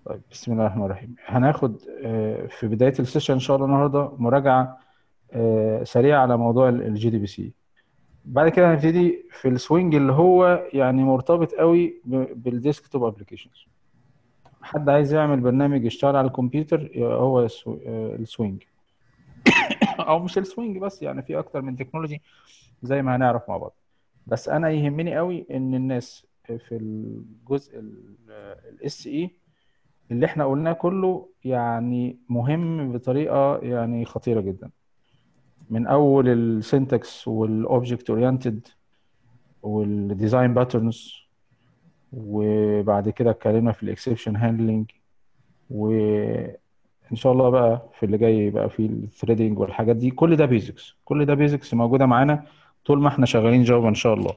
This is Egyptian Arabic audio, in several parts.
طيب بسم الله الرحمن الرحيم هناخد آه، في بداية السيشن إن شاء الله النهاردة مراجعة آه، سريعة على موضوع الجي دي بي سي بعد كده هنبتدي في السوينج اللي هو يعني مرتبط قوي بالديسك توب ابلكيشنز حد عايز يعمل برنامج يشتغل على الكمبيوتر يبقى هو السو- آه، السوينج او مش السوينج بس يعني في اكتر من تكنولوجي زي ما هنعرف مع بعض بس انا يهمني قوي ان الناس في الجزء الاس اي اللي احنا قلناه كله يعني مهم بطريقه يعني خطيره جدا من اول السنتكس والاوبجكت اورينتد والديزاين باترنز وبعد كده اتكلمنا في الاكسبشن هاندلنج وان شاء الله بقى في اللي جاي بقى في الثريدنج والحاجات دي كل ده بيزكس كل ده بيزكس موجوده معانا طول ما احنا شغالين جافا ان شاء الله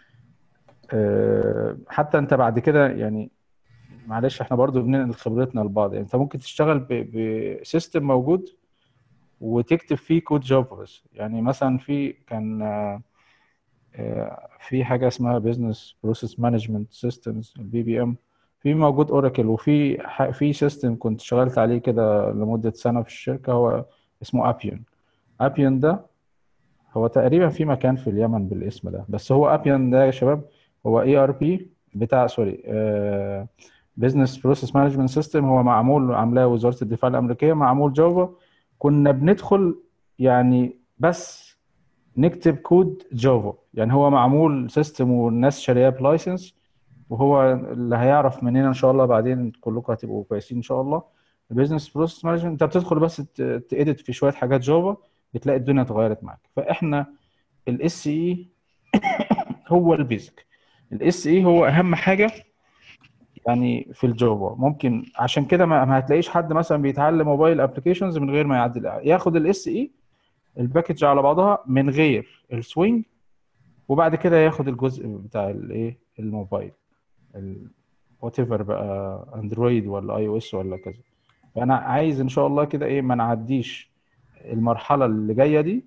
أه، حتى انت بعد كده يعني معلش احنا برضو بننقل خبرتنا لبعض يعني انت ممكن تشتغل ب- بسيستم موجود وتكتب فيه كود جافا بس يعني مثلا في كان آه، آه، في حاجه اسمها بزنس بروسيس مانجمنت سيستمز البي بي ام في موجود اوراكل وفي ح- في سيستم كنت اشتغلت عليه كده لمده سنه في الشركه هو اسمه ابيون ابيون ده هو تقريبا في مكان في اليمن بالاسم ده بس هو ابيون ده يا شباب هو اي ار بي بتاع سوري بزنس بروسيس مانجمنت سيستم هو معمول عاملاه وزاره الدفاع الامريكيه معمول جافا كنا بندخل يعني بس نكتب كود جافا يعني هو معمول سيستم والناس شارياه بلايسنس وهو اللي هيعرف مننا ان شاء الله بعدين كلكم هتبقوا كويسين ان شاء الله البيزنس بروسيس مانجمنت انت بتدخل بس تedit في شويه حاجات جافا بتلاقي الدنيا اتغيرت معاك فاحنا الاس اي هو البيزك الاس اي هو اهم حاجه يعني في الجافا ممكن عشان كده ما ما هتلاقيش حد مثلا بيتعلم موبايل ابلكيشنز من غير ما يعدي ال- ياخد الاس اي الباكج على بعضها من غير السوينج وبعد كده ياخد الجزء بتاع الايه الموبايل وات ايفر بقى اندرويد ولا اي او اس ولا كذا فانا عايز ان شاء الله كده ايه ما نعديش المرحله اللي جايه دي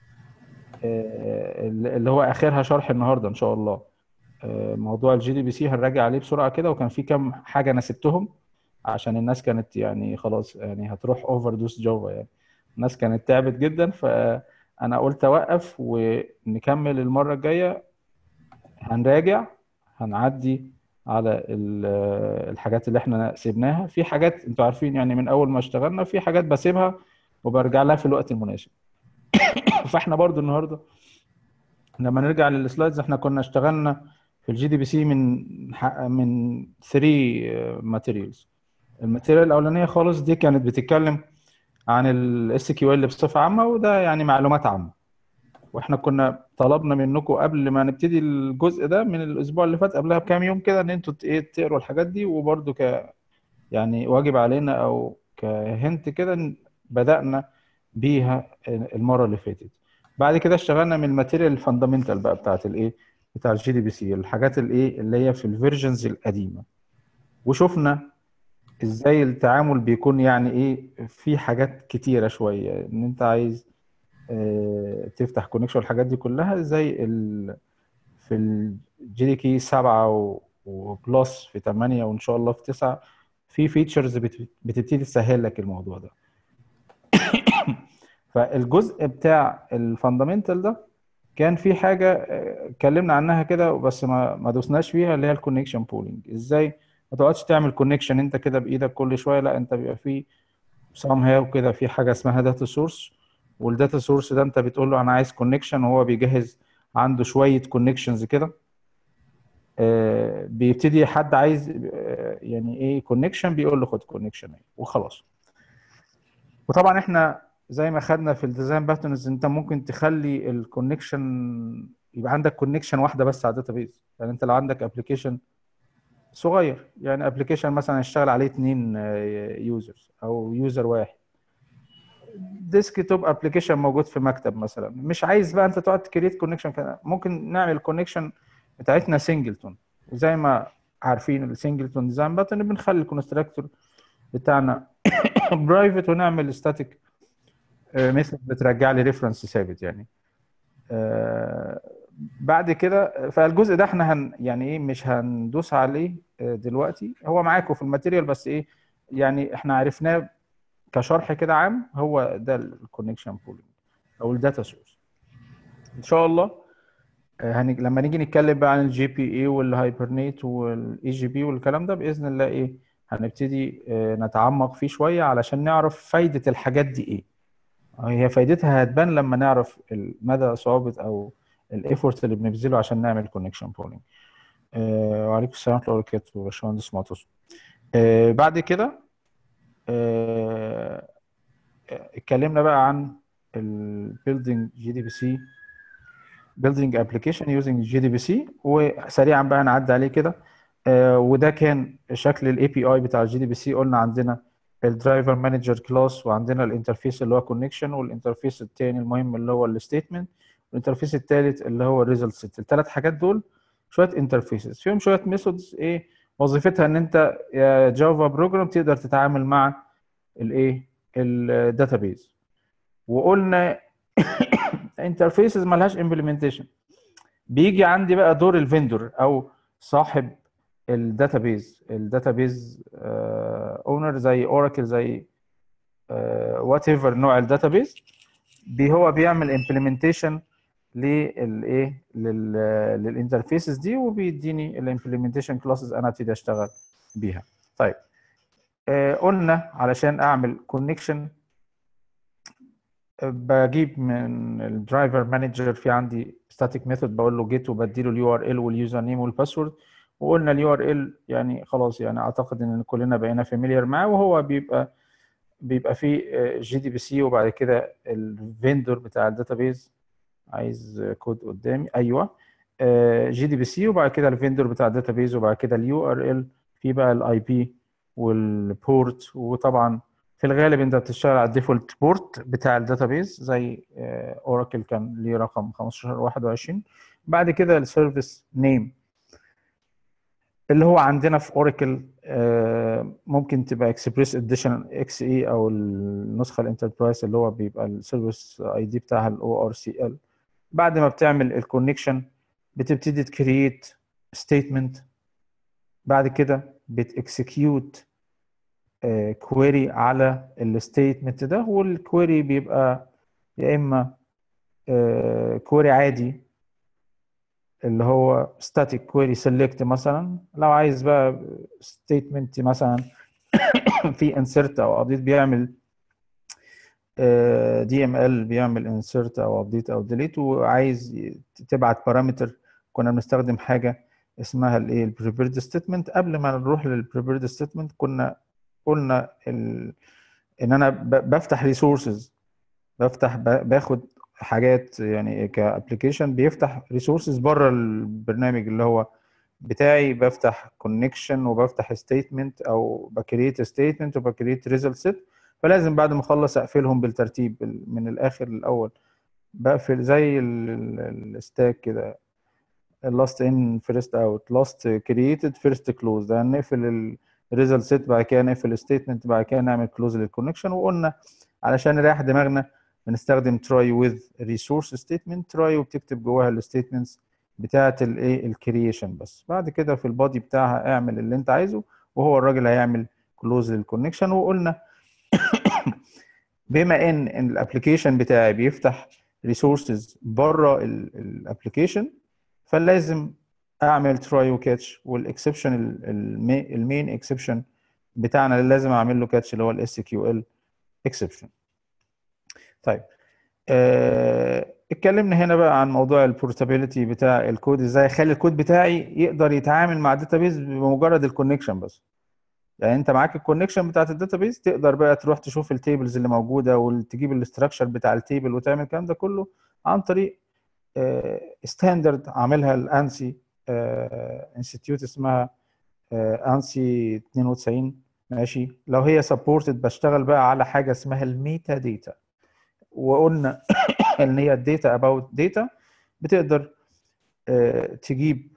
آه، اللي هو اخرها شرح النهارده ان شاء الله آه، موضوع الجي دي بي سي هنراجع عليه بسرعه كده وكان في كام حاجه انا سبتهم عشان الناس كانت يعني خلاص يعني هتروح اوفر دوس جافا يعني الناس كانت تعبت جدا فانا قلت اوقف ونكمل المره الجايه هنراجع هنعدي على ال- الحاجات اللي احنا سيبناها في حاجات انتوا عارفين يعني من اول ما اشتغلنا في حاجات بسيبها وبرجع لها في الوقت المناسب فاحنا برضو النهارده لما نرجع للسلايدز احنا كنا اشتغلنا في الجي دي بي سي من ح- من 3 ماتيريالز الماتيريال الاولانيه خالص دي كانت بتتكلم عن الاس كيو ال بصفه عامه وده يعني معلومات عامه واحنا كنا طلبنا منكم قبل ما نبتدي الجزء ده من الاسبوع اللي فات قبلها بكام يوم كده ان انتوا ت- ايه تقروا الحاجات دي وبرده ك يعني واجب علينا او كهنت كده إن بدأنا بيها المره اللي فاتت بعد كده اشتغلنا من الماتيريال الفاندامنتال بقى بتاعت الايه بتاع الجي دي بي سي الحاجات الايه اللي هي في الفيرجنز القديمه وشفنا ازاي التعامل بيكون يعني ايه في حاجات كتيره شويه ان انت عايز آه، تفتح كونكشن والحاجات دي كلها زي ال في الجي دي كي 7 و- وبلس في 8 وان شاء الله في 9 في فيتشرز بتبتدي تسهل لك الموضوع ده فالجزء بتاع الفاندامنتال ده كان في حاجه آه، اتكلمنا عنها كده بس ما ما دوسناش فيها اللي هي الكونكشن بولينج ازاي ما تقعدش تعمل كونكشن انت كده بايدك كل شويه لا انت بيبقى في سام هاو كده في حاجه اسمها داتا سورس والداتا سورس ده انت بتقول له انا عايز كونكشن وهو بيجهز عنده شويه كونكشنز كده آه، بيبتدي حد عايز آه، يعني ايه كونكشن بيقول له خد كونكشن وخلاص وطبعا احنا زي ما خدنا في الديزاين باترنز انت ممكن تخلي الكونكشن يبقى عندك كونكشن واحده بس على الداتا بيز يعني انت لو عندك ابلكيشن صغير يعني ابلكيشن مثلا يشتغل عليه اثنين يوزرز او يوزر واحد ديسك توب ابلكيشن موجود في مكتب مثلا مش عايز بقى انت تقعد تكريت كونكشن ممكن نعمل الكونكشن بتاعتنا سنجلتون وزي ما عارفين السنجلتون ديزاين باترن بنخلي الكونستراكتور بتاعنا برايفت ونعمل ستاتيك مثل بترجع لي ريفرنس ثابت يعني آه، بعد كده فالجزء ده احنا هن يعني ايه مش هندوس عليه آه، دلوقتي هو معاكم في الماتيريال بس ايه يعني احنا عرفناه كشرح كده عام هو ده الكونكشن بولينج او الداتا سورس ان شاء الله آه، هنج... لما نيجي نتكلم بقى عن الجي بي اي والهايبرنيت والاي جي بي والكلام ده باذن الله ايه هنبتدي آه، نتعمق فيه شويه علشان نعرف فايده الحاجات دي ايه هي فايدتها هتبان لما نعرف ال- مدى صعوبه او الايفورت اللي بنبذله عشان نعمل كونكشن بولينج وعليكم السلام ورحمه الله وبركاته باشمهندس معتصم آه، بعد كده آه، اتكلمنا بقى عن البيلدينج جي دي بي سي building application using JDBC وسريعا بقى هنعدي عليه كده آه، وده كان شكل الاي بي اي بتاع الجي دي بي سي قلنا عندنا الدرايفر مانجر كلاس وعندنا الانترفيس اللي هو كونكشن والانترفيس الثاني المهم اللي هو الستيتمنت والانترفيس الثالث اللي هو الريزلت سيت الثلاث حاجات دول شويه انترفيسز فيهم شويه ميثودز ايه وظيفتها ان انت يا جافا بروجرام تقدر تتعامل مع الايه الداتابيز وقلنا انترفيسز مالهاش امبلمنتيشن بيجي عندي بقى دور الفندور او صاحب الداتابيز الداتابيز اونر زي اوراكل زي وات ايفر نوع الداتابيز بي هو بيعمل امبلمنتيشن للايه للانترفيسز دي وبيديني الامبلمنتيشن كلاسز انا ابتدي اشتغل بيها طيب آه، قلنا علشان اعمل كونكشن بجيب من الدرايفر مانجر في عندي ستاتيك ميثود بقول له جيت وبديله اليو ار ال واليوزر نيم والباسورد وقلنا اليو ار ال يعني خلاص يعني اعتقد ان كلنا بقينا فاميليار معاه وهو بيبقى بيبقى فيه جي دي بي سي وبعد كده الفيندور بتاع الداتابيز عايز كود قدامي ايوه جي دي بي سي وبعد كده الفيندور بتاع الداتابيز وبعد كده اليو ار ال في بقى الاي بي والبورت وطبعا في الغالب انت بتشتغل على الديفولت بورت بتاع الداتابيز زي اوراكل كان ليه رقم 1521 بعد كده السيرفيس نيم اللي هو عندنا في اوراكل ممكن تبقى اكسبريس اديشن اكس اي او النسخه الانتربرايز اللي هو بيبقى السيرفيس اي دي بتاعها الاو ار سي ال بعد ما بتعمل الكونكشن بتبتدي تكريت ستيتمنت بعد كده بتكسكيوت كويري على الستيتمنت ده والكويري بيبقى يا اما كويري عادي اللي هو static query select مثلا لو عايز بقى statement مثلا في insert او update بيعمل دي ام ال بيعمل insert او update او delete وعايز تبعت بارامتر كنا بنستخدم حاجه اسمها الايه البريبيرد ستيتمنت قبل ما نروح للبريبيرد ستيتمنت كنا قلنا ال... ان انا ب... بفتح ريسورسز بفتح ب... باخد حاجات يعني كابلكيشن بيفتح ريسورسز بره البرنامج اللي هو بتاعي بفتح كونكشن وبفتح ستيتمنت او بكريت ستيتمنت وبكريت ريزلت سيت فلازم بعد ما اخلص اقفلهم بالترتيب من الاخر للاول بقفل زي الستاك كده لاست ان فيرست اوت لاست كرييتد فيرست كلوز ده نقفل الريزلت سيت بعد كده نقفل الستيتمنت بعد كده نعمل كلوز للكونكشن وقلنا علشان نريح دماغنا بنستخدم تراي وذ ريسورس ستيتمنت تراي وبتكتب جواها الستيتمنتس بتاعه الايه الكرييشن بس بعد كده في البادي بتاعها اعمل اللي انت عايزه وهو الراجل هيعمل كلوز للكونكشن وقلنا بما ان ان الابلكيشن بتاعي بيفتح ريسورسز بره الابلكيشن فلازم اعمل تراي وكاتش والاكسبشن المين اكسبشن بتاعنا اللي لازم اعمل له كاتش اللي هو الاس كيو ال اكسبشن طيب آه، اتكلمنا هنا بقى عن موضوع البورتابيلتي بتاع الكود ازاي اخلي الكود بتاعي يقدر يتعامل مع الداتابيز بمجرد الكونكشن بس يعني انت معاك الكونكشن بتاعت الداتابيز تقدر بقى تروح تشوف التيبلز اللي موجوده وتجيب الاستراكشر بتاع التيبل وتعمل الكلام ده كله عن طريق ستاندرد عاملها الانسي انستيتيوت اسمها انسي 92 ماشي لو هي سبورتد بشتغل بقى على حاجه اسمها الميتا داتا وقلنا ان هي الداتا اباوت داتا بتقدر تجيب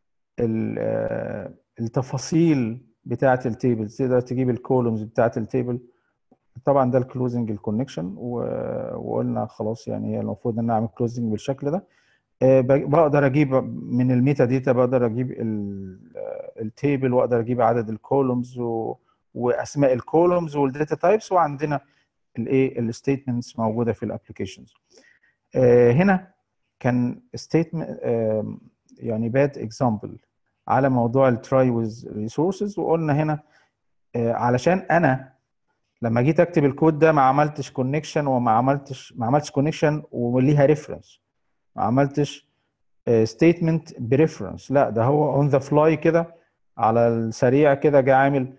التفاصيل بتاعه التيبل تقدر تجيب الكولومز بتاعه التيبل طبعا ده الكلوزنج الكونكشن وقلنا خلاص يعني هي المفروض ان انا اعمل كلوزنج بالشكل ده بقدر اجيب من الميتا داتا بقدر اجيب التيبل واقدر اجيب عدد الكولومز واسماء الكولومز والداتا تايبس وعندنا الايه الستيتمنتس موجوده في الابلكيشنز هنا كان ستيتمنت يعني باد اكزامبل على موضوع التراي ويز ريسورسز وقلنا هنا آه، علشان انا لما جيت اكتب الكود ده ما عملتش كونكشن وما عملتش ما عملتش كونكشن وليها ريفرنس ما عملتش ستيتمنت بريفرنس لا ده هو اون ذا فلاي كده على السريع كده جه عامل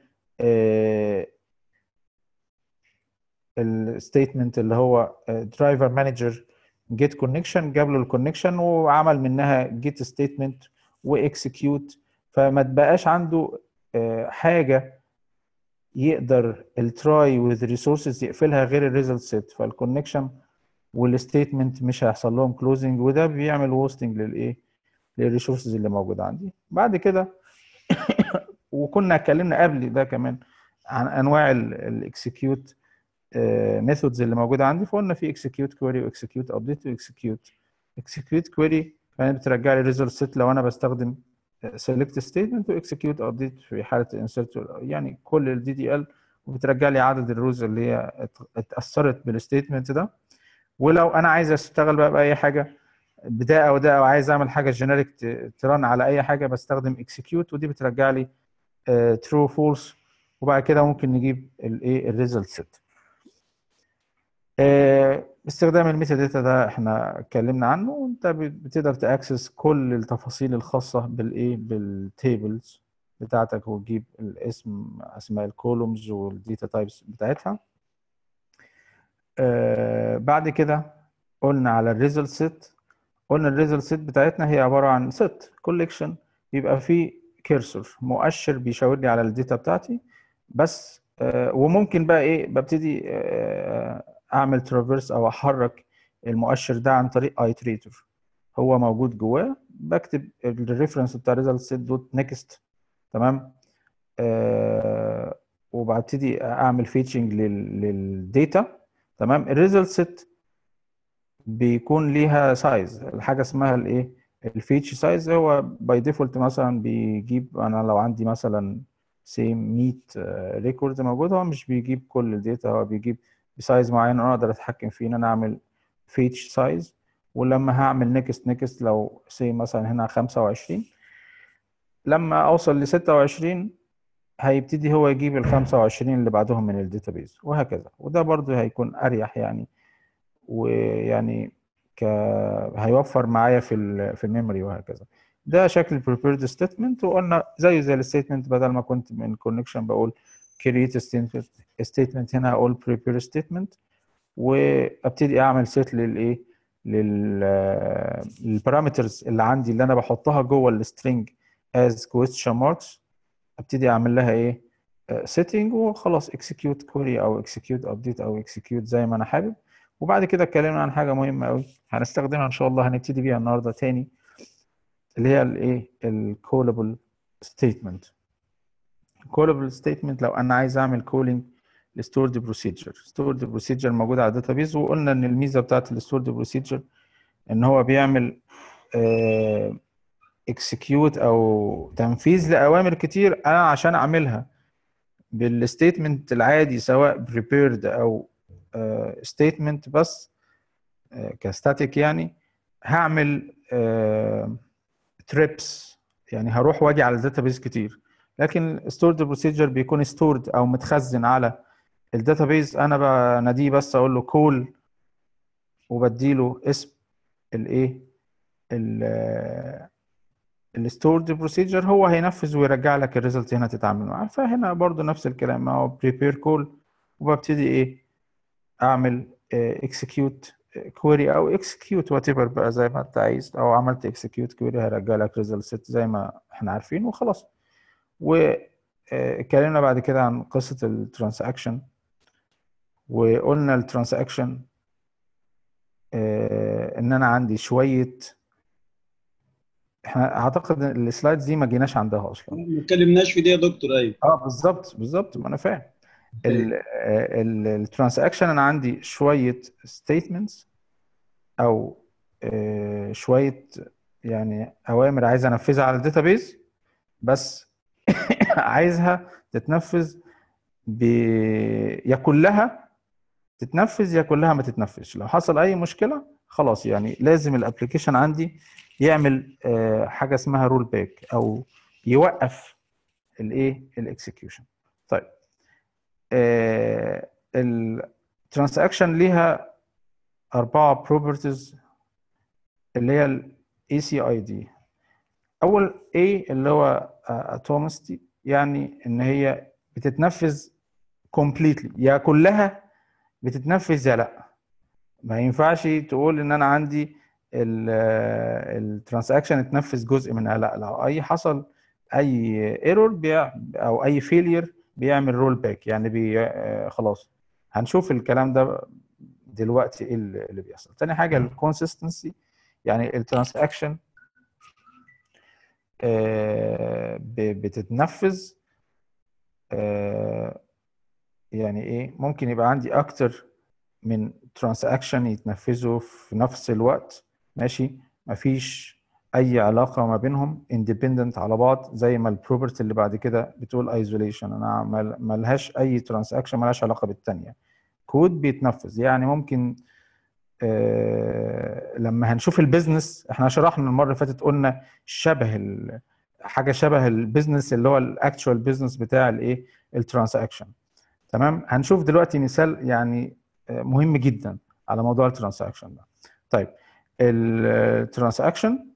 الستيتمنت اللي هو درايفر مانجر جيت كونكشن جاب له الكونكشن وعمل منها جيت ستيتمنت واكسكيوت فما تبقاش عنده آه، حاجه يقدر التراي وذ ريسورسز يقفلها غير الريزلت سيت فالكونكشن والستيتمنت مش هيحصل لهم كلوزنج وده بيعمل ووستنج للايه للريسورسز اللي موجوده عندي بعد كده وكنا اتكلمنا قبل ده كمان عن انواع الاكسكيوت ميثودز اللي موجوده عندي فقلنا في اكسكيوت كويري واكسكيوت ابديت واكسكيوت اكسكيوت كويري كانت بترجع لي ريزلت سيت لو انا بستخدم سيلكت ستيتمنت واكسكيوت ابديت في حاله الانسرت يعني كل الدي دي ال وبترجع لي عدد الروز اللي هي اتاثرت بالستيتمنت ده ولو انا عايز اشتغل بقى باي حاجه بده او ده او عايز اعمل حاجه جينيريك ترن على اي حاجه بستخدم اكسكيوت ودي بترجع لي ترو uh, فولس وبعد كده ممكن نجيب الايه الريزلت سيت استخدام الميتا داتا ده احنا اتكلمنا عنه وانت بتقدر تاكسس كل التفاصيل الخاصه بالايه بالتيبلز بتاعتك وتجيب الاسم اسماء الكولومز والداتا تايبس بتاعتها آه بعد كده قلنا على الريزلت سيت قلنا الريزلت سيت بتاعتنا هي عباره عن سيت كوليكشن بيبقى فيه كيرسور مؤشر بيشاور لي على الداتا بتاعتي بس آه وممكن بقى ايه ببتدي آه اعمل ترافيرس او احرك المؤشر ده عن طريق ايتريتور هو موجود جواه بكتب الريفرنس بتاع ريزلت سيت دوت نيكست تمام آه وببتدي اعمل فيتشنج للداتا تمام الريزلت سيت بيكون ليها سايز الحاجه اسمها الايه الفيتش سايز هو باي ديفولت مثلا بيجيب انا لو عندي مثلا سيم 100 ريكورد موجود هو مش بيجيب كل الداتا هو بيجيب بسايز معين انا اقدر اتحكم فيه ان انا اعمل فيتش سايز ولما هعمل نيكست نيكست لو سي مثلا هنا 25 لما اوصل ل 26 هيبتدي هو يجيب ال 25 اللي بعدهم من الداتابيز وهكذا وده برضه هيكون اريح يعني ويعني ك هيوفر معايا في ال في الميموري وهكذا ده شكل البريبيرد ستيتمنت وقلنا زيه زي الستيتمنت بدل ما كنت من كونكشن بقول create statement هنا اقول prepare statement وابتدي اعمل set للايه للبارامترز اللي عندي اللي انا بحطها جوه السترينج as question marks ابتدي اعمل لها ايه setting وخلاص execute query او execute update او execute زي ما انا حابب وبعد كده اتكلمنا عن حاجه مهمه قوي هنستخدمها ان شاء الله هنبتدي بيها النهارده تاني اللي هي الايه الكولابل ستيتمنت كولابل ستيتمنت لو انا عايز اعمل كولينج لستورد بروسيجر ستورد بروسيجر موجود على الداتابيز وقلنا ان الميزه بتاعت الستورد بروسيجر ان هو بيعمل اكسكيوت او تنفيذ لاوامر كتير انا عشان اعملها بالستيتمنت العادي سواء بريبيرد او ستيتمنت بس كستاتيك يعني هعمل تريبس يعني هروح واجي على الداتابيز كتير لكن ستورد بروسيجر بيكون ستورد او متخزن على الداتابيز انا بناديه بس اقول له كول وبديله اسم الايه الستورد بروسيجر هو هينفذ ويرجع لك الريزلت هنا تتعامل معاه فهنا برضو نفس الكلام ما هو بريبير كول وببتدي ايه اعمل اكسكيوت كويري او اكسكيوت وات ايفر بقى زي ما انت عايز او عملت اكسكيوت كويري هيرجع لك ريزلت ست زي ما احنا عارفين وخلاص واتكلمنا بعد كده عن قصه الترانزاكشن وقلنا الترانزاكشن ان انا عندي شويه احنا اعتقد ان السلايدز دي ما جيناش عندها اصلا ما اتكلمناش في دي يا دكتور ايوه اه بالظبط بالظبط ما انا فاهم الترانزاكشن انا عندي شويه ستيتمنتس او شويه يعني اوامر عايز انفذها على الداتابيز بس عايزها تتنفذ ب... يا كلها تتنفذ يا كلها ما تتنفذش لو حصل اي مشكله خلاص يعني لازم الابلكيشن عندي يعمل آه، حاجه اسمها رول باك او يوقف الايه الاكسكيوشن طيب الترانزاكشن ليها اربعه بروبرتيز اللي هي الاي سي اي دي اول A اللي هو اتومستي يعني ان هي بتتنفذ كومبليتلي يا كلها بتتنفذ يا لا ما ينفعش تقول ان انا عندي الترانزاكشن اتنفذ جزء منها لا لو اي حصل اي ايرور او اي فيلير بيعمل رول باك يعني بي آه، خلاص هنشوف الكلام ده دلوقتي ايه اللي اللي بيحصل تاني حاجه الكونسيستنسي يعني الترانزاكشن بتتنفذ آه، يعني ايه ممكن يبقى عندي اكتر من ترانزاكشن يتنفذوا في نفس الوقت ماشي مفيش اي علاقه ما بينهم اندبندنت على بعض زي ما البروبرتي اللي بعد كده بتقول ايزوليشن انا مل- ملهاش اي ترانزاكشن ملهاش علاقه بالتانيه كود بيتنفذ يعني ممكن آه، لما هنشوف البيزنس احنا شرحنا المره اللي فاتت قلنا شبه ال- حاجه شبه البيزنس اللي هو الاكتشوال بيزنس بتاع الايه الترانزاكشن تمام هنشوف دلوقتي مثال يعني آه، مهم جدا على موضوع الترانزاكشن ده طيب الترانزاكشن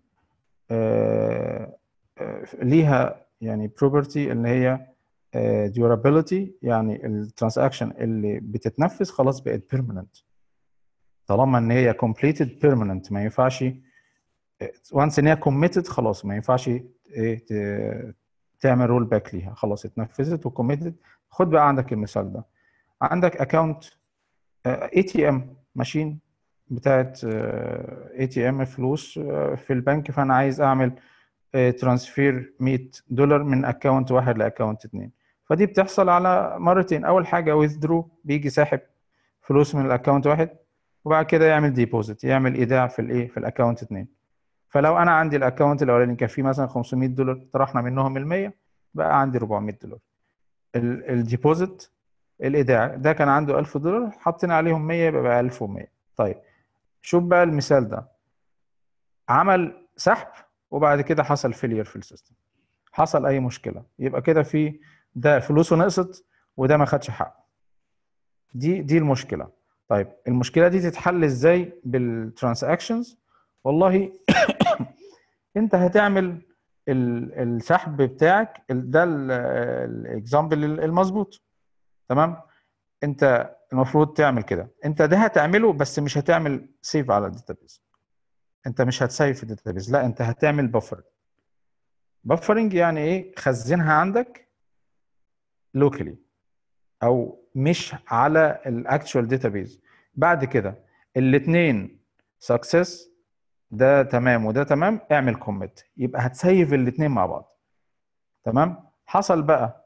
ليها يعني property اللي هي آه، durability يعني الترانزاكشن اللي بتتنفذ خلاص بقت permanent طالما ان هي completed permanent ما ينفعش وانس ان هي committed خلاص ما ينفعش ايه ت- تعمل رول باك ليها خلاص اتنفذت وكوميتد خد بقى عندك المثال ده عندك اكونت اي تي ام ماشين بتاعت اي تي ام فلوس آه، في البنك فانا عايز اعمل ترانسفير 100 دولار من اكونت واحد لاكونت اتنين فدي بتحصل على مرتين اول حاجه ويذرو بيجي ساحب فلوس من الاكونت واحد وبعد كده يعمل ديبوزيت يعمل ايداع في الايه في الاكونت اتنين فلو انا عندي الاكونت الاولاني كان فيه مثلا 500 دولار طرحنا منهم ال 100 بقى عندي 400 دولار الديبوزيت الايداع ده كان عنده 1000 دولار حطينا عليهم 100 يبقى بقى 1100 طيب شوف بقى المثال ده عمل سحب وبعد كده حصل فيلير في السيستم حصل اي مشكله يبقى كده في ده فلوسه نقصت وده ما خدش حقه دي دي المشكله طيب المشكله دي تتحل ازاي بالترانزاكشنز والله انت هتعمل ال- السحب بتاعك ال- ده الاكزامبل المظبوط تمام انت المفروض تعمل كده انت ده هتعمله بس مش هتعمل سيف على الداتابيز انت مش هتسيف في الداتابيز لا انت هتعمل بفر بفرنج يعني ايه خزنها عندك لوكالي او مش على الاكتشوال داتابيز بعد كده الاثنين سكسس ده تمام وده تمام اعمل كوميت يبقى هتسيف الاثنين مع بعض تمام حصل بقى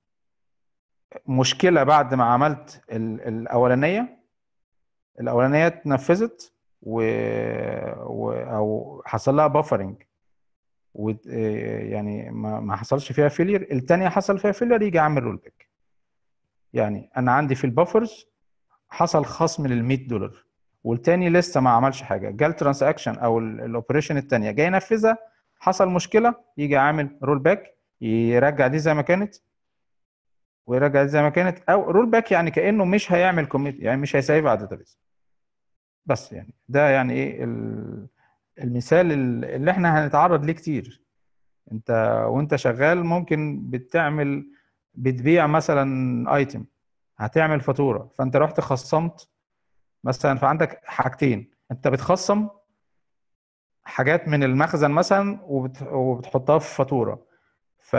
مشكله بعد ما عملت ال- الاولانيه الاولانيه اتنفذت و... و... او حصل لها بافرنج و... يعني ما... ما حصلش فيها فيلير الثانيه حصل فيها فيلير يجي اعمل رول باك يعني انا عندي في البافرز حصل خصم لل 100 دولار والتاني لسه ما عملش حاجه جه الترانزاكشن او الاوبريشن الثانيه جاي ينفذها حصل مشكله يجي عامل رول باك يرجع دي زي ما كانت ويرجع دي زي ما كانت او رول باك يعني كانه مش هيعمل كوميت يعني مش هيسيب على الداتابيز بس يعني ده يعني ايه ال- المثال اللي احنا هنتعرض ليه كتير انت وانت شغال ممكن بتعمل بتبيع مثلا ايتم هتعمل فاتوره فانت رحت خصمت مثلا فعندك حاجتين انت بتخصم حاجات من المخزن مثلا وبت... وبتحطها في فاتوره ف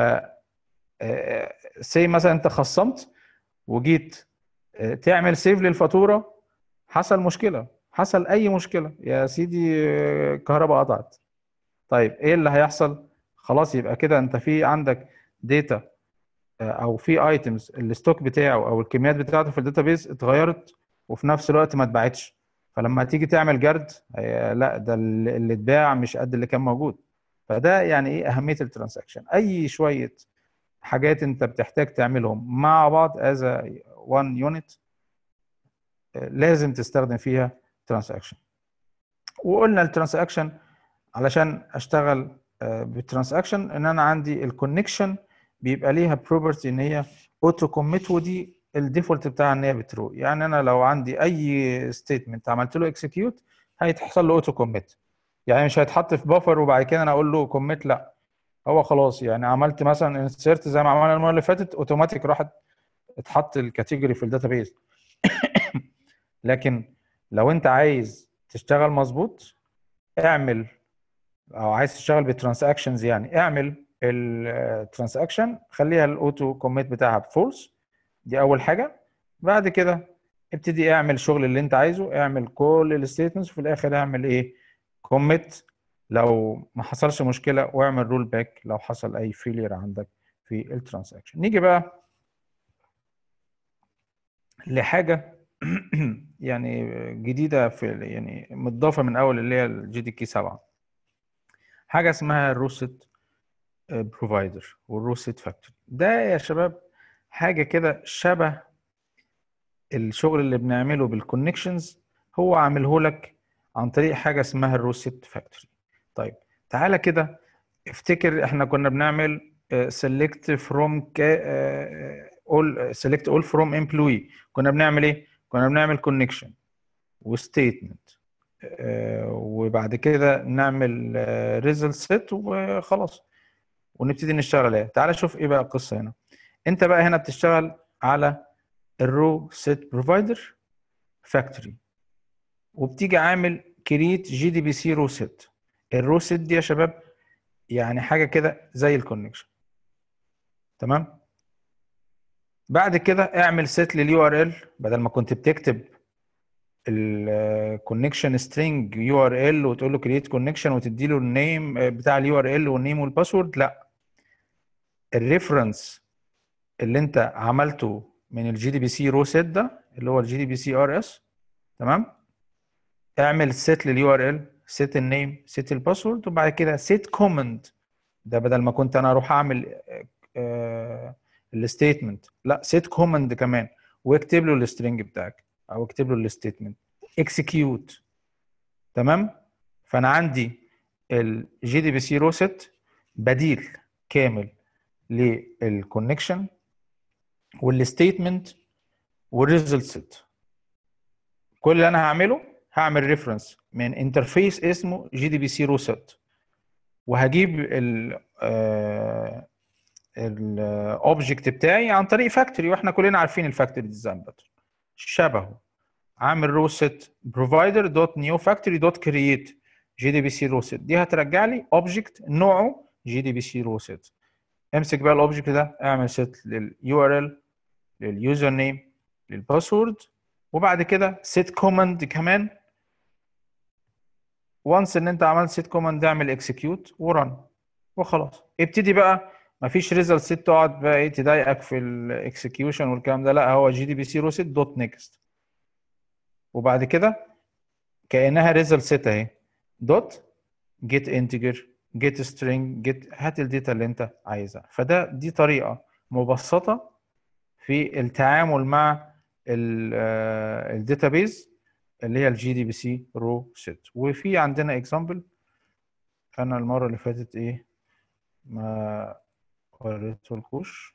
سي مثلا انت خصمت وجيت آه، تعمل سيف للفاتوره حصل مشكله حصل اي مشكله يا سيدي آه، الكهرباء قطعت طيب ايه اللي هيحصل خلاص يبقى كده انت في عندك داتا او في ايتمز الستوك بتاعه او الكميات بتاعته في الداتابيز اتغيرت وفي نفس الوقت ما اتباعتش فلما تيجي تعمل جرد هي- لا ده اللي اللي اتباع مش قد اللي كان موجود فده يعني ايه اهميه الترانزاكشن اي شويه حاجات انت بتحتاج تعملهم مع بعض as a one unit آه، لازم تستخدم فيها ترانزاكشن وقلنا الترانزاكشن علشان اشتغل بالترانزاكشن ان انا عندي الكونكشن بيبقى ليها بروبرتي ان هي اوتو كوميت ودي الديفولت بتاعها ان هي بترو يعني انا لو عندي اي ستيتمنت عملت له اكسكيوت هيتحصل له اوتو كوميت يعني مش هيتحط في بافر وبعد كده انا اقول له كوميت لا هو خلاص يعني عملت مثلا انسيرت زي ما عملنا المره اللي فاتت اوتوماتيك راحت اتحط الكاتيجوري في الداتابيز لكن لو انت عايز تشتغل مظبوط اعمل او عايز تشتغل بالترانزاكشنز يعني اعمل الترانزاكشن خليها الاوتو كوميت بتاعها بفولس دي اول حاجه بعد كده ابتدي اعمل الشغل اللي انت عايزه اعمل كل الستيتمنتس وفي الاخر اعمل ايه كوميت لو ما حصلش مشكله واعمل رول باك لو حصل اي فيلير عندك في الترانزاكشن نيجي بقى لحاجه يعني جديده في يعني متضافه من اول اللي هي الجي دي كي 7 حاجه اسمها الروست بروفايدر والروست فاكتوري ده يا شباب حاجه كده شبه الشغل اللي بنعمله بالكونكشنز هو عامله لك عن طريق حاجه اسمها الروست فاكتوري طيب تعالى كده افتكر احنا كنا بنعمل سيلكت فروم اول سيلكت اول فروم امبلوي كنا بنعمل ايه كنا بنعمل كونكشن وستيتمنت وبعد كده نعمل ريزلت سيت وخلاص ونبتدي نشتغل عليها تعال شوف ايه بقى القصه هنا انت بقى هنا بتشتغل على الرو سيت بروفايدر فاكتوري وبتيجي عامل كريت جي دي بي سي رو سيت الرو سيت دي يا شباب يعني حاجه كده زي الكونكشن تمام بعد كده اعمل سيت لليو ار ال بدل ما كنت بتكتب الكونكشن سترينج يو ار ال وتقول له كريت كونكشن وتدي له النيم بتاع اليو ار ال والنيم والباسورد لا الريفرنس اللي انت عملته من الجي دي بي سي رو سيت ده اللي هو الجي دي بي سي ار اس تمام اعمل سيت لليو ار ال سيت النيم سيت الباسورد وبعد كده سيت كومند ده بدل ما كنت انا اروح اعمل الستيتمنت لا سيت كومند كمان واكتب له السترنج بتاعك او اكتب له الستيتمنت اكسكيوت تمام فانا عندي الجي دي بي سي رو سيت بديل كامل للكونكشن والستيتمنت والريزلت سيت كل اللي انا هعمله هعمل ريفرنس من انترفيس اسمه جي دي بي سي رو سيت وهجيب ال الاوبجكت بتاعي عن طريق فاكتوري واحنا كلنا عارفين الفاكتوري ديزاين باترن شبهه عامل رو سيت بروفايدر دوت نيو فاكتوري دوت كرييت جي دي بي سي رو سيت دي هترجع لي اوبجكت نوعه جي دي بي سي رو سيت امسك بقى الاوبجكت ده اعمل سيت لليو ار ال لليوزر نيم للباسورد وبعد كده سيت كوماند كمان وانس ان انت عملت سيت كوماند اعمل اكسكيوت ورن وخلاص ابتدي بقى مفيش ريزلت سيت تقعد بقى ايه تضايقك في الاكسكيوشن والكلام ده لا هو جي دي بي سي رو سيت دوت نيكست وبعد كده كانها ريزلت سيت اهي دوت جيت انتجر جيت سترينج جيت هات الداتا اللي انت عايزها فده دي طريقه مبسطه في التعامل مع الداتابيز اللي هي الجي دي بي سي رو سيت وفي عندنا اكزامبل انا المره اللي فاتت ايه ما وريتهولكوش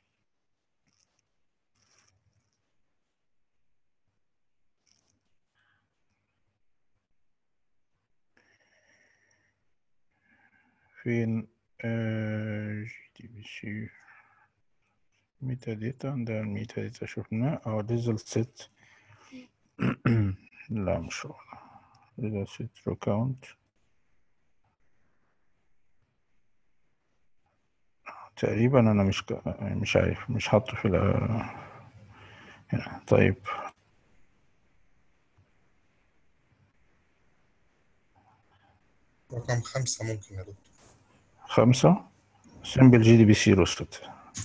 فين جي دي بي سي ميتا داتا ده الميتا داتا شفناه او ريزلت سيت لا مش هو ريزلت سيت رو كاونت تقريبا انا مش ك... مش عارف مش حاطه في هنا طيب رقم خمسة ممكن يا دكتور خمسة سمبل جي دي بي سي روستد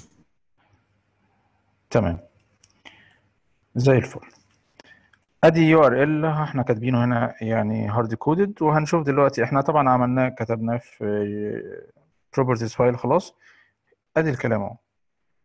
تمام زي الفل ادي يو ار ال احنا كاتبينه هنا يعني هارد كودد وهنشوف دلوقتي احنا طبعا عملناه كتبناه في بروبرتيز فايل خلاص ادي الكلام اهو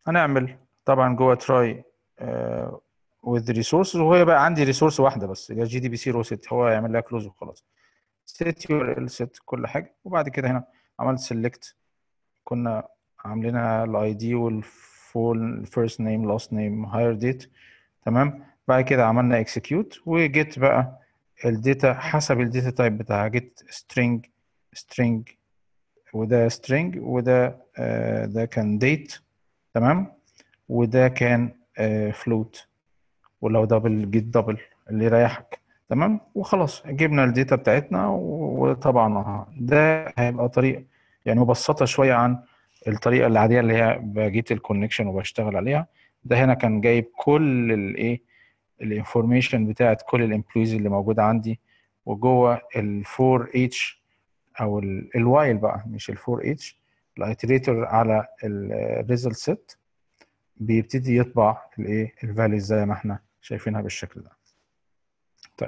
هنعمل طبعا جوه تراي وذ ريسورسز وهي بقى عندي ريسورس واحده بس اللي هي جي دي بي سي رو ست هو يعمل لها كلوز وخلاص set يو ال set كل حاجه وبعد كده هنا عملت سيلكت كنا عاملينها الاي دي والفول فيرست نيم لاست نيم هاير ديت تمام بعد كده عملنا اكسكيوت وجيت بقى الداتا حسب الداتا تايب بتاعها جيت string string وده string وده آه ده كان date تمام وده كان آه float ولو دبل جيت دبل اللي يريحك تمام وخلاص جبنا الداتا بتاعتنا وطبعا ده هيبقى طريقه يعني مبسطه شويه عن الطريقه العاديه اللي هي بجيت الكونكشن وبشتغل عليها ده هنا كان جايب كل الايه الانفورميشن بتاعت كل الامبلويز اللي موجوده عندي وجوه ال 4 اتش او الوايل بقى مش ال 4 اتش الايتريتور على الريزلت سيت بيبتدي يطبع الايه الفاليوز زي ما احنا شايفينها بالشكل ده طيب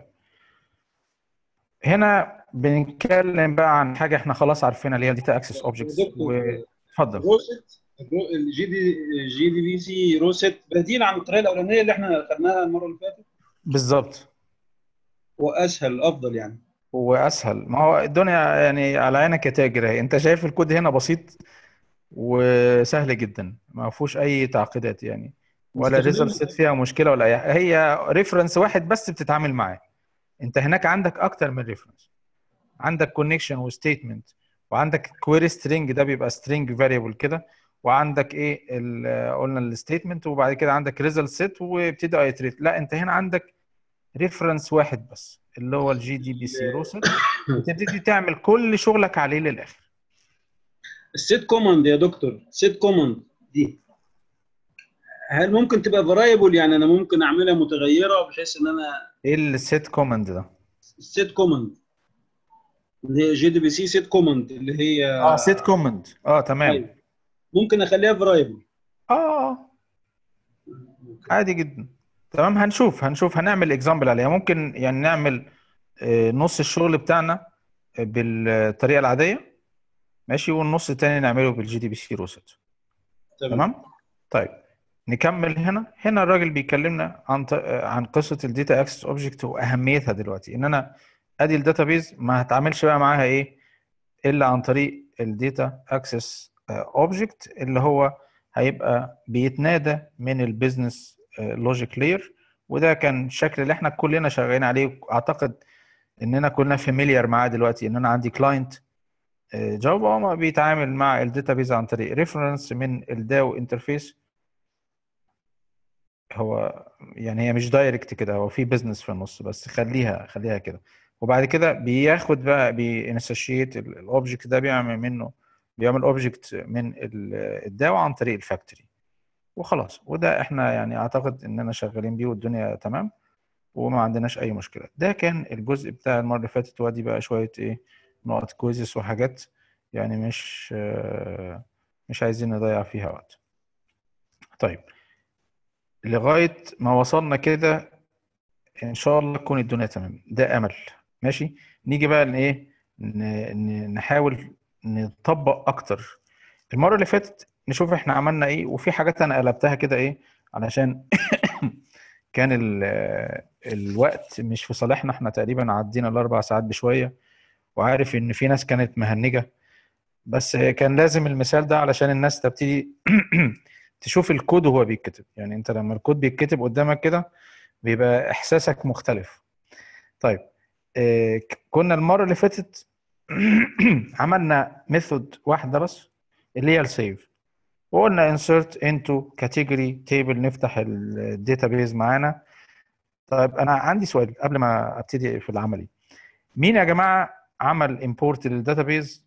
هنا بنتكلم بقى عن حاجه احنا خلاص عارفينها اللي هي الداتا اكسس اوبجكتس واتفضل روست الجي دي جي دي بي سي روست بديل عن الطريقه الاولانيه اللي احنا خدناها المره اللي فاتت بالظبط واسهل افضل يعني واسهل ما هو الدنيا يعني على عينك يا تاجر اهي انت شايف الكود هنا بسيط وسهل جدا ما فيهوش اي تعقيدات يعني ولا ريزلت سيت فيها مشكله ولا اي هي ريفرنس واحد بس بتتعامل معاه انت هناك عندك اكتر من ريفرنس عندك كونكشن وستيتمنت وعندك كويري سترينج ده بيبقى سترينج فاريبل كده وعندك ايه قلنا الستيتمنت وبعد كده عندك ريزلت سيت وابتدي ايتريت لا انت هنا عندك ريفرنس واحد بس اللي هو الجي دي بي سي روسل وتبتدي تعمل كل شغلك عليه للاخر السيت كوماند يا دكتور سيت كوماند دي هل ممكن تبقى فرايبل يعني انا ممكن اعملها متغيره بحيث ان انا ايه السيت كوماند ده؟ السيت كوماند اللي هي جي دي بي سي سيت كوماند اللي هي اه سيت كوماند اه تمام أيوة. ممكن اخليها فرايبل اه عادي جدا تمام هنشوف هنشوف هنعمل اكزامبل عليها ممكن يعني نعمل آه، نص الشغل بتاعنا بالطريقه العاديه ماشي والنص التاني نعمله بالجي دي بي سي روست تمام طيب نكمل هنا هنا الراجل بيكلمنا عن ط- عن قصه الداتا اكسس اوبجكت واهميتها دلوقتي ان انا ادي الداتابيز ما هتعاملش بقى معاها ايه الا عن طريق الداتا اكسس اوبجكت اللي هو هيبقى بيتنادى من البيزنس لوجيك لاير وده كان الشكل اللي احنا كلنا شغالين عليه اعتقد اننا كلنا فاميليار معاه دلوقتي ان انا عندي كلاينت جافا ما بيتعامل مع الداتابيز عن طريق ريفرنس من الداو انترفيس هو يعني هي مش دايركت كده هو في بزنس في النص بس خليها خليها كده وبعد كده بياخد بقى بينسشيت الاوبجكت ده بيعمل منه بيعمل اوبجكت من الداو عن طريق الفاكتوري وخلاص وده احنا يعني اعتقد اننا شغالين بيه والدنيا تمام وما عندناش اي مشكله ده كان الجزء بتاع المره اللي فاتت وادي بقى شويه ايه نقط كويزز وحاجات يعني مش آه، مش عايزين نضيع فيها وقت طيب لغايه ما وصلنا كده ان شاء الله تكون الدنيا تمام ده امل ماشي نيجي بقى لايه ن- ن- نحاول نطبق اكتر المره اللي فاتت نشوف احنا عملنا ايه وفي حاجات انا قلبتها كده ايه علشان كان ال- الوقت مش في صالحنا احنا تقريبا عدينا الاربع ساعات بشويه وعارف ان في ناس كانت مهنجه بس كان لازم المثال ده علشان الناس تبتدي تشوف الكود وهو بيتكتب يعني انت لما الكود بيتكتب قدامك كده بيبقى احساسك مختلف طيب آه، ك- كنا المره اللي فاتت عملنا ميثود واحده بس اللي هي السيف وقلنا insert into category table نفتح الداتابيز معانا طيب انا عندي سؤال قبل ما ابتدي في العملي مين يا جماعه عمل امبورت للداتابيز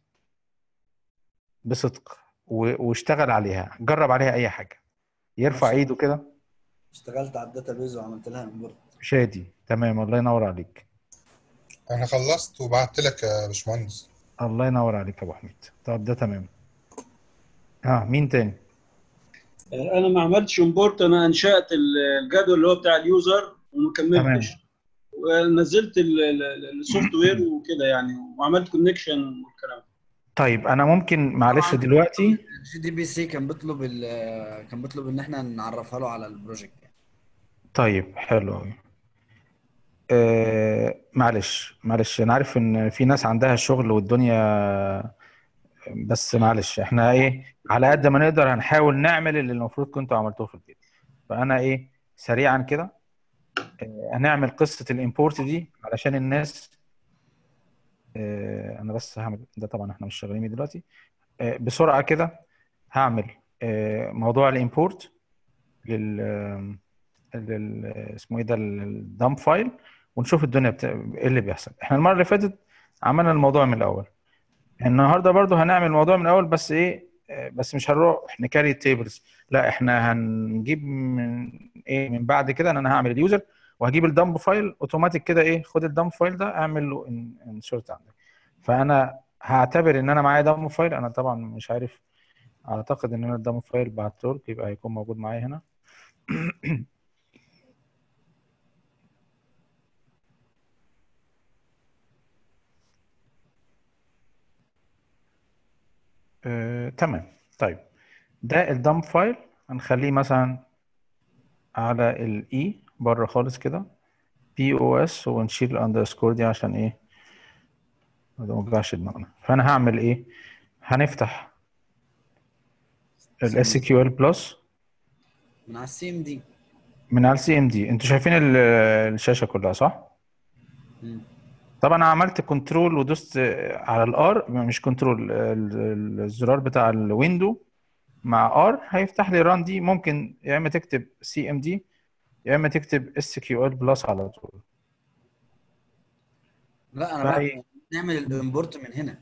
بصدق و- واشتغل عليها جرب عليها اي حاجه يرفع ايده كده اشتغلت على الداتا بيز وعملت لها امبورت شادي تمام الله ينور عليك انا خلصت وبعت لك يا باشمهندس الله ينور عليك يا ابو حميد طب ده تمام ها مين تاني انا ما عملتش امبورت انا انشات الجدول اللي هو بتاع اليوزر وما كملتش ونزلت السوفت وير وكده يعني وعملت كونكشن والكلام ده. طيب انا ممكن معلش دلوقتي الجي دي بي سي كان بيطلب ال كان بيطلب ان احنا نعرفها له على البروجكت يعني. طيب حلو أوي آه معلش معلش انا عارف ان في ناس عندها الشغل والدنيا بس معلش احنا ايه على قد ما نقدر هنحاول نعمل اللي المفروض كنتوا عملتوه في البيت فانا ايه سريعا كده آه، هنعمل قصة الامبورت دي علشان الناس آه، انا بس هعمل ده طبعا احنا مش شغالين بيه دلوقتي آه، بسرعة كده هعمل آه، موضوع الامبورت لل لل اسمه ايه ده الدمب فايل ونشوف الدنيا بت... ايه اللي بيحصل احنا المرة اللي فاتت عملنا الموضوع من الاول النهارده برضو هنعمل الموضوع من الاول بس ايه آه، بس مش هنروح نكاري التيبلز لا احنا هنجيب من ايه من بعد كده ان انا هعمل اليوزر وهجيب الدمب فايل اوتوماتيك كده ايه خد الدمب فايل ده اعمل له انسرت عندك فانا هعتبر ان انا معايا دمب فايل انا طبعا مش عارف اعتقد ان انا الدمب فايل بعته لك يبقى هيكون موجود معايا هنا آه، تمام طيب ده الدمب فايل هنخليه مثلا على الاي بره خالص كده بي او اس ونشيل الاندرسكور دي عشان ايه ما توجعش دماغنا فانا هعمل ايه هنفتح الاس كيو ال بلس من على السي ام دي من على السي ام دي انتوا شايفين ال- الشاشه كلها صح طبعا انا عملت كنترول ودوست على الار مش كنترول الزرار بتاع الويندو مع ار هيفتح لي ران دي ممكن يا اما تكتب سي ام دي يا اما تكتب اس كيو ال بلس على طول لا انا فهي- بقى نعمل الامبورت من هنا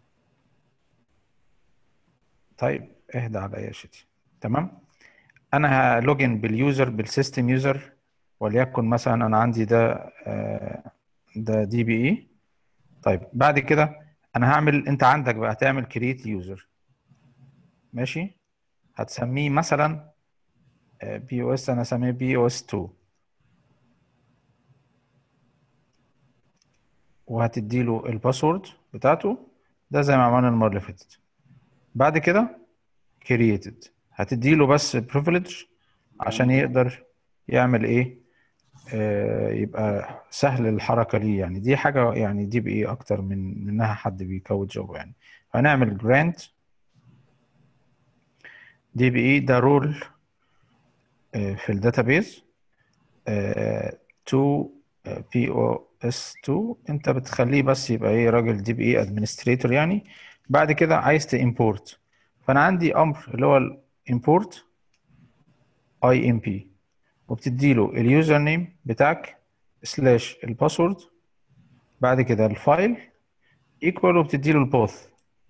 طيب اهدى عليا يا شتي تمام انا هلوجن باليوزر بالسيستم يوزر وليكن مثلا انا عندي ده آه، ده دي بي اي طيب بعد كده انا هعمل انت عندك بقى هتعمل كرييت يوزر ماشي هتسميه مثلا بي او اس انا اسميه بي او اس 2 وهتدي له الباسورد بتاعته ده زي ما عملنا المره اللي فاتت بعد كده created هتدي له بس privilege عشان يقدر يعمل ايه آه يبقى سهل الحركه ليه يعني دي حاجه يعني دي بايه اكتر من منها حد بيكود جوه يعني هنعمل grant دي بي اي ده رول في الداتابيز تو بي او اس 2 انت بتخليه بس يبقى ايه راجل دي بي اي ادمنستريتور يعني بعد كده عايز تimport فانا عندي امر اللي هو الامبورت اي ام بي وبتدي له اليوزر نيم بتاعك سلاش الباسورد بعد كده الفايل ايكوال وبتدي له البوث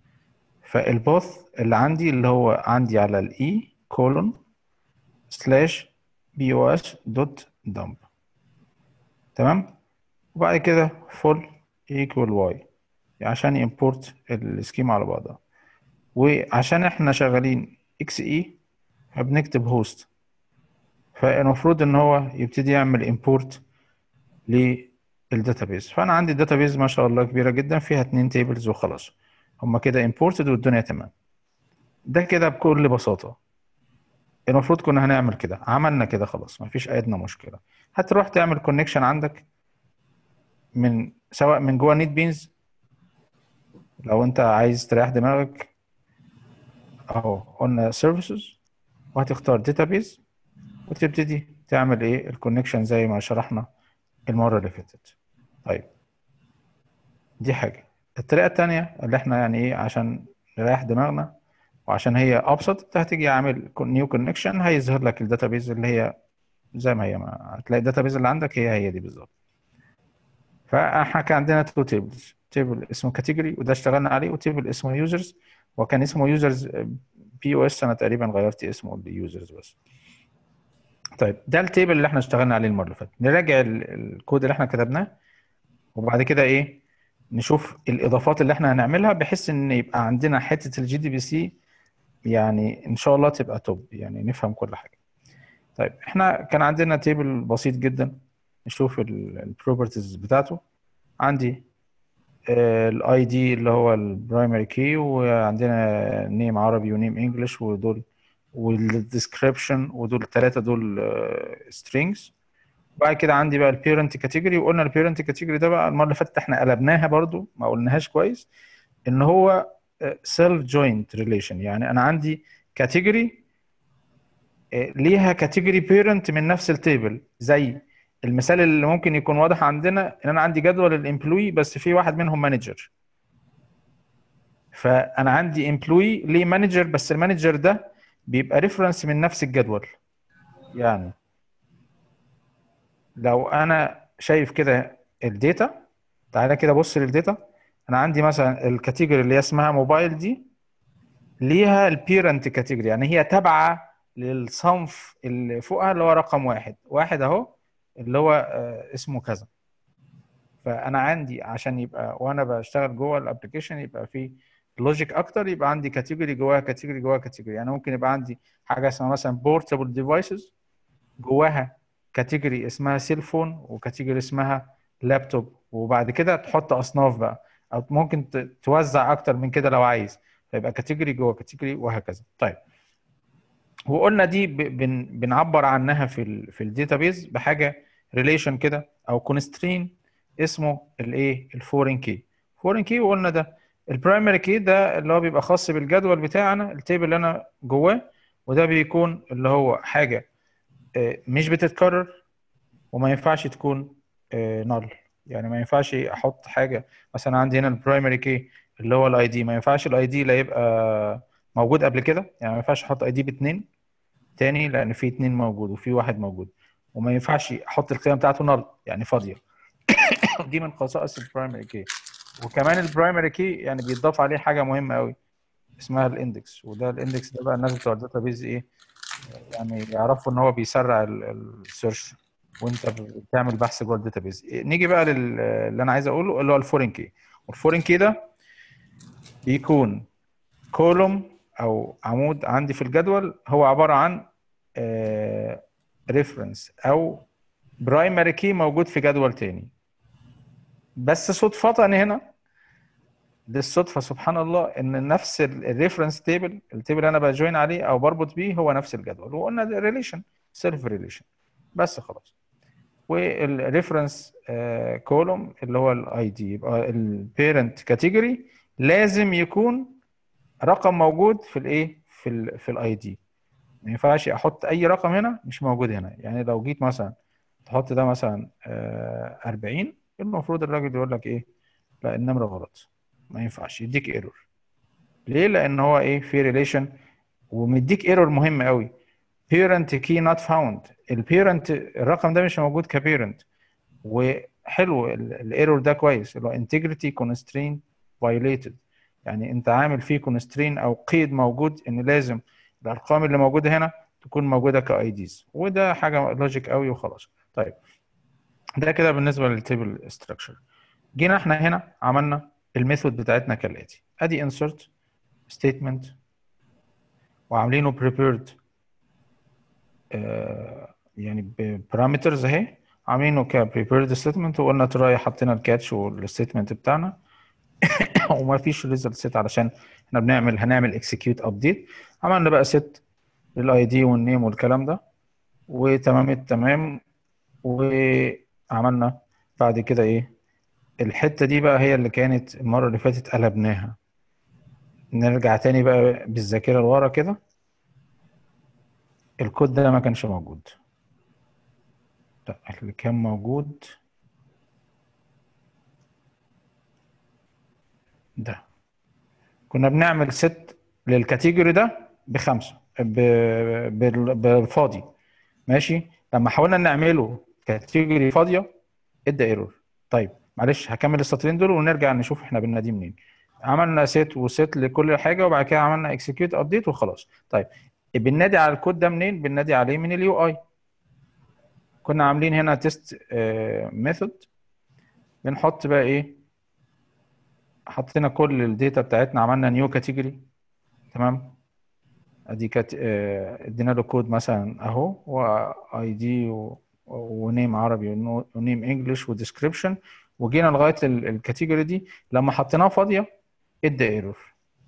فالبوث اللي عندي اللي هو عندي على الاي كولون سلاش بي او اس دوت دمب تمام وبعد كده فول ايكوال واي عشان يمبورت السكيما على بعضها وعشان احنا شغالين اكس اي فبنكتب هوست فالمفروض ان هو يبتدي يعمل امبورت للداتابيز فانا عندي الداتابيز ما شاء الله كبيره جدا فيها اتنين تيبلز وخلاص هما كده امبورتد والدنيا تمام ده كده بكل بساطه المفروض كنا هنعمل كده عملنا كده خلاص مفيش ادنى مشكله هتروح تعمل كونكشن عندك من سواء من جوه نيت بينز لو انت عايز تريح دماغك اهو قلنا سيرفيسز وهتختار داتابيز وتبتدي تعمل ايه الكونكشن زي ما شرحنا المره اللي فاتت طيب دي حاجه الطريقه التانية اللي احنا يعني ايه عشان نريح دماغنا وعشان هي ابسط انت هتيجي عامل نيو كونكشن هيظهر لك الداتابيز اللي هي زي ما هي ما هتلاقي الداتابيز اللي عندك هي هي دي بالظبط فاحنا كان عندنا تو تيبلز تيبل اسمه كاتيجوري وده اشتغلنا عليه وتيبل اسمه يوزرز وكان اسمه يوزرز بي او اس انا تقريبا غيرت اسمه ليوزرز بس طيب ده التيبل اللي احنا اشتغلنا عليه المره اللي فاتت نراجع ال- الكود اللي احنا كتبناه وبعد كده ايه نشوف الاضافات اللي احنا هنعملها بحيث ان يبقى عندنا حته الجي دي بي سي يعني ان شاء الله تبقى توب يعني نفهم كل حاجه طيب احنا كان عندنا تيبل بسيط جدا نشوف البروبرتيز بتاعته عندي الاي دي اللي هو البرايمري كي وعندنا نيم عربي ونيم انجلش ودول والديسكريبشن ودول الثلاثه دول سترينجز بعد كده عندي بقى البيرنت كاتيجوري وقلنا البيرنت كاتيجوري ده بقى المره اللي فاتت احنا قلبناها برضو ما قلناهاش كويس ان هو سيلف جوينت ريليشن يعني انا عندي كاتيجوري ليها كاتيجوري بيرنت من نفس التيبل زي المثال اللي ممكن يكون واضح عندنا ان انا عندي جدول الامبلوي بس في واحد منهم مانجر فانا عندي امبلوي ليه مانجر بس المانجر ده بيبقى ريفرنس من نفس الجدول يعني لو انا شايف كده الداتا تعالى كده بص للداتا انا عندي مثلا الكاتيجوري اللي هي اسمها موبايل دي ليها البيرنت كاتيجوري يعني هي تابعه للصنف اللي فوقها اللي هو رقم واحد واحد اهو اللي هو آه، اسمه كذا فانا عندي عشان يبقى وانا بشتغل جوه الابلكيشن يبقى في لوجيك اكتر يبقى عندي كاتيجوري جواها كاتيجوري جواها كاتيجوري يعني ممكن يبقى عندي حاجه اسمها مثلا بورتابل ديفايسز جواها كاتيجوري اسمها سيل فون وكاتيجوري اسمها لابتوب وبعد كده تحط اصناف بقى او ممكن ت- توزع اكتر من كده لو عايز فيبقى كاتيجوري جوه كاتيجوري وهكذا طيب وقلنا دي ب- بن بنعبر عنها في ال في الداتابيز بحاجه ريليشن كده او كونسترين اسمه الايه الفورين كي فورين كي وقلنا ده البرايمري كي ده اللي هو بيبقى خاص بالجدول بتاعنا التيبل اللي انا جواه وده بيكون اللي هو حاجه آه، مش بتتكرر وما ينفعش تكون نل يعني ما ينفعش احط حاجه مثلا عندي هنا البرايمري كي اللي هو الاي دي ما ينفعش الاي دي لا يبقى موجود قبل كده يعني ما ينفعش احط اي دي باثنين تاني لان في اتنين موجود وفي واحد موجود وما ينفعش احط القيم بتاعته نل يعني فاضيه دي من خصائص البرايمري كي وكمان البرايمري كي يعني بيتضاف عليه حاجه مهمه قوي اسمها الاندكس وده الاندكس ده بقى الناس بتوع الداتابيز ايه يعني يعرفوا ان هو بيسرع السيرش وانت بتعمل بحث جوه الداتابيز نيجي بقى لل- اللي انا عايز اقوله اللي هو الفورين كي والفورين كي ده بيكون كولوم او عمود عندي في الجدول هو عباره عن ريفرنس او برايمري كي موجود في جدول تاني بس صدفة هنا دي الصدفة سبحان الله ان نفس الريفرنس تيبل التيبل اللي انا بجوين عليه او بربط بيه هو نفس الجدول وقلنا ريليشن سيلف ريليشن بس خلاص والريفرنس كولوم اللي هو الاي دي يبقى البيرنت كاتيجوري لازم يكون رقم موجود في الايه في ال في الاي دي ما ينفعش احط اي رقم هنا مش موجود هنا يعني لو جيت مثلا تحط ده مثلا آه، 40 المفروض الراجل يقول لك ايه لا النمره غلط ما ينفعش يديك ايرور ليه لان هو ايه في ريليشن ومديك ايرور مهم قوي parent key not found البيرنت الرقم ده مش موجود كبيرنت وحلو الايرور ده كويس اللي هو integrity constraint violated يعني انت عامل فيه constraint او قيد موجود ان لازم الارقام اللي موجوده هنا تكون موجوده كاي ديز وده حاجه لوجيك قوي وخلاص طيب ده كده بالنسبه للتيبل ستراكشر جينا احنا هنا عملنا الميثود بتاعتنا كالاتي ادي insert statement وعاملينه prepared آه، يعني بارامترز اهي عاملينه كبريبيرد ستيتمنت وقلنا تراي حطينا الكاتش والستيتمنت بتاعنا وما فيش ريزلت سيت علشان احنا بنعمل هنعمل اكسكيوت ابديت عملنا بقى ست للاي دي والنيم والكلام ده وتمام التمام وعملنا بعد كده ايه الحته دي بقى هي اللي كانت المره اللي فاتت قلبناها نرجع تاني بقى بالذاكره لورا كده الكود ده ما كانش موجود لا اللي كان موجود ده كنا بنعمل ست للكاتيجوري ده بخمسة ب- بال- بالفاضي ماشي لما حاولنا نعمله كاتيجوري فاضية ادى ايرور طيب معلش هكمل السطرين دول ونرجع نشوف احنا بنناديه منين عملنا سيت وسيت لكل حاجة وبعد كده عملنا اكسكيوت ابديت وخلاص طيب بننادي على الكود ده منين بننادي عليه من اليو اي كنا عاملين هنا تيست ميثود بنحط بقى ايه حطينا كل الداتا بتاعتنا عملنا نيو كاتيجوري تمام ادي كات آه، ادينا له كود مثلا اهو واي دي ونيم عربي ونيم انجلش وديسكريبشن وجينا لغايه ال- الكاتيجوري دي لما حطيناها فاضيه ادى ايرور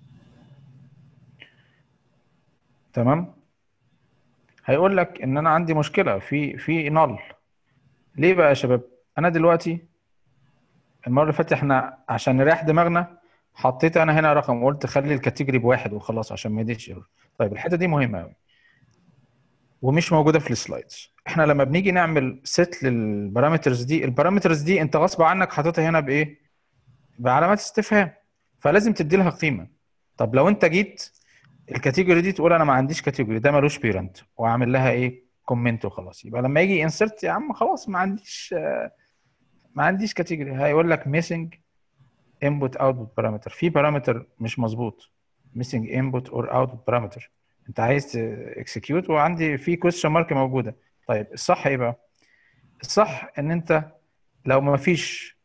تمام هيقول لك ان انا عندي مشكله في في نل ليه بقى يا شباب انا دلوقتي المره اللي فاتت احنا عشان نريح دماغنا حطيت انا هنا رقم وقلت خلي الكاتيجوري بواحد وخلاص عشان ما يديش ايرور طيب الحته دي مهمه قوي ومش موجوده في السلايدز احنا لما بنيجي نعمل سيت للبارامترز دي البارامترز دي انت غصب عنك حاططها هنا بايه بعلامات استفهام فلازم تدي لها قيمه طب لو انت جيت الكاتيجوري دي تقول انا ما عنديش كاتيجوري ده ملوش بيرنت واعمل لها ايه كومنت وخلاص يبقى لما يجي انسرت يا عم خلاص ما عنديش آه، ما عنديش كاتيجوري هيقول لك ميسنج انبوت اوتبوت بارامتر في بارامتر مش مظبوط ميسنج انبوت اور اوتبوت بارامتر انت عايز اكسكيوت وعندي في كويستشن مارك موجوده طيب الصح ايه بقى الصح ان انت لو ما فيش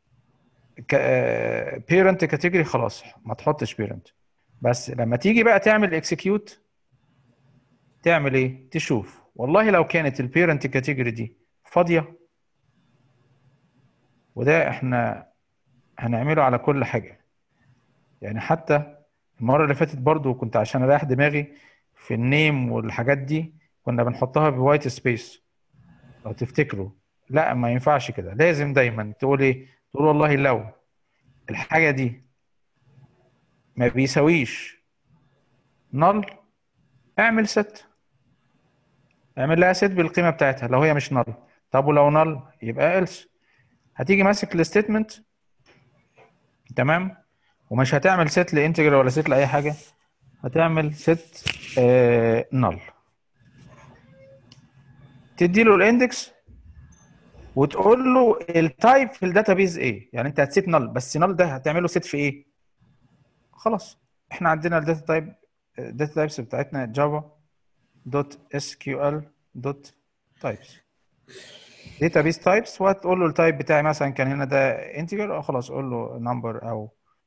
بيرنت كاتيجوري خلاص ما تحطش بيرنت بس لما تيجي بقى تعمل اكسكيوت تعمل ايه تشوف والله لو كانت البيرنت كاتيجوري دي فاضيه وده احنا هنعمله على كل حاجه يعني حتى المره اللي فاتت برضو كنت عشان اريح دماغي في النيم والحاجات دي كنا بنحطها بوايت سبيس لو تفتكروا لا ما ينفعش كده لازم دايما تقول ايه تقول والله لو الحاجه دي ما بيساويش نل اعمل ست اعمل لها ست بالقيمه بتاعتها لو هي مش نل طب ولو نل يبقى else هتيجي ماسك الستيتمنت تمام ومش هتعمل ست لانتجر ولا ست لاي حاجه هتعمل ست نل تدي له الاندكس وتقول له التايب في الداتابيز ايه يعني انت هتسيت نل بس نل ده هتعمله ست في ايه خلاص احنا عندنا الداتا تايب الداتا تايبس بتاعتنا جافا دوت اس كيو ال دوت تايبس داتابيز تايبس وهتقول له التايب بتاعي مثلا كان هنا ده انتجر اه خلاص قول له نمبر او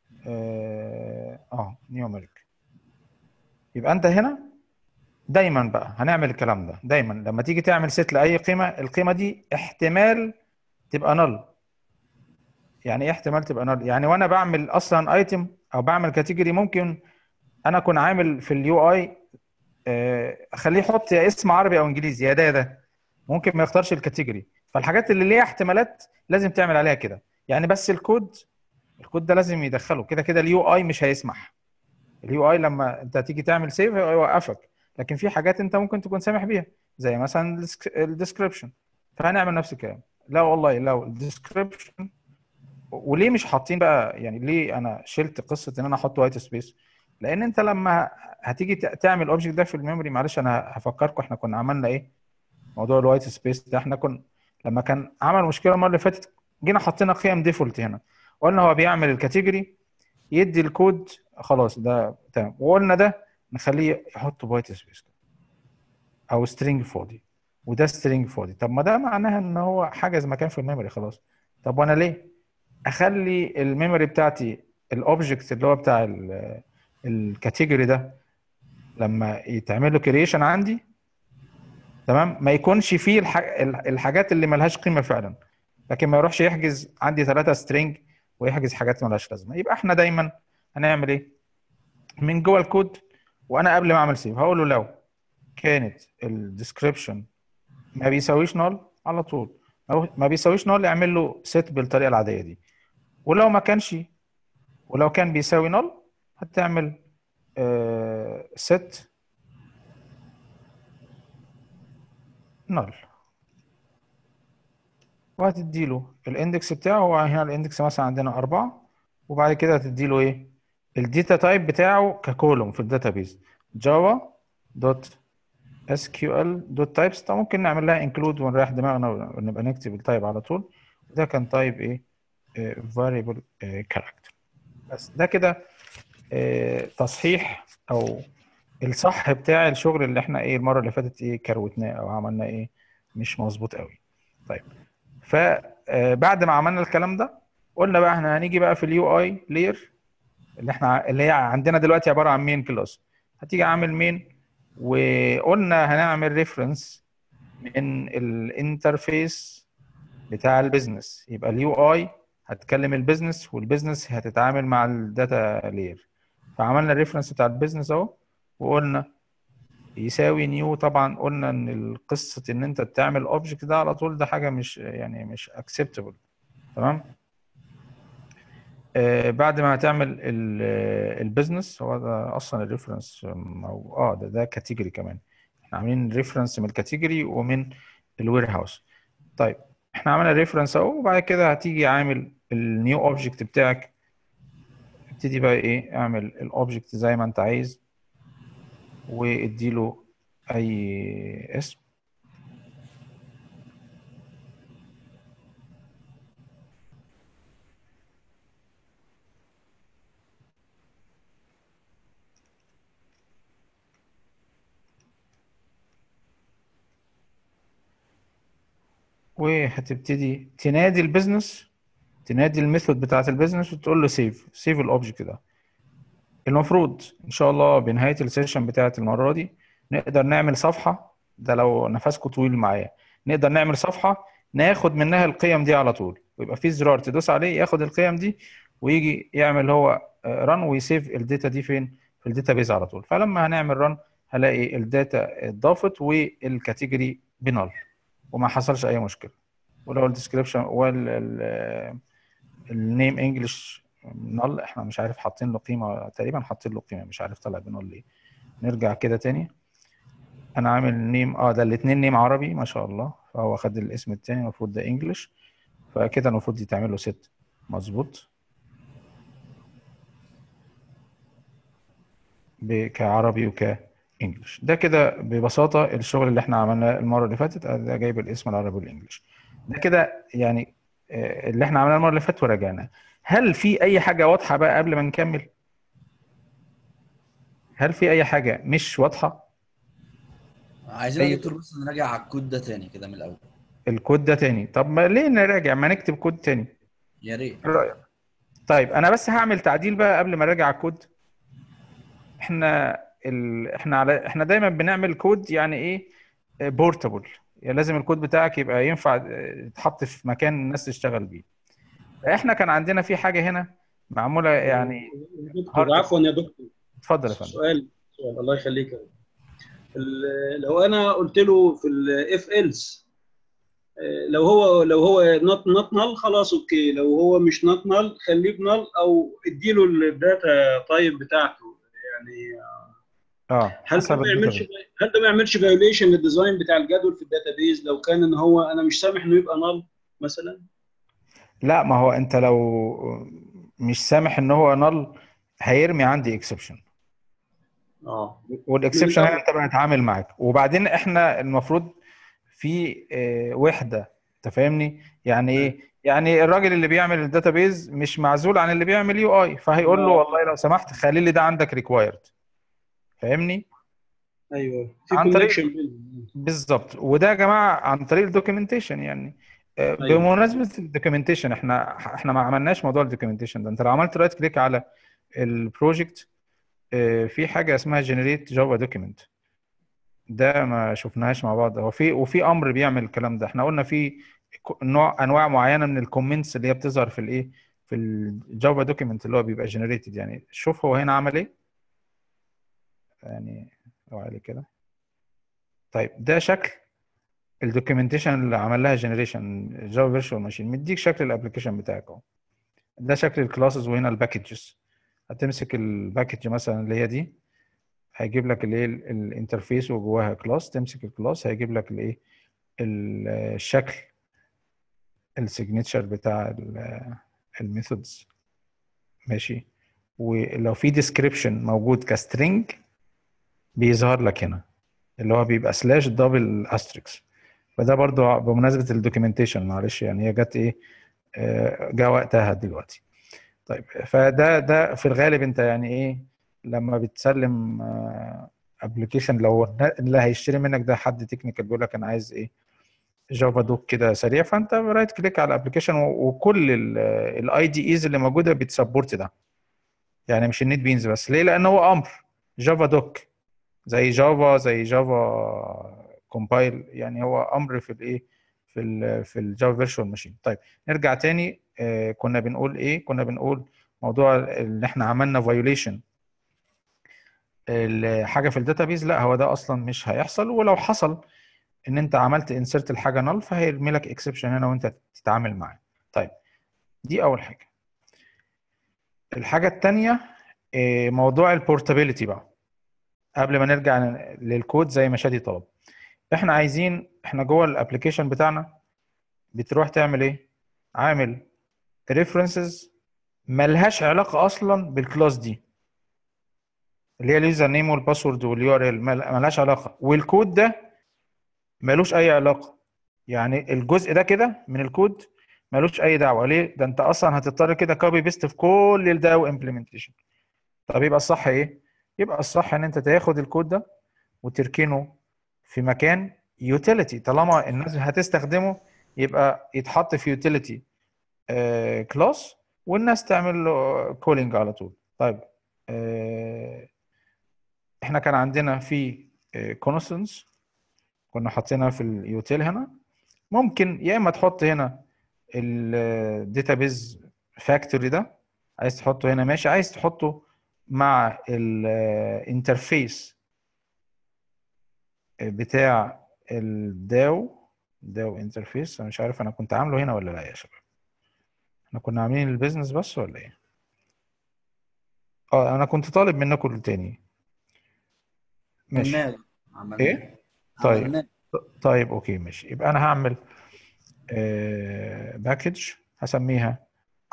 اه, آه نيوميريك يبقى انت هنا دايما بقى هنعمل الكلام ده دايما لما تيجي تعمل ست لاي قيمه القيمه دي احتمال تبقى نل يعني ايه احتمال تبقى نل يعني وانا بعمل اصلا ايتم او بعمل كاتيجوري ممكن انا اكون عامل في اليو اي اخليه يحط يا اسم عربي او انجليزي يا ده يا ده ممكن ما يختارش الكاتيجوري فالحاجات اللي ليها احتمالات لازم تعمل عليها كده يعني بس الكود الكود ده لازم يدخله كده كده اليو اي مش هيسمح اليو اي لما انت تيجي تعمل سيف هيوقفك لكن في حاجات انت ممكن تكون سامح بيها زي مثلا الديسكربشن فهنعمل نفس الكلام لا والله لو الديسكربشن وليه مش حاطين بقى يعني ليه انا شلت قصه ان انا احط وايت سبيس لان انت لما هتيجي تعمل الاوبجكت ده في الميموري معلش انا هفكركم احنا كنا عملنا ايه موضوع الوايت سبيس ده احنا كنا لما كان عمل مشكله المره اللي فاتت جينا حطينا قيم ديفولت هنا قلنا هو بيعمل الكاتيجوري يدي الكود خلاص ده تمام وقلنا ده نخليه يحط بايت سبيس او سترينج فاضي وده سترينج فاضي طب ما ده معناها ان هو حجز مكان في الميموري خلاص طب وانا ليه اخلي الميموري بتاعتي الاوبجكت اللي هو بتاع الكاتيجوري ده لما يتعمل له كرييشن عندي تمام ما يكونش فيه الحاجات اللي ملهاش قيمه فعلا لكن ما يروحش يحجز عندي ثلاثه سترينج ويحجز حاجات ملهاش لازمه يبقى احنا دايما هنعمل ايه من جوه الكود وانا قبل ما اعمل سيف هقول له لو كانت الديسكربشن ما بيساويش نول على طول ما بيساويش نول اعمل له سيت بالطريقه العاديه دي ولو ما كانش ولو كان بيساوي نول هتعمل سيت نل وهتدي له الاندكس بتاعه هو هنا الاندكس مثلا عندنا أربعة وبعد كده هتدي له ايه الداتا تايب بتاعه ككولوم في الداتابيز جافا دوت اس كيو ال دوت تايبس طب ممكن نعمل لها انكلود ونريح دماغنا ونبقى نكتب التايب على طول ده كان تايب ايه فاريبل كاركتر بس ده كده تصحيح او الصح بتاع الشغل اللي احنا ايه المره اللي فاتت ايه كروتناه او عملنا ايه مش مظبوط قوي طيب فبعد ما عملنا الكلام ده قلنا بقى احنا هنيجي بقى في اليو اي لير اللي احنا اللي هي عندنا دلوقتي عباره عن مين كلاس هتيجي عامل مين وقلنا هنعمل ريفرنس من الانترفيس بتاع البيزنس يبقى اليو اي هتكلم البيزنس والبيزنس هتتعامل مع الداتا لير فعملنا الريفرنس بتاع البيزنس اهو وقلنا يساوي نيو طبعا قلنا ان القصه ان انت تعمل اوبجكت ده على طول ده حاجه مش يعني مش اكسبتبل تمام آه بعد ما هتعمل البيزنس هو ده اصلا الريفرنس او اه ده ده كاتيجوري كمان احنا عاملين ريفرنس من الكاتيجوري ومن الوير هاوس طيب احنا عملنا ريفرنس اهو وبعد كده هتيجي عامل النيو اوبجكت بتاعك ابتدي بقى ايه اعمل الاوبجكت زي ما انت عايز واديله اي اسم وهتبتدي تنادي البيزنس تنادي الميثود بتاعت البيزنس وتقول له سيف سيف الاوبجكت ده المفروض ان شاء الله بنهايه السيشن بتاعت المره دي نقدر نعمل صفحه ده لو نفسكم طويل معايا نقدر نعمل صفحه ناخد منها القيم دي على طول ويبقى في زرار تدوس عليه ياخد القيم دي ويجي يعمل هو رن ويسيف الداتا دي فين في الداتا بيز على طول فلما هنعمل رن هلاقي الداتا اتضافت والكاتيجوري بنال وما حصلش اي مشكله ولو الديسكربشن وال النيم انجلش نل احنا مش عارف حاطين له قيمه تقريبا حاطين له قيمه مش عارف طلع بنول ليه نرجع كده تاني انا عامل نيم اه ده الاثنين نيم عربي ما شاء الله فهو خد الاسم التاني المفروض ده انجلش فكده المفروض يتعمل له ست مظبوط كعربي وكانجلش ده كده ببساطه الشغل اللي احنا عملناه المره اللي فاتت ده جايب الاسم العربي والانجلش ده كده يعني اللي احنا عملناه المره اللي فاتت وراجعنا هل في اي حاجه واضحه بقى قبل ما نكمل هل في اي حاجه مش واضحه عايزين يا أيوة. دكتور بس نراجع على الكود ده تاني كده من الاول الكود ده تاني طب ما ليه نراجع ما نكتب كود تاني يا ريت ايه رايك طيب انا بس هعمل تعديل بقى قبل ما اراجع الكود احنا ال... احنا على احنا دايما بنعمل كود يعني ايه بورتابل يعني لازم الكود بتاعك يبقى ينفع يتحط في مكان الناس تشتغل بيه احنا كان عندنا في حاجه هنا معموله يعني دكتور عفوا يا دكتور اتفضل يا فندم سؤال سؤال الله يخليك يا رب. ال- لو انا قلت له في الاف ايلس لو هو لو هو نوت نوت نل خلاص اوكي لو هو مش نوت نل خليه بنل او اديله الداتا تايب بتاعته يعني اه هل ده حسب ما يعملش الداتا هل ده ما يعملش فايوليشن للديزاين بتاع الجدول في الداتابيز لو كان ان هو انا مش سامح انه يبقى نل مثلا لا ما هو انت لو مش سامح ان هو نل هيرمي عندي اكسبشن اه والاكسبشن من هنا انت بقى هتعامل معاك وبعدين احنا المفروض في آه، وحده انت فاهمني يعني ايه يعني الراجل اللي بيعمل الداتابيز مش معزول عن اللي بيعمل يو اي فهيقول له آه. والله لو سمحت خلي لي ده عندك ريكوايرد فاهمني ايوه في عن طريق- كونكشن بالظبط وده يا جماعه عن طريق الدوكيومنتيشن يعني آه، أيوة. بمناسبه الدوكيومنتيشن احنا احنا ما عملناش موضوع الدوكيومنتيشن ده انت لو عملت رايت كليك على البروجكت آه، في حاجه اسمها جنريت جافا دوكيمنت ده ما شفناهاش مع بعض هو في وفي امر بيعمل الكلام ده احنا قلنا في ك- نوع انواع معينه من الكومنتس اللي هي بتظهر في الايه في الجافا دوكيمنت اللي هو بيبقى جنريتد يعني شوف هو هنا عمل ايه يعني لو عليه كده طيب ده شكل الدوكيومنتيشن اللي عمل لها جنريشن جافا فيرتشوال ماشين مديك شكل الابلكيشن بتاعك اهو ده شكل الكلاسز وهنا الباكجز هتمسك الباكج مثلا اللي هي دي هيجيب لك الايه ال- الانترفيس وجواها كلاس تمسك الكلاس هيجيب لك الايه ال- الشكل السيجنتشر بتاع الميثودز ماشي ولو في ديسكريبشن موجود كسترينج بيظهر لك هنا اللي هو بيبقى سلاش دبل استريكس فده برضو بمناسبه الدوكيومنتيشن معلش يعني هي جت ايه آه، جا وقتها دلوقتي طيب فده ده في الغالب انت يعني ايه لما بتسلم ابلكيشن لو اللي هيشتري منك ده حد تكنيكال بيقول لك انا عايز ايه جافا دوك كده سريع فانت رايت كليك على الابلكيشن وكل الاي دي ايز اللي موجوده بتسبورت ده يعني مش النت بينز بس ليه لان هو امر جافا دوك زي جافا زي جافا كومبايل يعني هو امر في الايه في ال في الجافا فيرتشوال ماشين طيب نرجع تاني آه، كنا بنقول ايه كنا بنقول موضوع ان احنا عملنا فايوليشن حاجه في الداتابيز لا هو ده اصلا مش هيحصل ولو حصل ان انت عملت انسرت الحاجه نل فهيرمي لك اكسبشن هنا وانت تتعامل معاه طيب دي اول حاجه الحاجه الثانيه موضوع البورتابيلتي بقى قبل ما نرجع للكود زي ما شادي طلب احنا عايزين احنا جوه الابلكيشن بتاعنا بتروح تعمل ايه عامل ريفرنسز ملهاش علاقه اصلا بالكلاس دي اللي هي اليوزر نيم والباسورد واليو ار ال ملهاش علاقه والكود ده ملوش اي علاقه يعني الجزء ده كده من الكود ملوش اي دعوه ليه ده انت اصلا هتضطر كده كوبي بيست في كل الداو امبلمنتيشن طب يبقى الصح ايه يبقى الصح ان انت تاخد الكود ده وتركنه في مكان يوتيليتي طالما الناس هتستخدمه يبقى يتحط في يوتيليتي كلاس والناس تعمل له كولينج على طول طيب آه، احنا كان عندنا في كونستنس كنا حاطينها في اليوتيل هنا ممكن يا اما تحط هنا الداتابيز فاكتوري ده عايز تحطه هنا ماشي عايز تحطه مع الانترفيس بتاع الداو داو انترفيس انا مش عارف انا كنت عامله هنا ولا لا يا شباب احنا كنا عاملين البيزنس بس ولا ايه اه انا كنت طالب منكم تاني ماشي عملناه عملناه ايه طيب عملناه. طيب اوكي ماشي يبقى انا هعمل باكج هسميها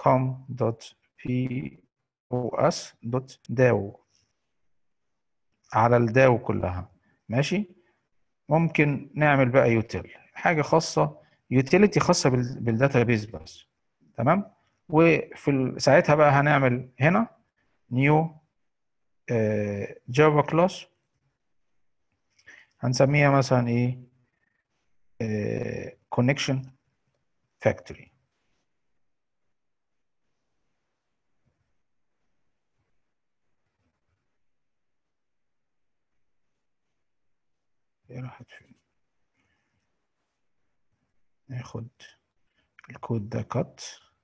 com.pos.dao على الداو كلها ماشي ممكن نعمل بقى يوتيل حاجه خاصه يوتيليتي خاصه بالداتابيز بس تمام وفي ال- ساعتها بقى هنعمل هنا نيو جافا كلاس هنسميها مثلا ايه كونكشن فاكتوري ايه راحت فين ناخد الكود ده كات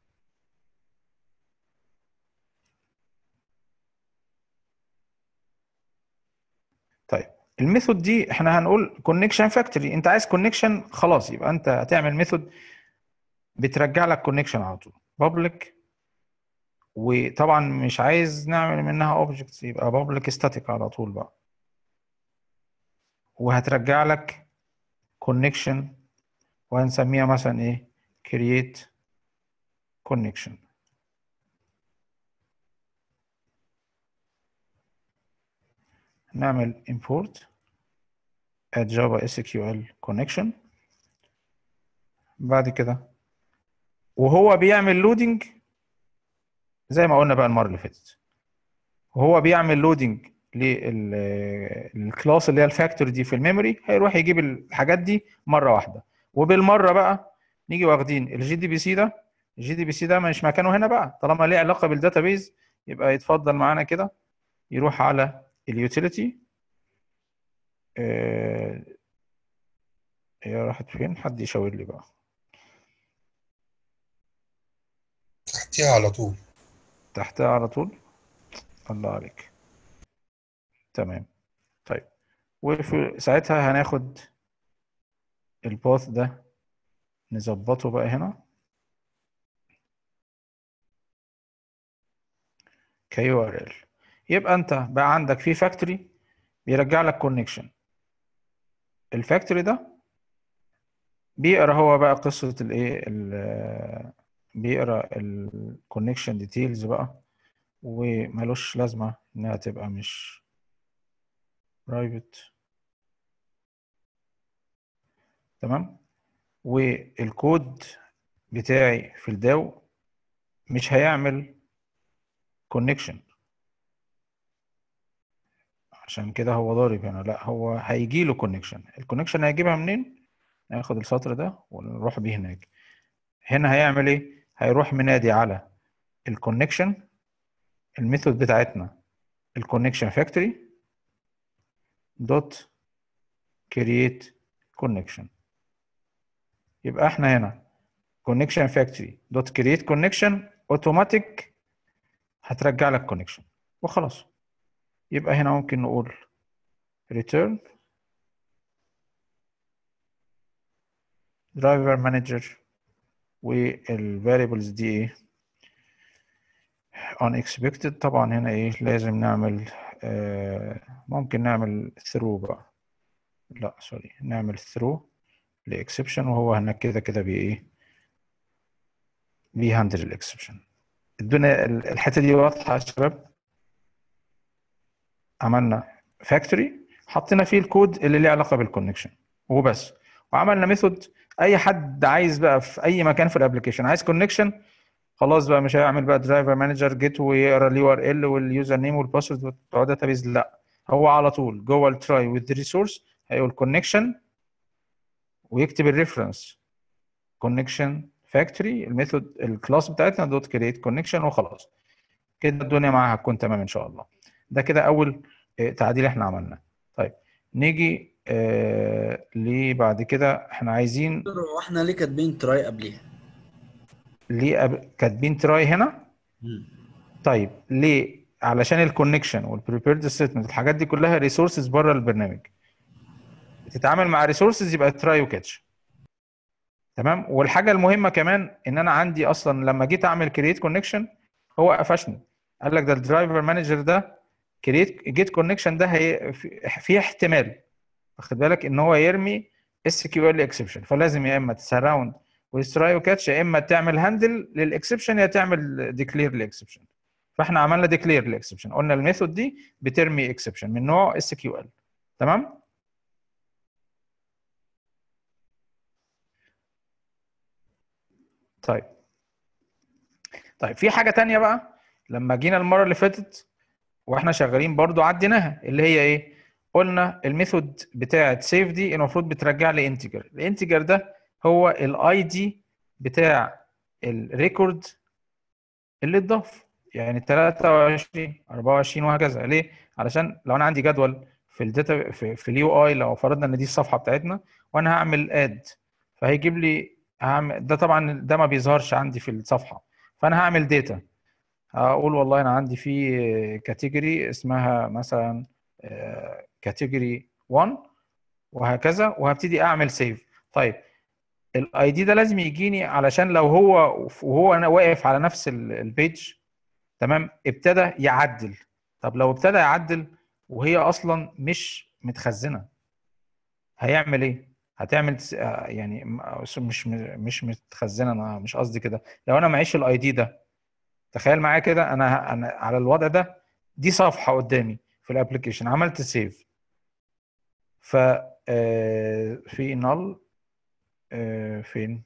طيب الميثود دي احنا هنقول كونكشن فاكتوري انت عايز كونكشن خلاص يبقى انت هتعمل ميثود بترجع لك كونكشن على طول بابليك وطبعا مش عايز نعمل منها اوبجكتس يبقى بابليك ستاتيك على طول بقى وهترجع لك كونكشن وهنسميها مثلا ايه create connection نعمل import add java sql connection بعد كده وهو بيعمل لودنج زي ما قلنا بقى المره اللي فاتت وهو بيعمل لودنج للكلاس اللي هي الفاكتور دي في الميموري هيروح يجيب الحاجات دي مره واحده وبالمره بقى نيجي واخدين الجي دي بي سي ده الجي دي بي سي ده مش مكانه هنا بقى طالما ليه علاقه بالداتابيز يبقى يتفضل معانا كده يروح على اليوتيليتي آه، هي راحت فين حد يشاور لي بقى تحتيها على طول تحتها على طول الله عليك تمام طيب وفي ساعتها هناخد الباث ده نظبطه بقى هنا كيو ار ال يبقى انت بقى عندك في فاكتوري بيرجع لك كونكشن الفاكتوري ده بيقرا هو بقى قصه الايه ال- بيقرا الكونكشن ديتيلز بقى وملوش لازمه انها تبقى مش برايفت تمام والكود بتاعي في الداو مش هيعمل كونكشن عشان كده هو ضارب هنا لا هو هيجي له كونكشن الكونكشن هيجيبها منين ناخد السطر ده ونروح بيه هناك هنا هيعمل ايه هيروح منادي على الكونكشن الميثود بتاعتنا الكونكشن فاكتوري دوت كرييت كونكشن يبقى احنا هنا connection factory dot create connection automatic هترجع لك connection وخلاص يبقى هنا ممكن نقول return driver manager والفاريبلز دي ايه unexpected طبعا هنا ايه لازم نعمل آه ممكن نعمل through بقى لا سوري نعمل through لإكسبشن وهو هناك كده كده بي ايه بيهندل الإكسبشن الدنيا الحتة دي واضحة يا شباب عملنا فاكتوري حطينا فيه الكود اللي ليه علاقة بالكونكشن وبس وعملنا ميثود اي حد عايز بقى في اي مكان في الابلكيشن عايز كونكشن خلاص بقى مش هيعمل بقى درايفر مانجر جيت ويقرا اليو ار ال واليوزر نيم والباسورد بتوع داتابيز لا هو على طول جوه التراي وذ ريسورس هيقول كونكشن ويكتب الريفرنس كونكشن فاكتوري الميثود الكلاس بتاعتنا دوت كريت كونكشن وخلاص كده الدنيا معاها هتكون تمام ان شاء الله ده كده اول آه، تعديل احنا عملناه طيب نيجي آه ليه بعد كده احنا عايزين دكتور، هو احنا ليه كاتبين تراي قبليها؟ ليه أب... كاتبين تراي هنا طيب ليه علشان الكونكشن والبريبيرد ستيتمنت الحاجات دي كلها ريسورسز بره البرنامج بتتعامل مع ريسورسز يبقى تراي وكاتش تمام والحاجه المهمه كمان ان انا عندي اصلا لما جيت اعمل كرييت كونكشن هو قفشني قال لك ده الدرايفر مانجر ده كرييت جيت كونكشن ده هي في في احتمال واخد بالك ان هو يرمي اس كيو ال اكسبشن فلازم يا اما تسراوند وتراي وكاتش يا اما تعمل هاندل للاكسبشن يا تعمل ديكلير للاكسبشن فاحنا عملنا ديكلير للاكسبشن قلنا الميثود دي بترمي اكسبشن من نوع اس كيو ال تمام طيب طيب في حاجه تانية بقى لما جينا المره اللي فاتت واحنا شغالين برضو عديناها اللي هي ايه قلنا الميثود بتاعه سيف دي المفروض بترجع لي انتجر الانتجر ده هو الاي دي بتاع الريكورد اللي اتضاف يعني 23 24 وهكذا ليه علشان لو انا عندي جدول في الداتا في, في اليو اي لو فرضنا ان دي الصفحه بتاعتنا وانا هعمل اد فهيجيب لي هعمل ده طبعا ده ما بيظهرش عندي في الصفحه فانا هعمل داتا هقول والله انا عندي في كاتيجوري اسمها مثلا كاتيجوري 1 وهكذا وهبتدي اعمل سيف طيب الاي دي ده لازم يجيني علشان لو هو وهو انا واقف على نفس البيج تمام ابتدى يعدل طب لو ابتدى يعدل وهي اصلا مش متخزنه هيعمل ايه هتعمل تس- آه، يعني م- مش مش متخزنه انا مش قصدي كده لو انا معيش الاي دي ده تخيل معايا كده انا انا على الوضع ده دي صفحه قدامي في الابلكيشن عملت سيف ف آه، في نل فين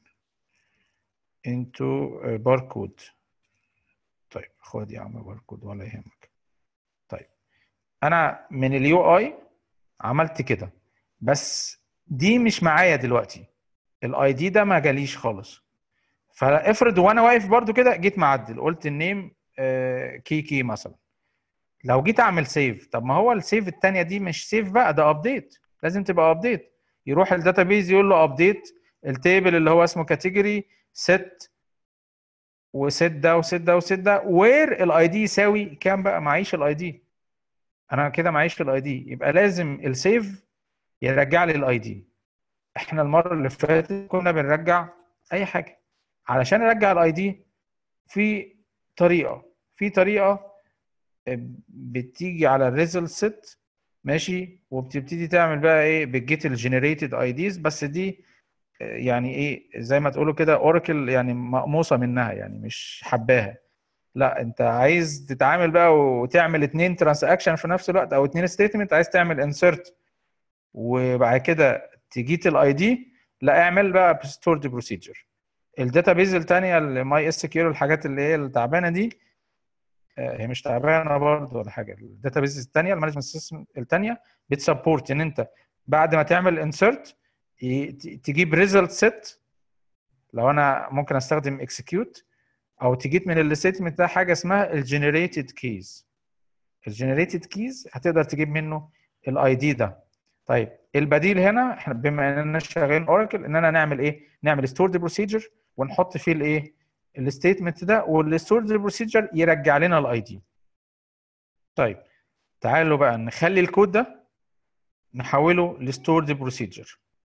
انتو باركود طيب خد يا عم باركود ولا يهمك طيب انا من اليو اي عملت كده بس دي مش معايا دلوقتي الاي دي ده ما جاليش خالص فافرض وانا واقف برضو كده جيت معدل قلت النيم آه، كي كي مثلا لو جيت اعمل سيف طب ما هو السيف التانية دي مش سيف بقى ده ابديت لازم تبقى ابديت يروح الداتابيز يقول له ابديت التيبل اللي هو اسمه كاتيجوري ست وست ده وست ده وست ده وير الاي دي يساوي كام بقى معيش الاي دي انا كده معيش الاي دي يبقى لازم السيف يرجع لي الاي دي احنا المره اللي فاتت كنا بنرجع اي حاجه علشان ارجع الاي دي في طريقه في طريقه بتيجي على الريزلت ست ماشي وبتبتدي تعمل بقى ايه بتجيت الجنريتد اي ديز بس دي يعني ايه زي ما تقولوا كده اوراكل يعني مقموصه منها يعني مش حباها لا انت عايز تتعامل بقى وتعمل اتنين ترانزاكشن في نفس الوقت او اتنين ستيتمنت عايز تعمل انسرت وبعد كده تجيت الاي دي لا اعمل بقى ستورد بروسيجر الداتابيز الثانيه الماي اس كيو الحاجات اللي هي التعبانه دي آه، هي مش تعبانه برضه ولا حاجه الداتابيز الثانيه المانجمنت سيستم الثانيه بتسبورت ان انت بعد ما تعمل انسرت تجيب ريزلت سيت لو انا ممكن استخدم اكسكيوت او تجيب من الستيتمنت ده حاجه اسمها الجنريتد كيز الجنريتد كيز هتقدر تجيب منه الاي دي ده طيب البديل هنا احنا بما اننا شغالين اوراكل ان انا نعمل ايه نعمل ستورد بروسيجر ونحط فيه الايه الستيتمنت ده والستورد بروسيجر يرجع لنا الاي دي طيب تعالوا بقى نخلي الكود ده نحوله لستورد بروسيجر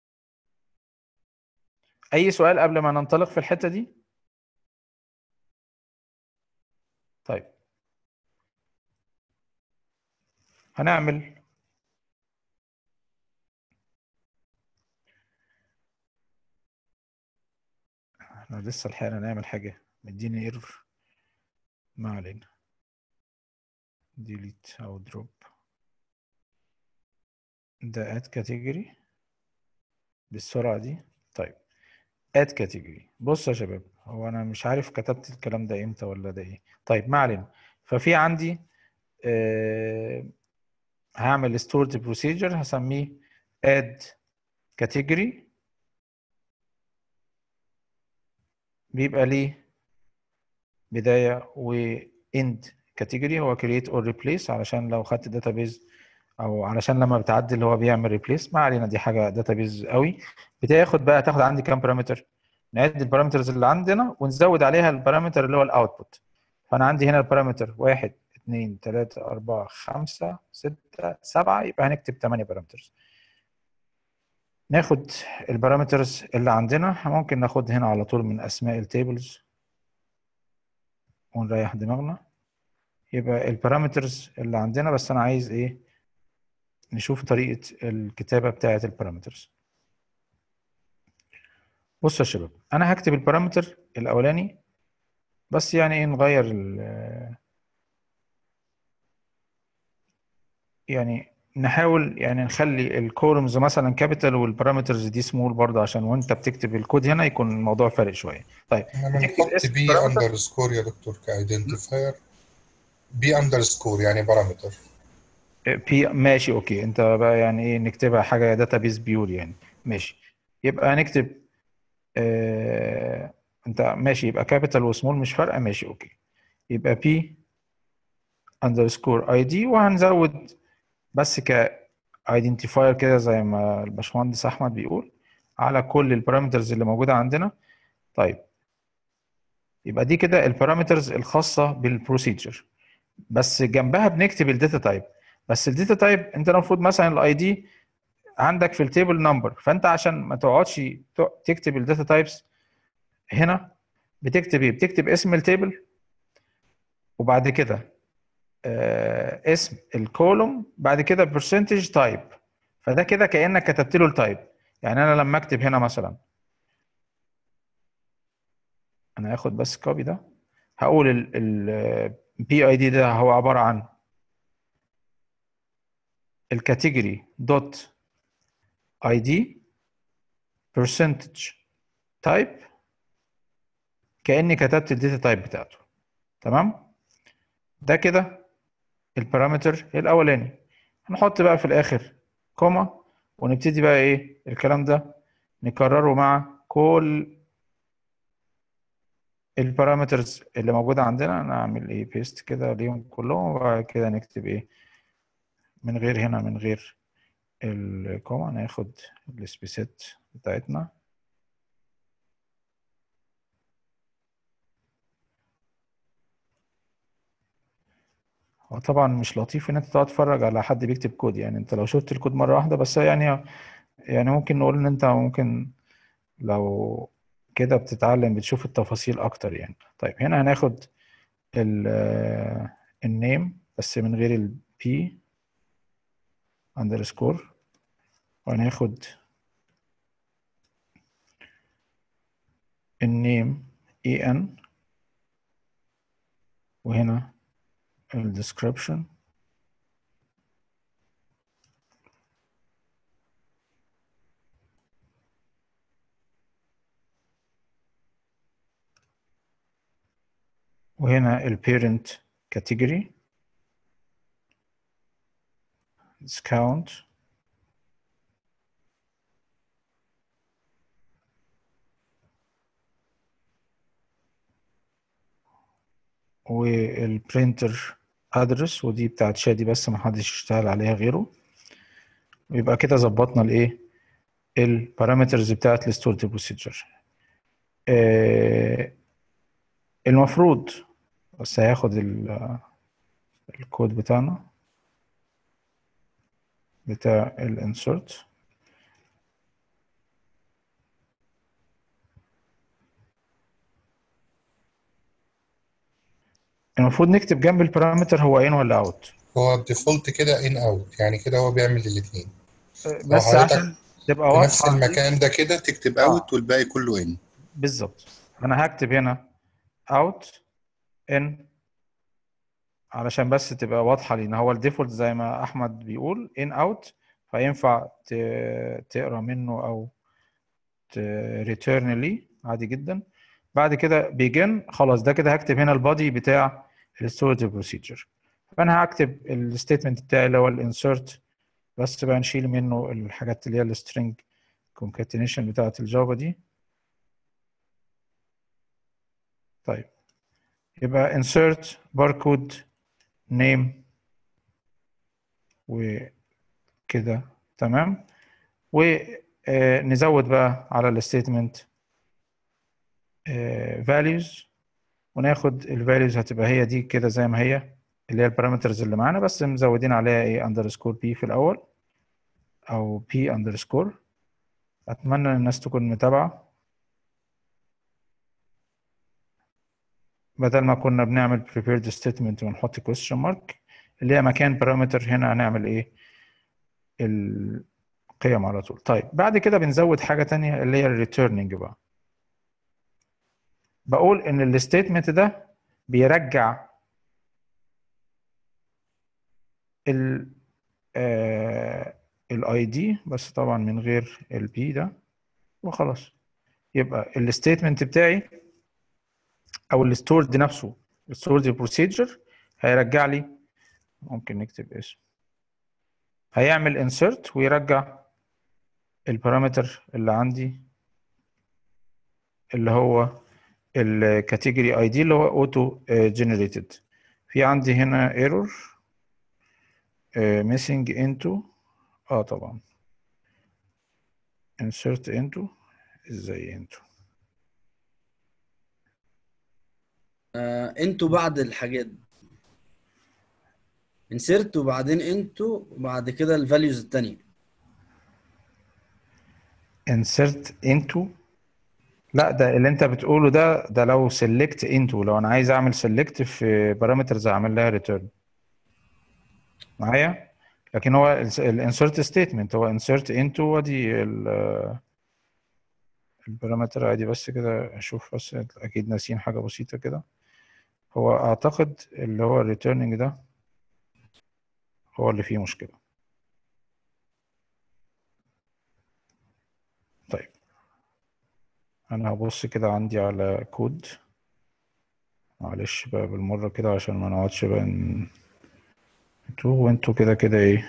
اي سؤال قبل ما ننطلق في الحته دي طيب هنعمل احنا لسه الحقيقة نعمل حاجة مديني ايرور ما علينا ديليت او دروب ده اد كاتيجوري بالسرعة دي طيب اد كاتيجوري بص يا شباب هو انا مش عارف كتبت الكلام ده امتى ولا ده ايه طيب ما علينا ففي عندي آه هعمل stored procedure هسميه add category بيبقى ليه بداية و end category هو create or replace علشان لو خدت database او علشان لما بتعدل هو بيعمل replace ما علينا دي حاجة database قوي بتاخد بقى تاخد عندي كام بارامتر نعد البارامترز اللي عندنا ونزود عليها البارامتر اللي هو الاوتبوت فانا عندي هنا البارامتر واحد اثنين ثلاثة أربعة خمسة ستة سبعة يبقى هنكتب ثمانية بارامترز ناخد البارامترز اللي عندنا ممكن ناخد هنا على طول من أسماء التيبلز ونريح دماغنا يبقى البارامترز اللي عندنا بس أنا عايز إيه نشوف طريقة الكتابة بتاعة البارامترز بصوا يا شباب أنا هكتب البارامتر الأولاني بس يعني إيه نغير ال يعني نحاول يعني نخلي الكولومز مثلا كابيتال والبارامترز دي سمول برضه عشان وانت بتكتب الكود هنا يكون الموضوع فارق شويه طيب احنا تكتب بنحط اسم بي بارامتر اندرسكور يا دكتور كايدنتيفاير بي اندرسكور يعني بارامتر بي ماشي اوكي انت بقى يعني ايه نكتبها حاجه داتابيز بيور يعني ماشي يبقى نكتب آه انت ماشي يبقى كابيتال وسمول مش فارقه ماشي اوكي يبقى بي اندرسكور اي دي وهنزود بس ك ايدنتيفاير كده زي ما الباشمهندس احمد بيقول على كل البارامترز اللي موجوده عندنا طيب يبقى دي كده البارامترز الخاصه بالبروسيجر بس جنبها بنكتب الداتا تايب بس الداتا تايب انت المفروض مثلا الاي دي عندك في التيبل نمبر فانت عشان ما تقعدش ت- تكتب الداتا تايبس هنا بتكتب ايه بتكتب اسم التيبل وبعد كده آه، اسم الكولوم بعد كده برسنتج تايب فده كده كانك كتبت له التايب يعني انا لما اكتب هنا مثلا انا هاخد بس كوبي ده هقول البي اي دي ده هو عباره عن الكاتيجوري دوت اي دي برسنتج تايب كاني كتبت الداتا تايب بتاعته تمام ده كده البارامتر الاولاني هنحط بقى في الاخر كوما ونبتدي بقى ايه الكلام ده نكرره مع كل البارامترز اللي موجوده عندنا نعمل ايه بيست كده ليهم كلهم وبعد كده نكتب ايه من غير هنا من غير الكوما ناخد السبيسات بتاعتنا هو طبعا مش لطيف ان انت تقعد تتفرج على حد بيكتب كود يعني انت لو شفت الكود مره واحده بس يعني يعني ممكن نقول ان انت ممكن لو كده بتتعلم بتشوف التفاصيل اكتر يعني طيب هنا هناخد النيم بس من غير البي اندرسكور وهناخد النيم اي ان وهنا الديسكريبشن وهنا البيرنت category discount والبرينتر ادرس ودي بتاعت شادي بس ما حدش يشتغل عليها غيره ويبقى كده ظبطنا الايه البارامترز بتاعت الستورد بروسيجر المفروض بس هياخد ال- الكود بتاعنا بتاع الانسرت المفروض نكتب جنب البارامتر هو ان ولا اوت هو الديفولت كده ان اوت يعني كده هو بيعمل الاثنين بس حضرتك عشان تبقى في نفس واضحه المكان ده كده تكتب آه. اوت والباقي كله ان بالظبط انا هكتب هنا out in علشان بس تبقى واضحه لان هو الديفولت زي ما احمد بيقول in out فينفع ت- تقرا منه او ريتيرن لي عادي جدا بعد كده begin خلاص ده كده هكتب هنا البادي بتاع الستورج بروسيجر فانا هكتب الستيتمنت بتاعي اللي هو الانسرت بس بقى نشيل منه الحاجات اللي هي السترنج concatenation بتاعت الجافا دي طيب يبقى insert barcode name وكده تمام ونزود بقى على الستيتمنت values وناخد الفاليوز هتبقى هي دي كده زي ما هي اللي هي البارامترز اللي معانا بس مزودين عليها ايه اندرسكور بي في الاول او بي اندرسكور اتمنى ان الناس تكون متابعه بدل ما كنا بنعمل prepared statement ونحط question mark اللي هي مكان parameter هنا هنعمل ايه القيم على طول طيب بعد كده بنزود حاجة تانية اللي هي الريتيرنينج بقى بقول ان الستيتمنت ده بيرجع ال الاي دي بس طبعا من غير البي ده وخلاص يبقى الستيتمنت بتاعي او الستورد نفسه الستورد بروسيجر هيرجع لي ممكن نكتب اسم هيعمل انسرت ويرجع البارامتر اللي عندي اللي هو الكاتيجوري اي دي اللي هو اوتو جنريتد في عندي هنا ايرور ميسنج انتو اه طبعا insert into ازاي انتو آه انتوا بعد الحاجات دي انسرت وبعدين انتوا وبعد كده الفاليوز التانية insert into لا ده اللي انت بتقوله ده ده لو select into لو انا عايز اعمل select في parameters اعمل لها return معايا لكن هو الانسرت ستيتمنت هو insert into ودي ال البارامتر عادي بس كده اشوف بس اكيد ناسيين حاجه بسيطه كده هو اعتقد اللي هو الريتيرنينج ده هو اللي فيه مشكله طيب انا هبص كده عندي على كود معلش بقى بالمره كده عشان ما نقعدش بقى ن- انتوا وانتوا كده كده ايه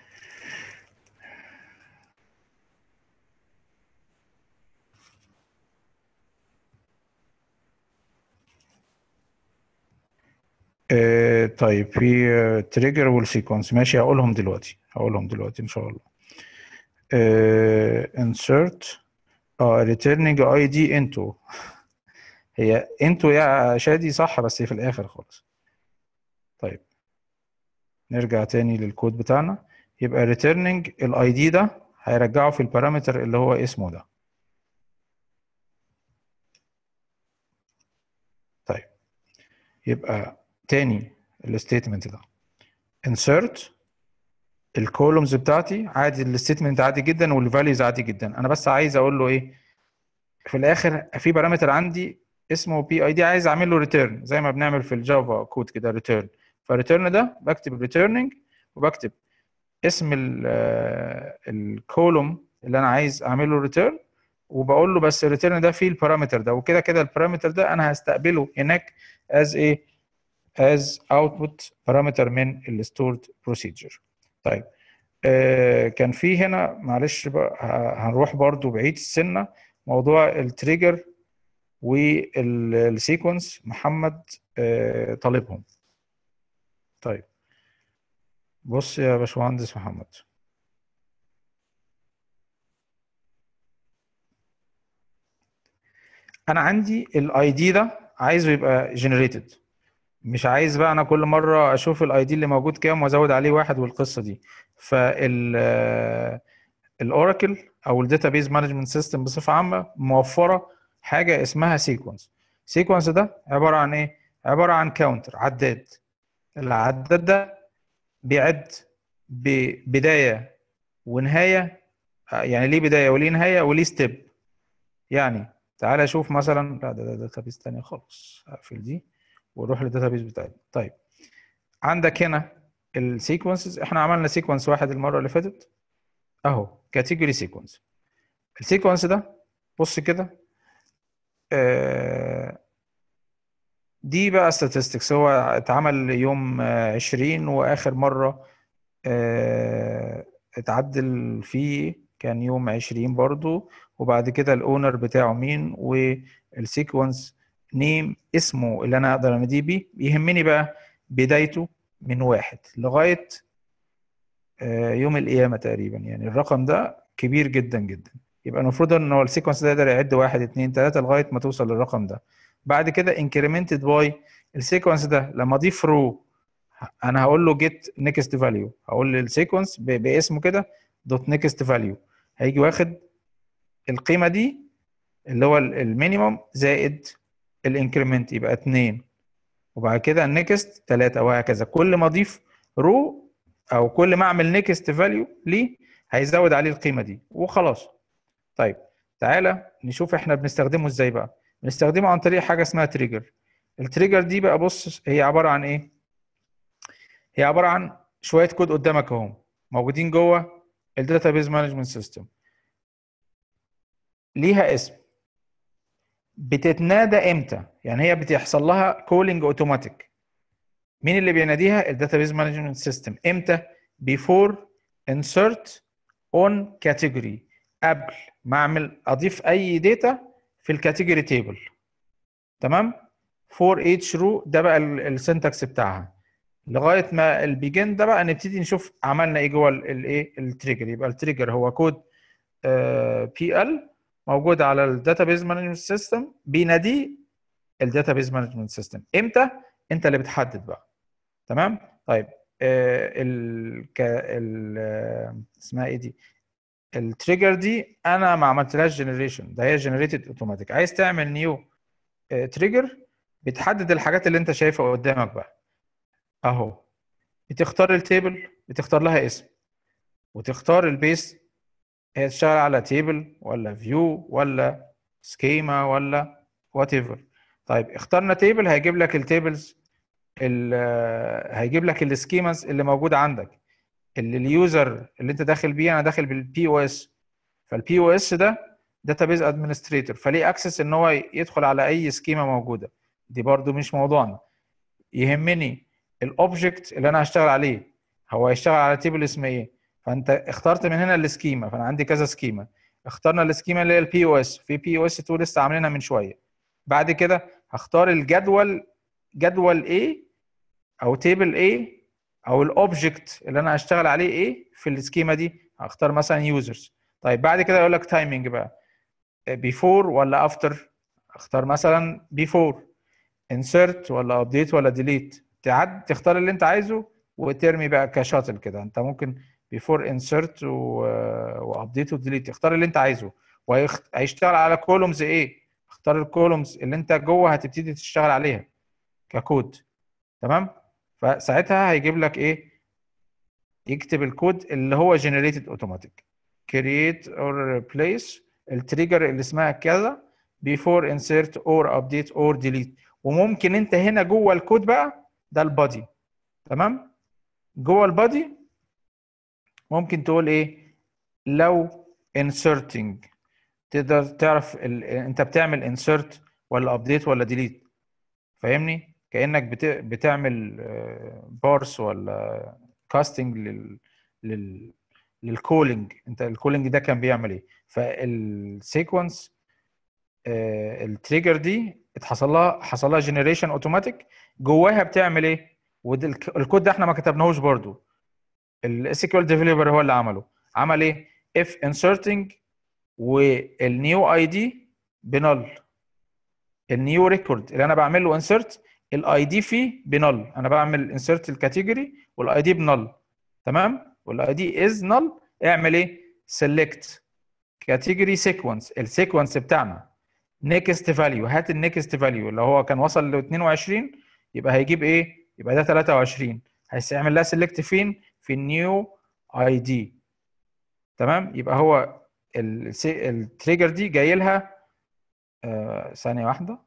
آه طيب في تريجر والسيكونس ماشي هقولهم دلوقتي هقولهم دلوقتي ان شاء الله آه insert اه returning id into هي into يا شادي صح بس هي في الاخر خالص طيب نرجع تاني للكود بتاعنا يبقى returning الاي دي ده هيرجعه في البارامتر اللي هو اسمه ده طيب يبقى تاني الستيتمنت ده insert الكولومز بتاعتي عادي الستيتمنت عادي جدا والفاليوز عادي جدا انا بس عايز اقول له ايه في الاخر في بارامتر عندي اسمه بي اي دي عايز اعمل له ريتيرن زي ما بنعمل في الجافا كود كده ريتيرن فالريتيرن ده بكتب ريتيرنينج وبكتب اسم الكولوم اللي انا عايز اعمل له ريتيرن وبقول له بس الريتيرن ده فيه البارامتر ده وكده كده البارامتر ده انا هستقبله هناك as ايه as output parameter من ال stored procedure طيب آه كان في هنا معلش بقى ه- هنروح برضو بعيد السنة موضوع التريجر والسيكونس محمد آه طالبهم طيب بص يا باشمهندس محمد انا عندي الاي دي ده عايزه يبقى جنريتد مش عايز بقى انا كل مره اشوف الاي دي اللي موجود كام وازود عليه واحد والقصه دي فال الاوراكل او الداتابيز مانجمنت سيستم بصفه عامه موفره حاجه اسمها سيكونس سيكونس ده عباره عن ايه عباره عن كاونتر عداد العداد ده بيعد ببدايه ونهايه يعني ليه بدايه وليه نهايه وليه ستيب يعني تعالى شوف مثلا لا ده ده داتابيز تانية خالص اقفل دي ونروح للداتابيز بتاعتنا طيب عندك هنا السيكونسز احنا عملنا سيكونس واحد المره اللي فاتت اهو كاتيجوري سيكونس السيكونس ده بص كده آه، دي بقى statistics هو اتعمل يوم آه، 20 واخر مره آه، اتعدل فيه كان يوم 20 برضو وبعد كده الاونر بتاعه مين والسيكونس نيم اسمه اللي انا اقدر اناديه بيه يهمني بقى بدايته من واحد لغايه آه، يوم القيامه تقريبا يعني الرقم ده كبير جدا جدا يبقى المفروض ان هو السيكونس ده يقدر يعد واحد اتنين تلاته لغايه ما توصل للرقم ده بعد كده incremented by السيكونس ده لما اضيف رو انا هقول له get next value هقول للسيكونس ب- باسمه كده دوت next value هيجي واخد القيمه دي اللي هو المينيمم زائد الانكريمنت يبقى 2 وبعد كده النكست 3 وهكذا كل ما اضيف رو او كل ما اعمل نيكست فاليو ليه هيزود عليه القيمه دي وخلاص طيب تعالى نشوف احنا بنستخدمه ازاي بقى بنستخدمه عن طريق حاجه اسمها تريجر التريجر دي بقى بص هي عباره عن ايه هي عباره عن شويه كود قدامك اهو موجودين جوه الداتابيز مانجمنت سيستم ليها اسم بتتنادى امتى يعني هي بتحصل لها كولينج اوتوماتيك مين اللي بيناديها الداتابيز مانجمنت سيستم امتى بيفور انسرت اون كاتيجوري قبل ما اعمل اضيف اي داتا في الكاتيجوري تيبل تمام فور ايتش رو ده بقى السنتكس بتاعها لغايه ما البيجن ده بقى نبتدي نشوف عملنا ايه جوه الايه التريجر يبقى التريجر هو كود بي ال موجود على الداتابيز مانجمنت سيستم بيناديه الداتابيز مانجمنت سيستم امتى انت اللي بتحدد بقى تمام طيب آه ال ك ال آه، اسمها ايه دي التريجر دي انا ما عملتلهاش جنريشن ده هي جنريتد اوتوماتيك عايز تعمل نيو تريجر بتحدد الحاجات اللي انت شايفها قدامك بقى اهو بتختار التيبل بتختار لها اسم وتختار البيس هي تشتغل على تيبل ولا فيو ولا سكيما ولا وات ايفر طيب اخترنا تيبل هيجيب لك التيبلز هيجيب لك السكيماز اللي موجوده عندك اللي اليوزر اللي انت داخل بيه انا داخل بالبي او اس فالبي او اس ده داتابيز ادمنستريتور فليه اكسس ان هو يدخل على اي سكيما موجوده دي برضو مش موضوعنا يهمني الاوبجكت اللي انا هشتغل عليه هو هيشتغل على تيبل اسمه ايه فانت اخترت من هنا السكيما فانا عندي كذا سكيما اخترنا السكيما اللي هي البي او اس في بي او اس 2 لسه عاملينها من شويه بعد كده هختار الجدول جدول ايه او تيبل ايه او الاوبجكت اللي انا هشتغل عليه ايه في السكيما دي هختار مثلا يوزرز طيب بعد كده يقول لك تايمنج بقى بيفور ولا افتر اختار مثلا بيفور انسرت ولا ابديت ولا ديليت تعد تختار اللي انت عايزه وترمي بقى كشاتل كده انت ممكن بيفور انسرت وابديت وديليت تختار اللي انت عايزه وهيشتغل على كولومز ايه اختار الكولومز اللي انت جوه هتبتدي تشتغل عليها ككود تمام فساعتها هيجيب لك ايه يكتب الكود اللي هو generated automatic create or replace التريجر اللي اسمها كذا before insert or update or delete وممكن انت هنا جوه الكود بقى ده البادي تمام جوه البادي ممكن تقول ايه لو inserting تقدر تعرف ال... انت بتعمل insert ولا update ولا delete فاهمني كانك بت... بتعمل بارس ولا كاستنج لل لل للكولينج انت الكولينج ده كان بيعمل ايه فالسيكونس التريجر دي اتحصل لها حصل لها جنريشن اوتوماتيك جواها بتعمل ايه والكود ده احنا ما كتبناهوش برضو الاس كيو ال ديفلوبر هو اللي عمله عمل ايه اف انسرتنج والنيو اي دي بنل النيو ريكورد اللي انا بعمل له انسرت الاي دي فيه بنل انا بعمل انسرت الكاتيجوري والاي دي بنل تمام والاي دي از نل اعمل ايه سيلكت كاتيجوري سيكونس السيكونس بتاعنا نيكست فاليو هات النيكست فاليو اللي هو كان وصل ل 22 يبقى هيجيب ايه يبقى ده 23 هيعمل لها سيلكت فين في النيو اي دي تمام يبقى هو التريجر دي جاي لها آه ثانيه واحده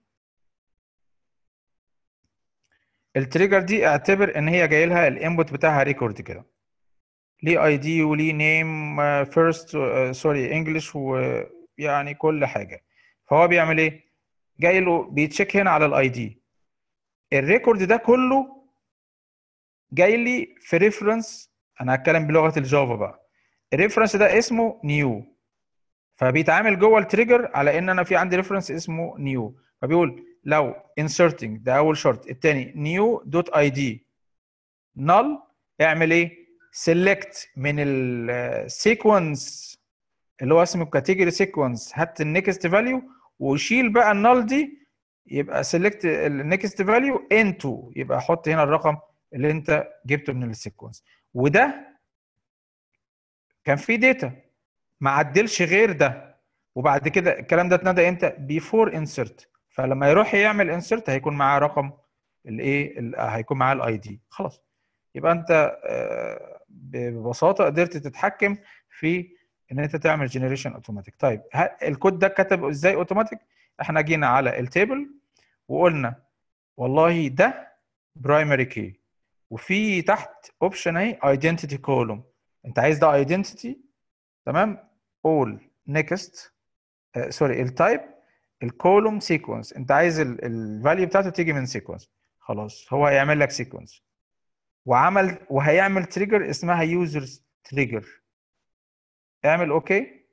التريجر دي اعتبر ان هي جاي لها الانبوت بتاعها ريكورد كده ليه اي دي وليه نيم فيرست سوري انجلش ويعني كل حاجه فهو بيعمل ايه جاي له بيتشيك هنا على الاي دي الريكورد ده كله جاي لي في ريفرنس انا هتكلم بلغه الجافا بقى الريفرنس ده اسمه نيو فبيتعامل جوه التريجر على ان انا في عندي ريفرنس اسمه نيو فبيقول لو inserting ده اول شرط الثاني new دوت اي دي null اعمل ايه select من السيكونس اللي هو اسمه كاتيجوري سيكونس هات النكست فاليو وشيل بقى النال دي يبقى select النكست فاليو into يبقى حط هنا الرقم اللي انت جبته من السيكونس وده كان في داتا ما عدلش غير ده وبعد كده الكلام ده اتندى امتى بيفور انسرت فلما يروح يعمل انسرت هيكون معاه رقم الايه هيكون معاه الاي دي خلاص يبقى انت ببساطه قدرت تتحكم في ان انت تعمل جنريشن اوتوماتيك طيب الكود ده كتب ازاي اوتوماتيك احنا جينا على التيبل وقلنا والله ده برايمري كي وفي تحت اوبشن اهي ايدنتيتي كولوم انت عايز ده ايدنتيتي تمام all next سوري التايب الكولوم سيكونس انت عايز الفاليو بتاعته تيجي من سيكونس خلاص هو هيعمل لك سيكونس وعمل وهيعمل تريجر اسمها يوزرز تريجر اعمل اوكي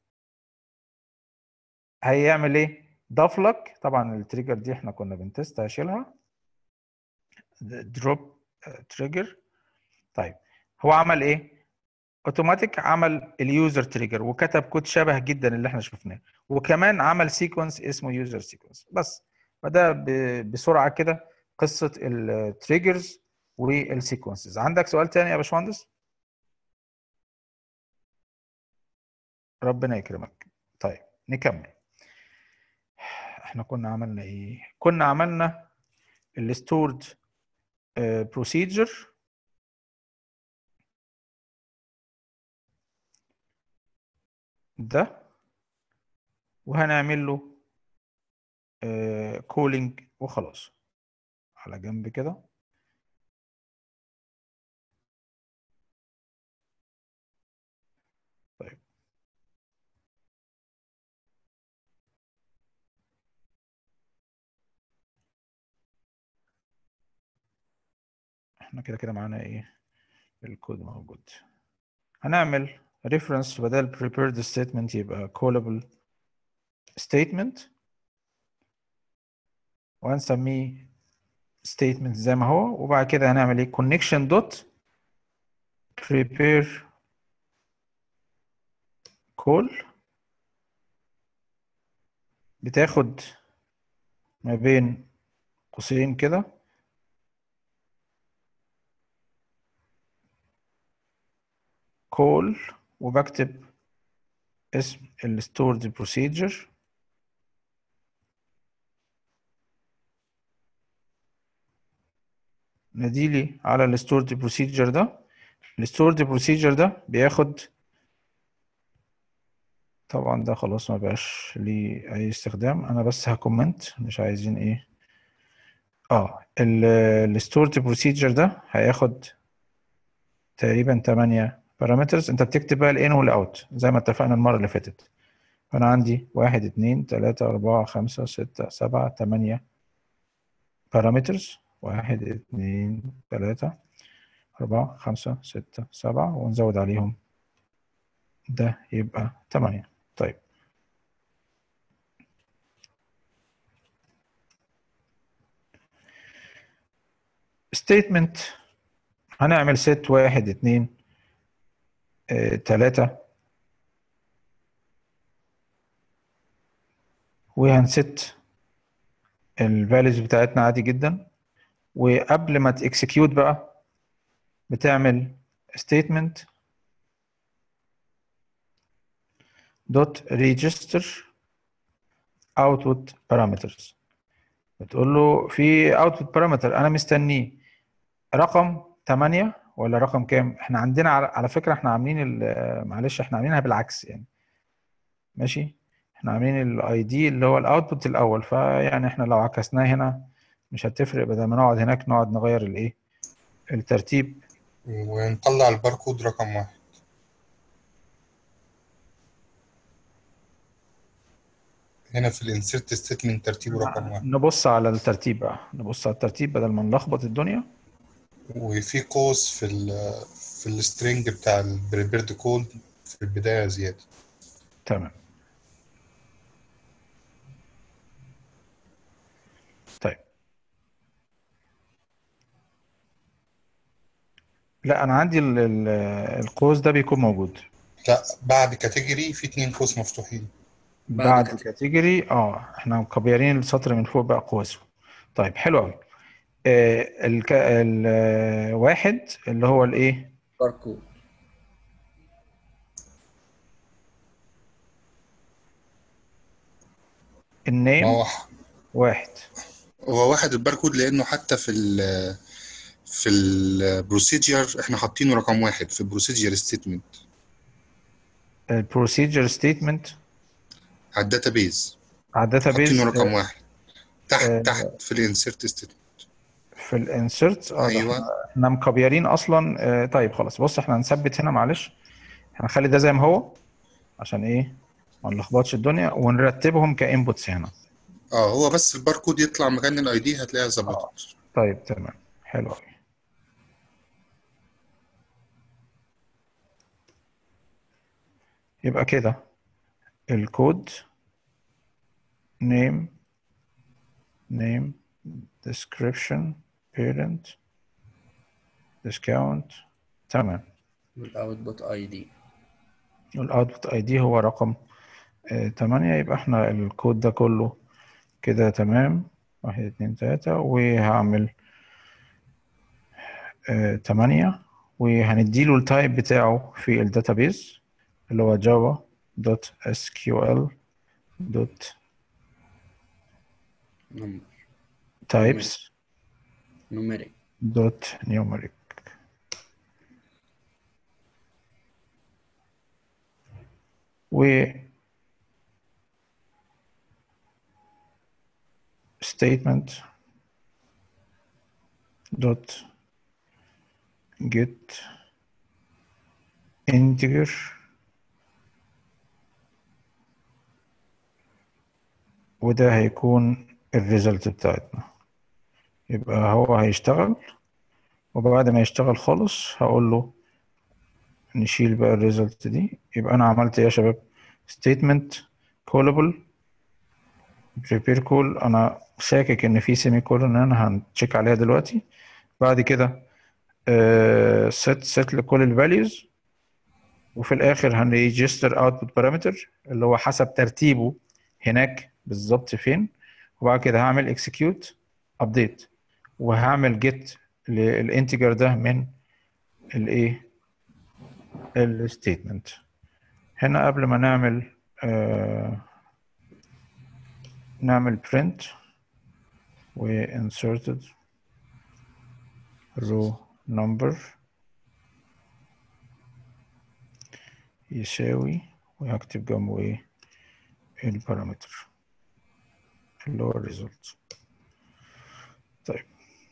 هيعمل ايه ضاف لك طبعا التريجر دي احنا كنا بنتست هشيلها دروب تريجر طيب هو عمل ايه اوتوماتيك عمل اليوزر تريجر وكتب كود شبه جدا اللي احنا شفناه وكمان عمل سيكونس اسمه يوزر سيكونس بس فده بسرعه كده قصه التريجرز والسيكونسز عندك سؤال تاني يا باشمهندس ربنا يكرمك طيب نكمل احنا كنا عملنا ايه كنا عملنا الستورد بروسيجر ده وهنعمل له كولينج وخلاص على جنب كده طيب احنا كده كده معانا ايه الكود موجود هنعمل reference بدل prepared statement يبقى callable statement وهنسميه statement زي ما هو وبعد كده هنعمل ايه connection dot prepare call بتاخد ما بين قوسين كده call وبكتب اسم ال stored procedure نديلي على ال stored procedure ده ال stored procedure ده بياخد طبعا ده خلاص ما بقاش ليه اي استخدام انا بس هكومنت مش عايزين ايه اه ال stored procedure ده هياخد تقريبا 8 بارامترز انت بتكتب بقى الان والاوت زي ما اتفقنا المره اللي فاتت فانا عندي واحد اتنين تلاتة أربعة خمسة ستة سبعة تمانية بارامترز واحد اتنين تلاتة أربعة خمسة ستة سبعة ونزود عليهم ده يبقى تمانية طيب statement هنعمل set واحد اتنين اه تلاتة وهنست الفاليوز بتاعتنا عادي جدا وقبل ما تكسكيوت بقى بتعمل statement dot register output parameters بتقول له في output parameter انا مستنيه رقم 8 ولا رقم كام احنا عندنا على على فكره احنا عاملين ال- معلش احنا عاملينها بالعكس يعني ماشي احنا عاملين الاي دي اللي هو الاوتبوت الاول فيعني احنا لو عكسناه هنا مش هتفرق بدل ما نقعد هناك نقعد نغير الايه الترتيب ونطلع الباركود رقم واحد هنا في الانسيرت ستيتمنت ترتيبه رقم واحد نبص على الترتيب بقى نبص على الترتيب بدل ما نلخبط الدنيا وفي قوس في ال في السترنج بتاع البريبيرد كود في البداية زيادة تمام طيب لا انا عندي ال- ال- القوس ده بيكون موجود لا بعد كاتيجوري في اتنين قوس مفتوحين بعد بعد كده. الكاتيجوري اه احنا مكبرين السطر من فوق بقى قوسه طيب حلو قوي آه الك... الواحد اللي هو الايه باركود ما النيم هو واحد هو واحد الباركود لانه حتى في ال في البروسيجر احنا حاطينه رقم واحد في البروسيجر ستيتمنت البروسيجر ستيتمنت على الداتابيز على الداتابيز حاطينه رقم واحد تحت آه، تحت في الانسيرت ستيتمنت في الانسرت اه ده أيوة. احنا احنا مكبيرين اصلا آه طيب خلاص بص احنا هنثبت هنا معلش هنخلي ده زي ما هو عشان ايه ما نلخبطش الدنيا ونرتبهم كانبوتس هنا اه هو بس الباركود يطلع مكان الاي دي هتلاقيها ظبطت طيب تمام حلو قوي يبقى كده الكود name name description parent discount تمام والاوتبوت اي دي الاوتبوت اي دي هو رقم آه، تمانية يبقى احنا الكود ده كله كده تمام واحد اتنين تلاتة وهعمل آه، تمانية وهنديله التايب بتاعه في الداتابيز اللي هو جافا دوت اس كيو ال دوت نمبر تايبس نوميريك دوت نيوميريك و statement dot get integer وده هيكون الريزلت بتاعتنا يبقى هو هيشتغل وبعد ما يشتغل خالص هقول له نشيل بقى الريزلت دي يبقى انا عملت ايه يا شباب statement callable prepare call انا شاكك ان في سيمي كولون انا هنتشيك عليها دلوقتي بعد كده آه، set set لكل الفاليوز وفي الاخر هنريجستر اوتبوت بارامتر اللي هو حسب ترتيبه هناك بالظبط فين وبعد كده هعمل execute update وهعمل get للانتجر ده من الايه الستيتمنت هنا قبل ما نعمل آه نعمل print و inserted row number يساوي وهكتب جنبه ايه البارامتر اللي هو الريزلت طيب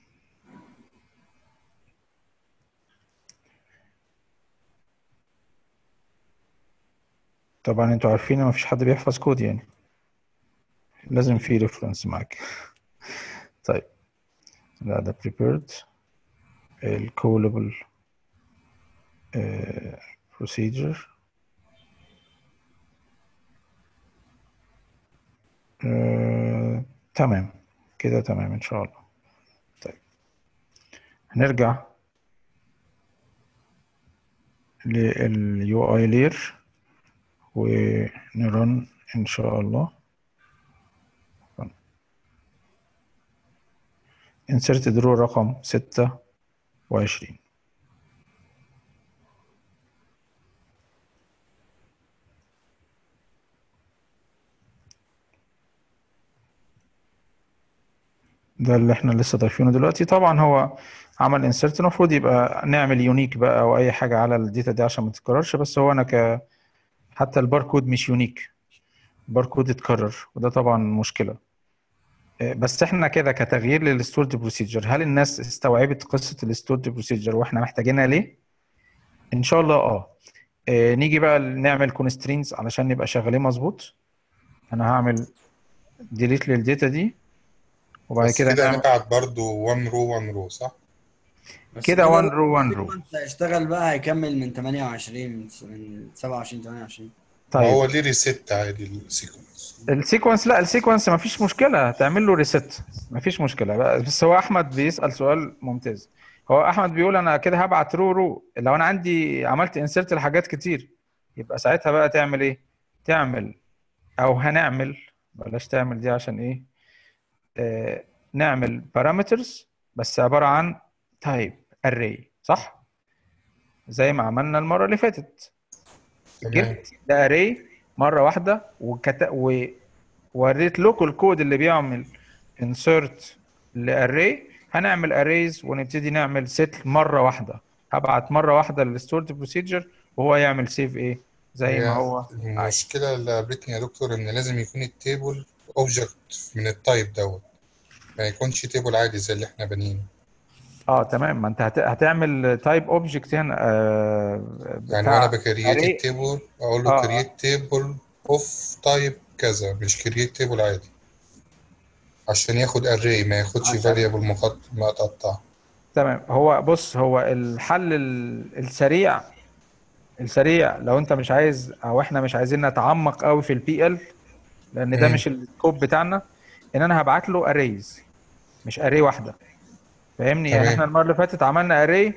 طبعا انتوا عارفين ان مفيش حد بيحفظ كود يعني لازم في ريفرنس معاك طيب لا ده prepared ال callable آه، procedure آه، تمام كده تمام ان شاء الله طيب هنرجع لليو اي لير ونرن ان شاء الله inserted row رقم 26 ده اللي احنا لسه ضايفينه دلوقتي طبعا هو عمل انسرت المفروض يبقى نعمل يونيك بقى او اي حاجه على الداتا دي عشان ما تتكررش بس هو انا ك حتى الباركود مش يونيك الباركود اتكرر وده طبعا مشكله آه، بس احنا كده كتغيير للستورد بروسيجر هل الناس استوعبت قصه الستورد بروسيجر واحنا محتاجينها ليه ان شاء الله اه آه، نيجي بقى نعمل كونسترينز علشان نبقى شغالين مظبوط انا هعمل ديليت للداتا دي وبعد بس كده كده نعمل نبعت برضو 1 رو 1 رو صح؟ بس كده one row one row. انت هيشتغل بقى هيكمل من 28 من من 27 28 طيب هو ليه ريست عادي السيكونس السيكونس لا السيكونس ما فيش مشكله تعمل له ريست ما فيش مشكله بس هو احمد بيسال سؤال ممتاز هو احمد بيقول انا كده هبعت رو رو لو انا عندي عملت انسرت لحاجات كتير يبقى ساعتها بقى تعمل ايه تعمل او هنعمل بلاش تعمل دي عشان ايه آه نعمل بارامترز بس عباره عن تايب array صح زي ما عملنا المره اللي فاتت تمام جبت ده array مره واحده وكت... و... وريت لكم الكود اللي بيعمل insert لاري هنعمل arrays ونبتدي نعمل set مره واحده هبعت مره واحده للستورد بروسيجر وهو يعمل سيف ايه زي ما هي هو المشكلة اللي قابلتني يا دكتور إن لازم يكون التيبل أوبجكت من التايب دوت ما يكونش تيبل عادي زي اللي إحنا بانيينه اه تمام ما انت هت... هتعمل تايب اوبجكت هنا آه يعني بتاع وأنا بكرييت array. التيبل أقول آه، له آه. كرييت تيبل أوف تايب كذا مش كرييت تيبل عادي عشان ياخد أري ما ياخدش عشان- فاريبل مقطع تمام هو بص هو الحل ال- السريع السريع لو انت مش عايز او احنا مش عايزين نتعمق قوي في البي ال لان ده مم. مش السكوب بتاعنا ان انا هبعت له اريز مش اري واحده فاهمني يعني تمام. احنا المره اللي فاتت عملنا اري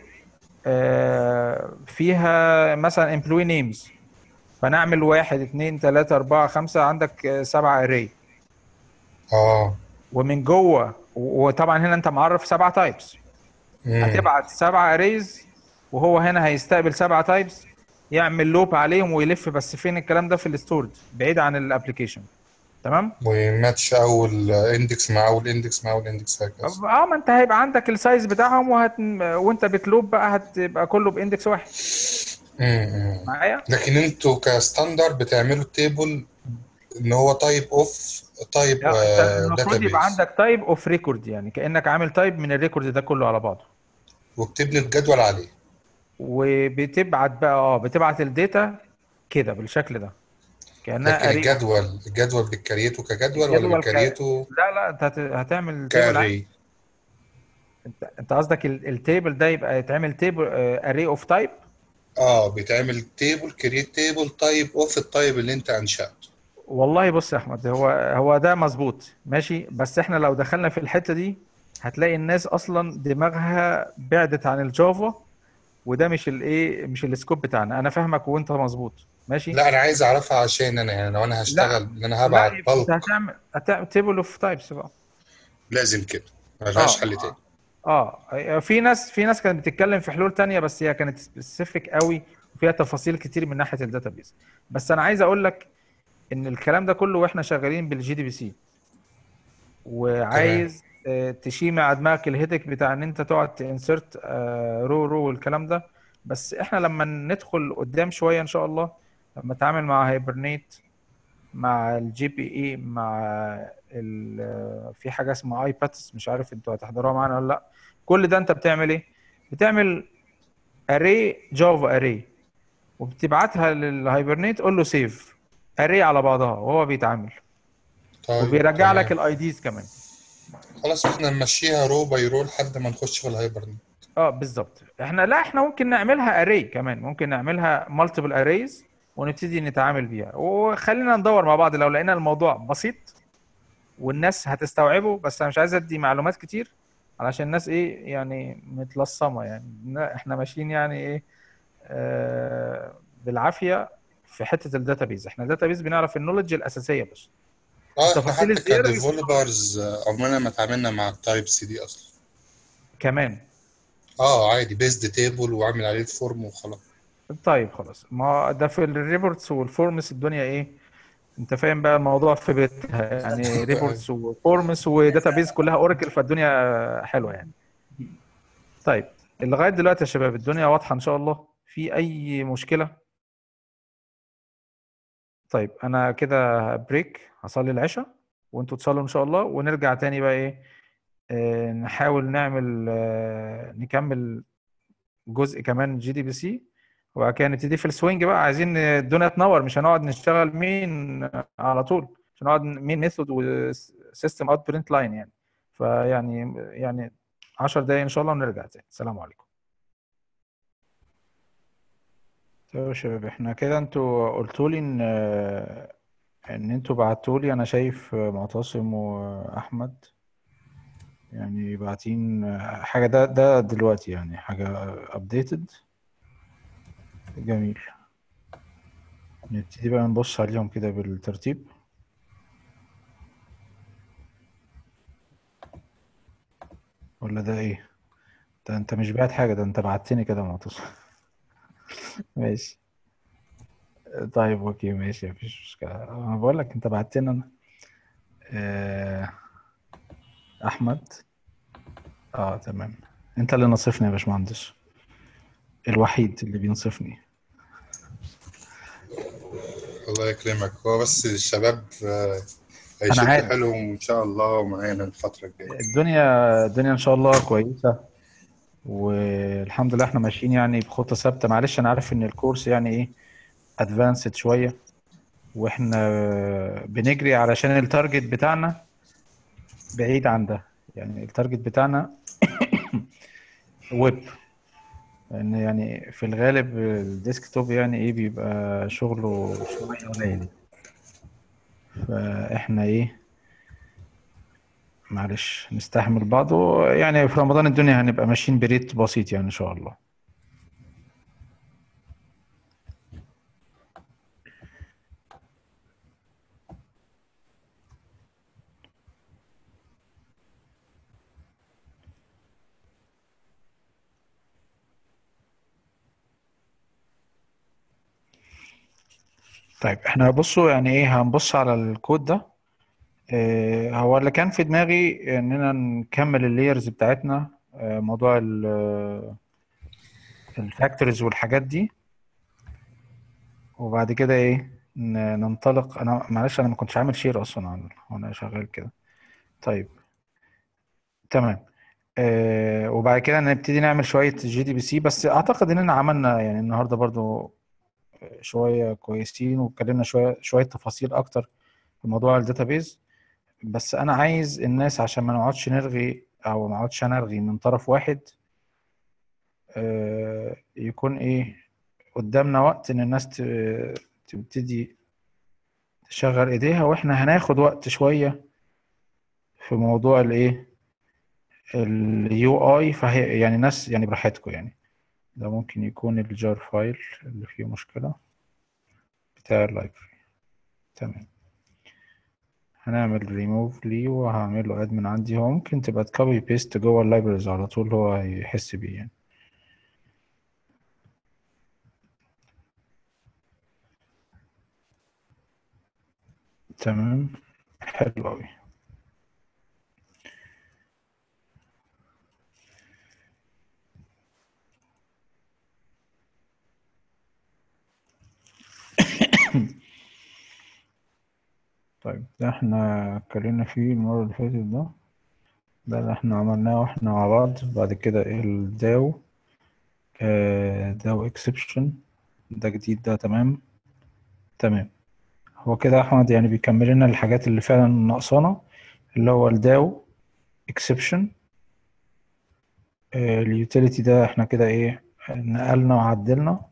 فيها مثلا امبلوي نيمز فنعمل واحد اتنين تلاته اربعه خمسه عندك آه، سبعه اري آه ومن جوه و- وطبعا هنا انت معرف سبعه تايبس مم. هتبعت سبعة اريز وهو هنا هيستقبل سبعة تايبس يعمل لوب عليهم ويلف بس فين الكلام ده في الستورد بعيد عن الابلكيشن تمام ويماتش أول إندكس مع أول إندكس مع أول إندكس هكذا اه ما انت هيبقى عندك السايز بتاعهم وهت... وانت بتلوب بقى هتبقى كله باندكس واحد مم. معايا لكن انتوا كستاندرد بتعملوا تيبل ان هو تايب اوف تايب لا انت المفروض يبقى داتابيس عندك تايب اوف ريكورد يعني كانك عامل تايب من الريكورد ده كله على بعضه وبتبني الجدول عليه وبتبعت بقى اه بتبعت الداتا كده بالشكل ده كانها لكن array. الجدول الجدول بتكريته كجدول ولا الجدول ك- بتكريته لا لا انت هت- هتعمل تيبل عادي. كاري انت انت قصدك ال- التيبل ده يبقى يتعمل تيبل اري اوف تايب اه بيتعمل تيبل كريت تيبل تايب اوف التايب اللي انت انشأته والله بص يا احمد هو هو ده مظبوط ماشي بس احنا لو دخلنا في الحته دي هتلاقي الناس اصلا دماغها بعدت عن الجافا وده مش الايه مش السكوب بتاعنا انا فاهمك وانت مظبوط ماشي لا انا عايز اعرفها عشان انا يعني لو انا هشتغل ان انا هبعت لا يبقى انت بلك هتعمل هتعمل تيبل اوف تايبس بقى لازم كده ملهاش آه. حل تاني اه في ناس في ناس كانت بتتكلم في حلول تانية بس هي كانت سبيسيفيك قوي وفيها تفاصيل كتير من ناحيه الداتابيز بس انا عايز اقول لك ان الكلام ده كله واحنا شغالين بالجي دي بي سي وعايز آه، تشيل مع دماغك الهيدك بتاع ان انت تقعد تنسرت رو رو والكلام ده بس احنا لما ندخل قدام شويه ان شاء الله لما نتعامل مع هايبرنيت مع الجي بي اي مع ال في حاجه اسمها اي باتس مش عارف انتوا هتحضروها معانا ولا لا كل ده انت بتعمل ايه بتعمل اري جافا اري وبتبعتها للهايبرنيت قول له سيف اري على بعضها وهو بيتعامل طيب وبيرجع تمام. لك الاي ديز كمان خلاص احنا نمشيها رو باي رو لحد ما نخش في الهايبرنت اه بالظبط احنا لا احنا ممكن نعملها اري كمان ممكن نعملها مالتيبل اريز ونبتدي نتعامل بيها وخلينا ندور مع بعض لو لقينا الموضوع بسيط والناس هتستوعبه بس انا مش عايز ادي معلومات كتير علشان الناس ايه يعني متلصمه يعني لا، احنا ماشيين يعني ايه آه بالعافيه في حته الداتابيز احنا الداتابيز بنعرف النولج الاساسيه بس اه احنا التفاصيل حتى الزيادة دي كديفلوبرز عمرنا ما اتعاملنا مع التايب سي دي اصلا كمان اه عادي بيزد تيبل واعمل عليه الفورم وخلاص طيب خلاص ما ده في الريبورتس والفورمس الدنيا ايه انت فاهم بقى الموضوع في بيتها يعني ريبورتس وفورمس وداتابيز كلها اوراكل فالدنيا حلوه يعني طيب لغايه دلوقتي يا شباب الدنيا واضحه ان شاء الله في اي مشكله طيب انا كده بريك هصلي العشاء وانتوا تصلوا ان شاء الله ونرجع تاني بقى ايه آه، نحاول نعمل آه، نكمل جزء كمان جي دي بي سي وبعد كده نبتدي في السوينج بقى عايزين الدنيا تنور مش هنقعد نشتغل مين على طول مش هنقعد مين ميثود وسيستم اوت برنت لاين يعني فيعني يعني 10 دقايق ان شاء الله ونرجع تاني السلام عليكم طيب يا شباب احنا كده انتوا قلتوا لي ان ان انتوا بعتوا لي انا شايف معتصم واحمد يعني باعتين حاجه ده ده دلوقتي يعني حاجه ابديتد جميل نبتدي بقى نبص عليهم كده بالترتيب ولا ده ايه ده انت مش بعت حاجه ده انت بعتني كده معتصم ماشي طيب اوكي ماشي مفيش مشكلة انا بقول لك انت بعتني انا آه، احمد اه تمام انت اللي نصفني يا باشمهندس الوحيد اللي بينصفني الله يكرمك هو بس الشباب آه، هيشدوا عارف. حيلهم ان شاء الله معانا الفتره الجايه الدنيا الدنيا ان شاء الله كويسة والحمد لله احنا ماشيين يعني بخطة ثابتة معلش انا عارف ان الكورس يعني ايه ادفانسد شوية واحنا بنجري علشان التارجت بتاعنا بعيد عن ده يعني التارجت بتاعنا ويب لان يعني في الغالب الديسكتوب يعني ايه بيبقى شغله شوية قليل فاحنا ايه معلش نستحمل بعض يعني في رمضان الدنيا هنبقى ماشيين بريت بسيط يعني ان شاء الله طيب احنا بصوا يعني ايه هنبص على الكود ده اه هو اللي كان في دماغي اننا نكمل اللايرز بتاعتنا اه موضوع الفاكتورز والحاجات دي وبعد كده ايه ن- ننطلق انا معلش انا ما كنتش عامل شير اصلا عن- وانا شغال كده طيب تمام اه وبعد كده نبتدي نعمل شوية جي دي بي سي بس اعتقد اننا عملنا يعني النهارده برضو شوية كويسين واتكلمنا شوية شوية تفاصيل أكتر في موضوع الداتابيز بس أنا عايز الناس عشان ما نقعدش نرغي أو ما نقعدش نرغي من طرف واحد آه، يكون إيه قدامنا وقت إن الناس ت- تبتدي تشغل إيديها وإحنا هناخد وقت شوية في موضوع الإيه اليو اي فهي يعني ناس يعني براحتكم يعني ده ممكن يكون الجار فايل اللي فيه مشكلة بتاع اللايبرري تمام هنعمل ريموف ليه وهعمل له اد من عندي هو ممكن تبقى تكوبي بيست جوه اللايبرز على طول هو هيحس بيه يعني تمام حلو أوي طيب ده احنا اتكلمنا فيه المرة اللي فاتت ده ده اللي احنا عملناه واحنا مع بعض بعد كده الداو آه داو اكسبشن ده جديد ده تمام تمام هو كده يا احمد يعني بيكمل لنا الحاجات اللي فعلا ناقصانا اللي هو الداو اكسبشن اليوتيليتي ده احنا كده ايه نقلنا وعدلنا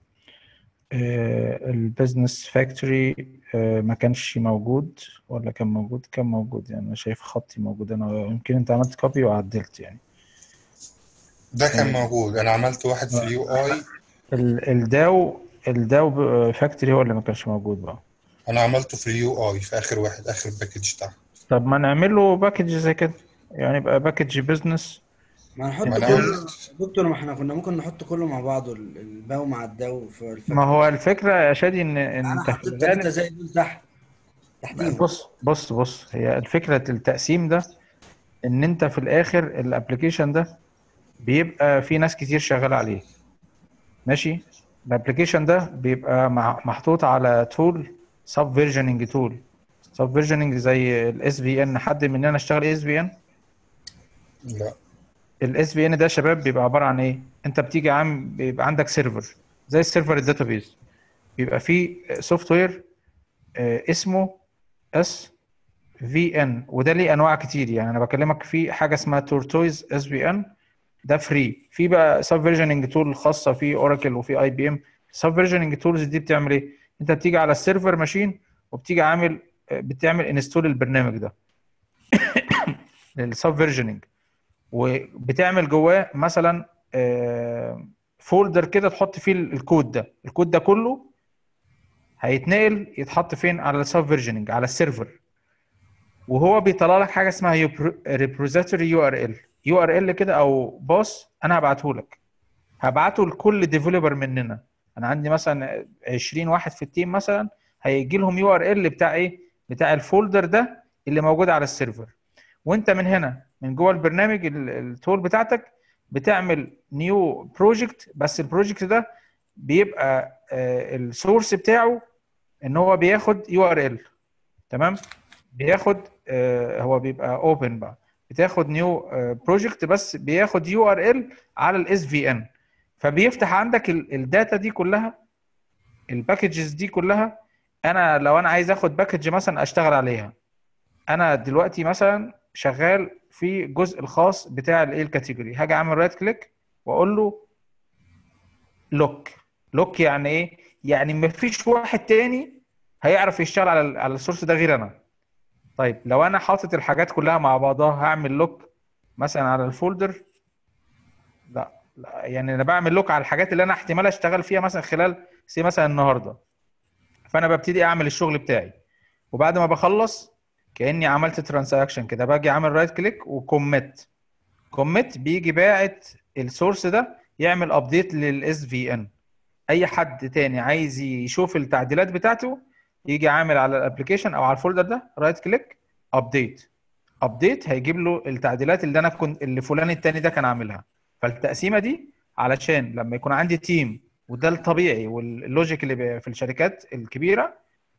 البيزنس فاكتوري ما كانش موجود ولا كان موجود كان موجود يعني انا شايف خطي موجود انا يمكن انت عملت كوبي وعدلت يعني ده كان موجود انا عملت واحد في اليو اي ال- الداو الداو فاكتوري هو اللي ما كانش موجود بقى انا عملته في اليو اي في اخر واحد اخر باكج بتاعه طب ما نعمل له باكج زي كده يعني يبقى باكج بيزنس ما نحط ما أنا كله قلت دكتور ما احنا كنا ممكن نحط كله مع بعضه ال- الباو مع الداو في ما الفاكتور هو الفكره يا شادي ان ان انا انت في حطيت ثلاثة الغالب زي دول تحت تحتيهم بص بص بص هي الفكره التقسيم ده ان انت في الاخر الابلكيشن ده بيبقى في ناس كتير شغاله عليه ماشي الابلكيشن ده بيبقى مع- محطوط على تول سب فيرجننج تول سب فيرجننج زي الاس في ان حد مننا اشتغل اس في ان لا الاس في ان ده يا شباب بيبقى عباره عن ايه انت بتيجي عام بيبقى عندك سيرفر زي السيرفر الداتابيز بيبقى فيه سوفت وير اسمه اس في ان وده ليه انواع كتير يعني انا بكلمك في حاجه اسمها تورتويز اس في ان ده فري في بقى سب فيرجننج تول خاصه في اوراكل وفي اي بي ام سب فيرجننج تولز دي بتعمل ايه انت بتيجي على السيرفر ماشين وبتيجي عامل بتعمل انستول البرنامج ده السب فيرجننج وبتعمل جواه مثلا فولدر كده تحط فيه الكود ده الكود ده كله هيتنقل يتحط فين على السب فيرجننج على السيرفر وهو بيطلع لك حاجه اسمها ريبوزيتوري يو ار ال يو ار ال كده او باص انا هبعته لك هبعته لكل ديفلوبر مننا انا عندي مثلا 20 واحد في التيم مثلا هيجي لهم يو ار ال بتاع ايه بتاع الفولدر ده اللي موجود على السيرفر وانت من هنا من جوه البرنامج ال- التول بتاعتك بتعمل نيو بروجكت بس البروجكت ده بيبقى السورس بتاعه ان هو بياخد يو ار ال تمام بياخد آه، هو بيبقى اوبن بقى بتاخد نيو بروجكت بس بياخد يو ار ال على الاس في ان فبيفتح عندك ال- الداتا دي كلها الباكجز دي كلها انا لو انا عايز اخد باكج مثلا اشتغل عليها انا دلوقتي مثلا شغال في الجزء الخاص بتاع الايه الكاتيجوري هاجي اعمل رايت كليك واقول له لوك لوك يعني ايه يعني مفيش واحد تاني هيعرف يشتغل على ال- على السورس ده غير انا طيب لو انا حاطط الحاجات كلها مع بعضها هعمل لوك مثلا على الفولدر لا, لا يعني انا بعمل لوك على الحاجات اللي انا احتمال اشتغل فيها مثلا خلال سي مثلا النهارده فانا ببتدي اعمل الشغل بتاعي وبعد ما بخلص كاني عملت ترانزاكشن كده باجي اعمل رايت كليك وكوميت كوميت بيجي باعت السورس ده يعمل ابديت للاس في ان اي حد تاني عايز يشوف التعديلات بتاعته يجي عامل على الابلكيشن او على الفولدر ده رايت كليك ابديت ابديت هيجيب له التعديلات اللي انا كنت اللي فلان التاني ده كان عاملها فالتقسيمه دي علشان لما يكون عندي تيم وده الطبيعي واللوجيك اللي بي- في الشركات الكبيره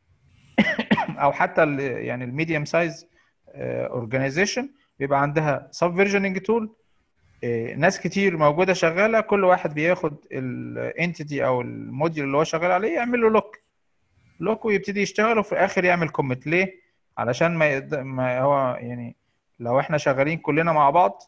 او حتى ال- يعني الميديوم سايز اورجانيزيشن بيبقى عندها سب فيرجننج تول ناس كتير موجوده شغاله كل واحد بياخد الانتيتي او الموديول اللي هو شغال عليه يعمل له لوك لوك ويبتدي يشتغل وفي الاخر يعمل كوميت ليه علشان ما, يد... ما هو يعني لو احنا شغالين كلنا مع بعض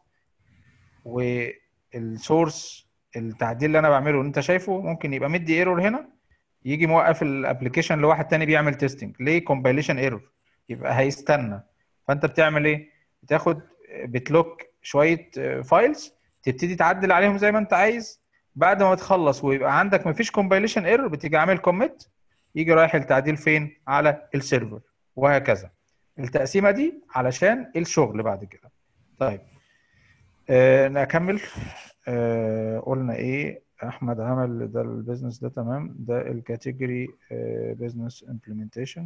والسورس التعديل اللي انا بعمله اللي انت شايفه ممكن يبقى مدي ايرور هنا يجي موقف الابلكيشن لواحد تاني بيعمل تيستنج ليه كومبايليشن ايرور يبقى هيستنى فانت بتعمل ايه بتاخد بتلوك شويه فايلز تبتدي تعدل عليهم زي ما انت عايز بعد ما تخلص ويبقى عندك مفيش كومبايليشن ايرور بتيجي عامل كوميت يجي رايح التعديل فين على السيرفر وهكذا التقسيمه دي علشان الشغل بعد كده طيب آه نكمل آه قلنا ايه احمد عمل ده البيزنس ده تمام ده الكاتيجوري بيزنس امبلمنتيشن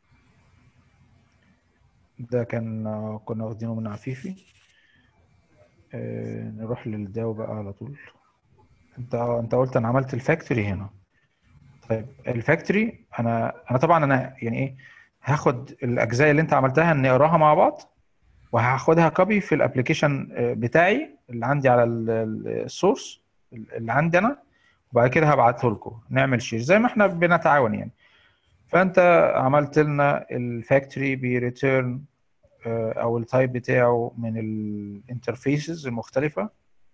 ده كان آه، كنا واخدينه من عفيفي آه نروح للداو بقى على طول انت انت قلت انا عملت الفاكتوري هنا طيب الفاكتوري انا انا طبعا انا يعني ايه هاخد الاجزاء اللي انت عملتها نقراها مع بعض وهاخدها كوبي في الابلكيشن بتاعي اللي عندي على ال- ال- السورس اللي عندي انا وبعد كده هبعته لكم نعمل شير زي ما احنا بنتعاون يعني فانت عملت لنا الفاكتوري بيريتيرن او التايب بتاعه من الانترفيسز المختلفه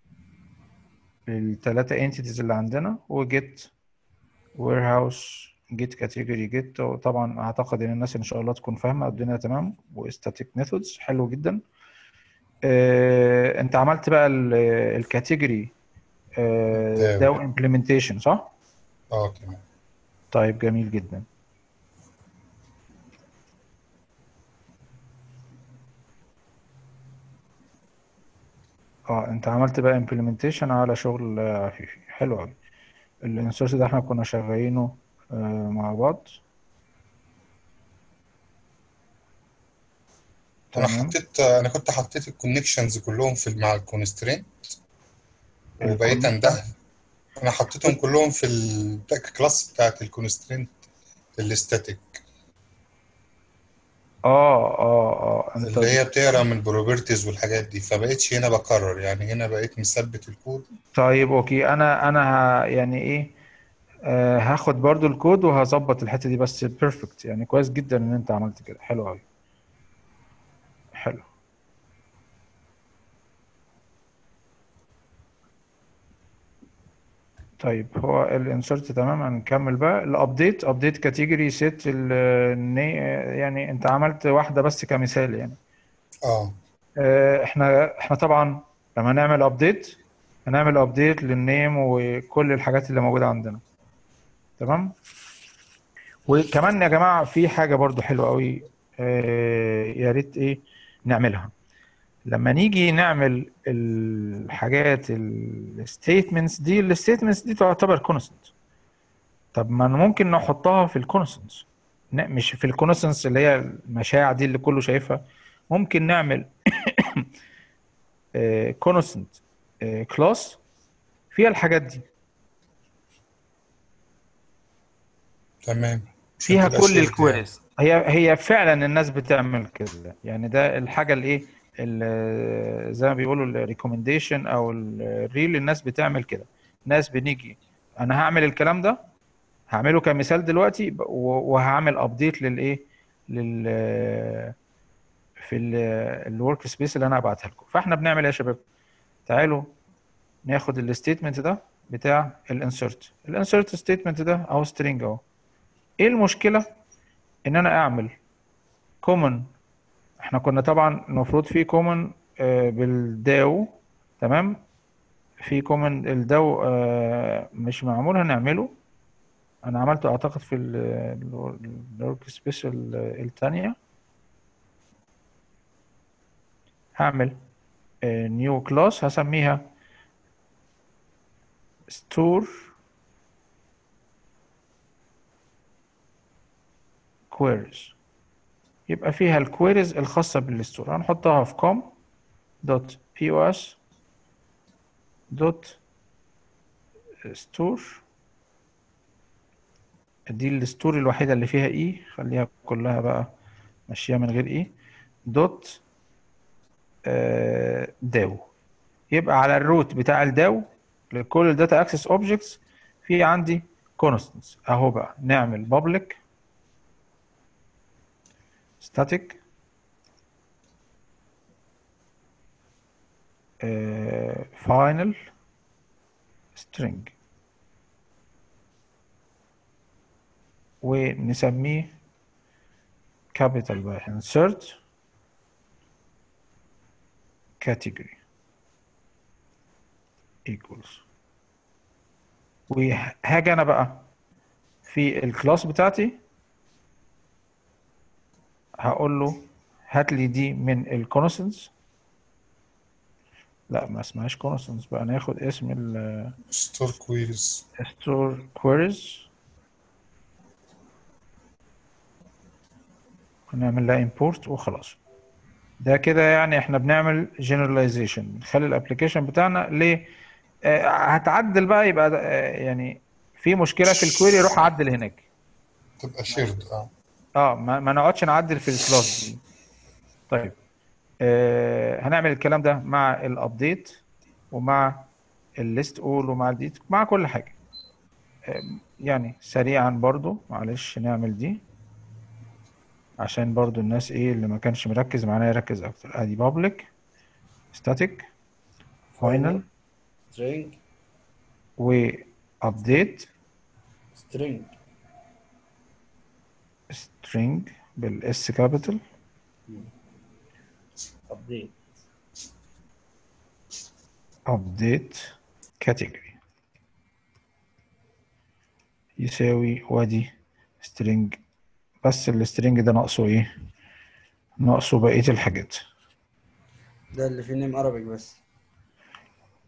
الثلاثه انتيتيز اللي عندنا وجيت وير هاوس جيت كاتيجوري جيت طبعا اعتقد ان الناس ان شاء الله تكون فاهمه الدنيا تمام وستاتيك ميثودز حلو جدا آه، انت عملت بقى الكاتيجوري داو. داو امبلمنتيشن صح اه تمام طيب جميل جدا اه انت عملت بقى implementation على شغل آه، عفيفي حلو قوي الانسورس ده احنا كنا شغالينه آه، مع بعض انا تمام حطيت انا كنت حطيت الكونكشنز كلهم في مع الكونسترينت وبقيت انده انا حطيتهم كلهم في الكلاس بتاعت الكونسترينت الاستاتيك اه اه اه انت اللي هي بتقرا من البروبرتيز والحاجات دي فبقيتش هنا بكرر يعني هنا بقيت مثبت الكود طيب اوكي انا انا ه... يعني ايه آه هاخد برضو الكود وهظبط الحتة دي بس بيرفكت يعني كويس جدا ان انت عملت كده حلو قوي حلو طيب هو الانسرت تمام هنكمل بقى الابديت ابديت كاتيجوري سيت يعني انت عملت واحدة بس كمثال يعني اه آه، احنا احنا طبعا لما نعمل ابديت هنعمل ابديت للنيم وكل الحاجات اللي موجودة عندنا تمام وكمان يا جماعة في حاجة برضو حلوة قوي آه، يا ريت ايه نعملها لما نيجي نعمل الحاجات الستيتمنتس دي الستيتمنتس دي تعتبر كونستنت طب ما أنا ممكن نحطها في الكونستنتس مش في الكونستنتس اللي هي المشاع دي اللي كله شايفها ممكن نعمل كونستنت كلاس فيها الحاجات دي تمام عشان فيها تبقى كل shared يعني. الكويريز هي هي فعلا الناس بتعمل كده يعني ده الحاجه الايه ال- زي ما بيقولوا الريكومنديشن او الريل الناس بتعمل كده ناس بنيجي انا هعمل الكلام ده هعمله كمثال دلوقتي ب- و- وهعمل ابديت للايه لل في الورك سبيس اللي انا هبعتها لكم فاحنا بنعمل ايه يا شباب تعالوا ناخد الستيتمنت ده بتاع الانسرت الانسرت ستيتمنت ده اهو سترينج اهو ايه المشكله ان انا اعمل كومن احنا كنا طبعا المفروض في كومن بالداو تمام في كومن الداو آه، مش معمول هنعمله انا عملته اعتقد في الورك سبيس الثانيه هعمل نيو كلاس هسميها store queries يبقى فيها الكويريز الخاصة بالستور هنحطها في com دوت pos دوت store دي الستور الوحيدة اللي فيها اي خليها كلها بقى ماشية من غير اي دوت داو يبقى على الروت بتاع الداو لكل الداتا اكسس اوبجكتس في عندي كونستنتس اهو بقى نعمل public static آه، final string ونسميه capital بقى insert category equals وهاجي انا بقى في الكلاس بتاعتي هقول له هات لي دي من الكونستنتس لا ما اسمهاش كونستنتس بقى ناخد اسم ال ستور كويريز store queries ونعمل لها import وخلاص ده كده يعني احنا بنعمل generalization بنخلي الابلكيشن بتاعنا ليه آه، هتعدل بقى يبقى ده- آه، يعني في مشكلة في الكويري روح عدل هناك تبقى شيرد اه اه ما, ما نقعدش نعدل في الكلاس دي طيب آه هنعمل الكلام ده مع الابديت ومع الليست اول ومع الديت مع كل حاجه آه يعني سريعا برضو معلش نعمل دي عشان برضو الناس ايه اللي ما كانش مركز معانا يركز اكتر ادي public static final string و update string string بالاس كابيتال update update category يساوي وادي string بس السترنج ده ناقصه ايه ناقصه بقية الحاجات ده اللي فيه نيم Arabic بس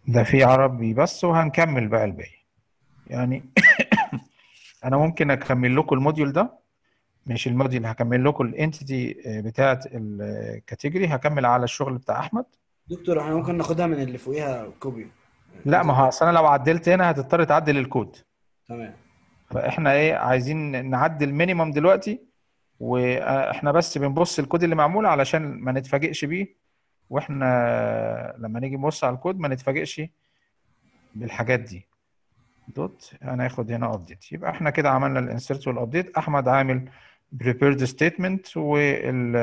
ده في عربي بس وهنكمل بقى الباقي يعني انا ممكن اكمل لكم الموديول ده مش الموديول هكمل لكم الانتيتي بتاعه الكاتيجوري هكمل على الشغل بتاع احمد دكتور احنا ممكن ناخدها من اللي فوقيها كوبي لا ما هو أصل انا لو عدلت هنا هتضطر تعدل الكود تمام فاحنا ايه عايزين نعدل مينيمم دلوقتي واحنا بس بنبص الكود اللي معمول علشان ما نتفاجئش بيه واحنا لما نيجي نبص على الكود ما نتفاجئش بالحاجات دي دوت هناخد هنا ابديت يبقى احنا كده عملنا الانسرت والابديت احمد عامل prepared statement وال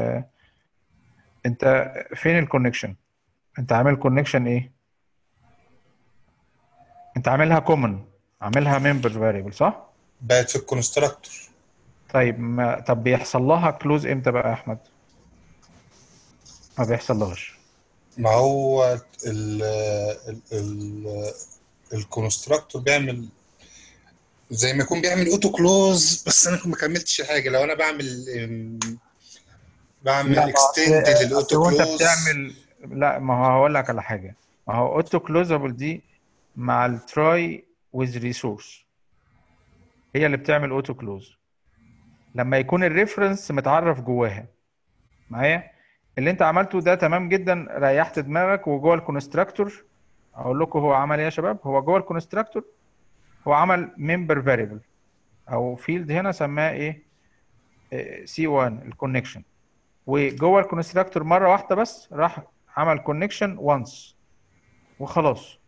انت فين الكونكشن انت عامل كونكشن ايه انت عاملها كومن عاملها ممبر فاريبل صح بقت في الكونستراكتور طيب ما طب بيحصل لها كلوز امتى بقى يا احمد ما بيحصلهاش ما هو ال ال ال الكونستراكتور بيعمل زي ما يكون بيعمل اوتو كلوز بس انا ما كملتش حاجه لو انا بعمل ام، بعمل لا ما اكستند أصل- للاوتو أصل وانت كلوز بتعمل لا ما هو هقول لك على حاجه ما هو اوتو كلوزابل دي مع التراي ويز ريسورس هي اللي بتعمل اوتو كلوز لما يكون الريفرنس متعرف جواها معايا اللي انت عملته ده تمام جدا ريحت دماغك وجوه الكونستراكتور اقول لكم هو عمل ايه يا شباب هو جوه الكونستراكتور هو عمل ممبر فاريبل او فيلد هنا سماه ايه سي 1 الكونكشن وجوه الكونستراكتور مره واحده بس راح عمل كونكشن وانس وخلاص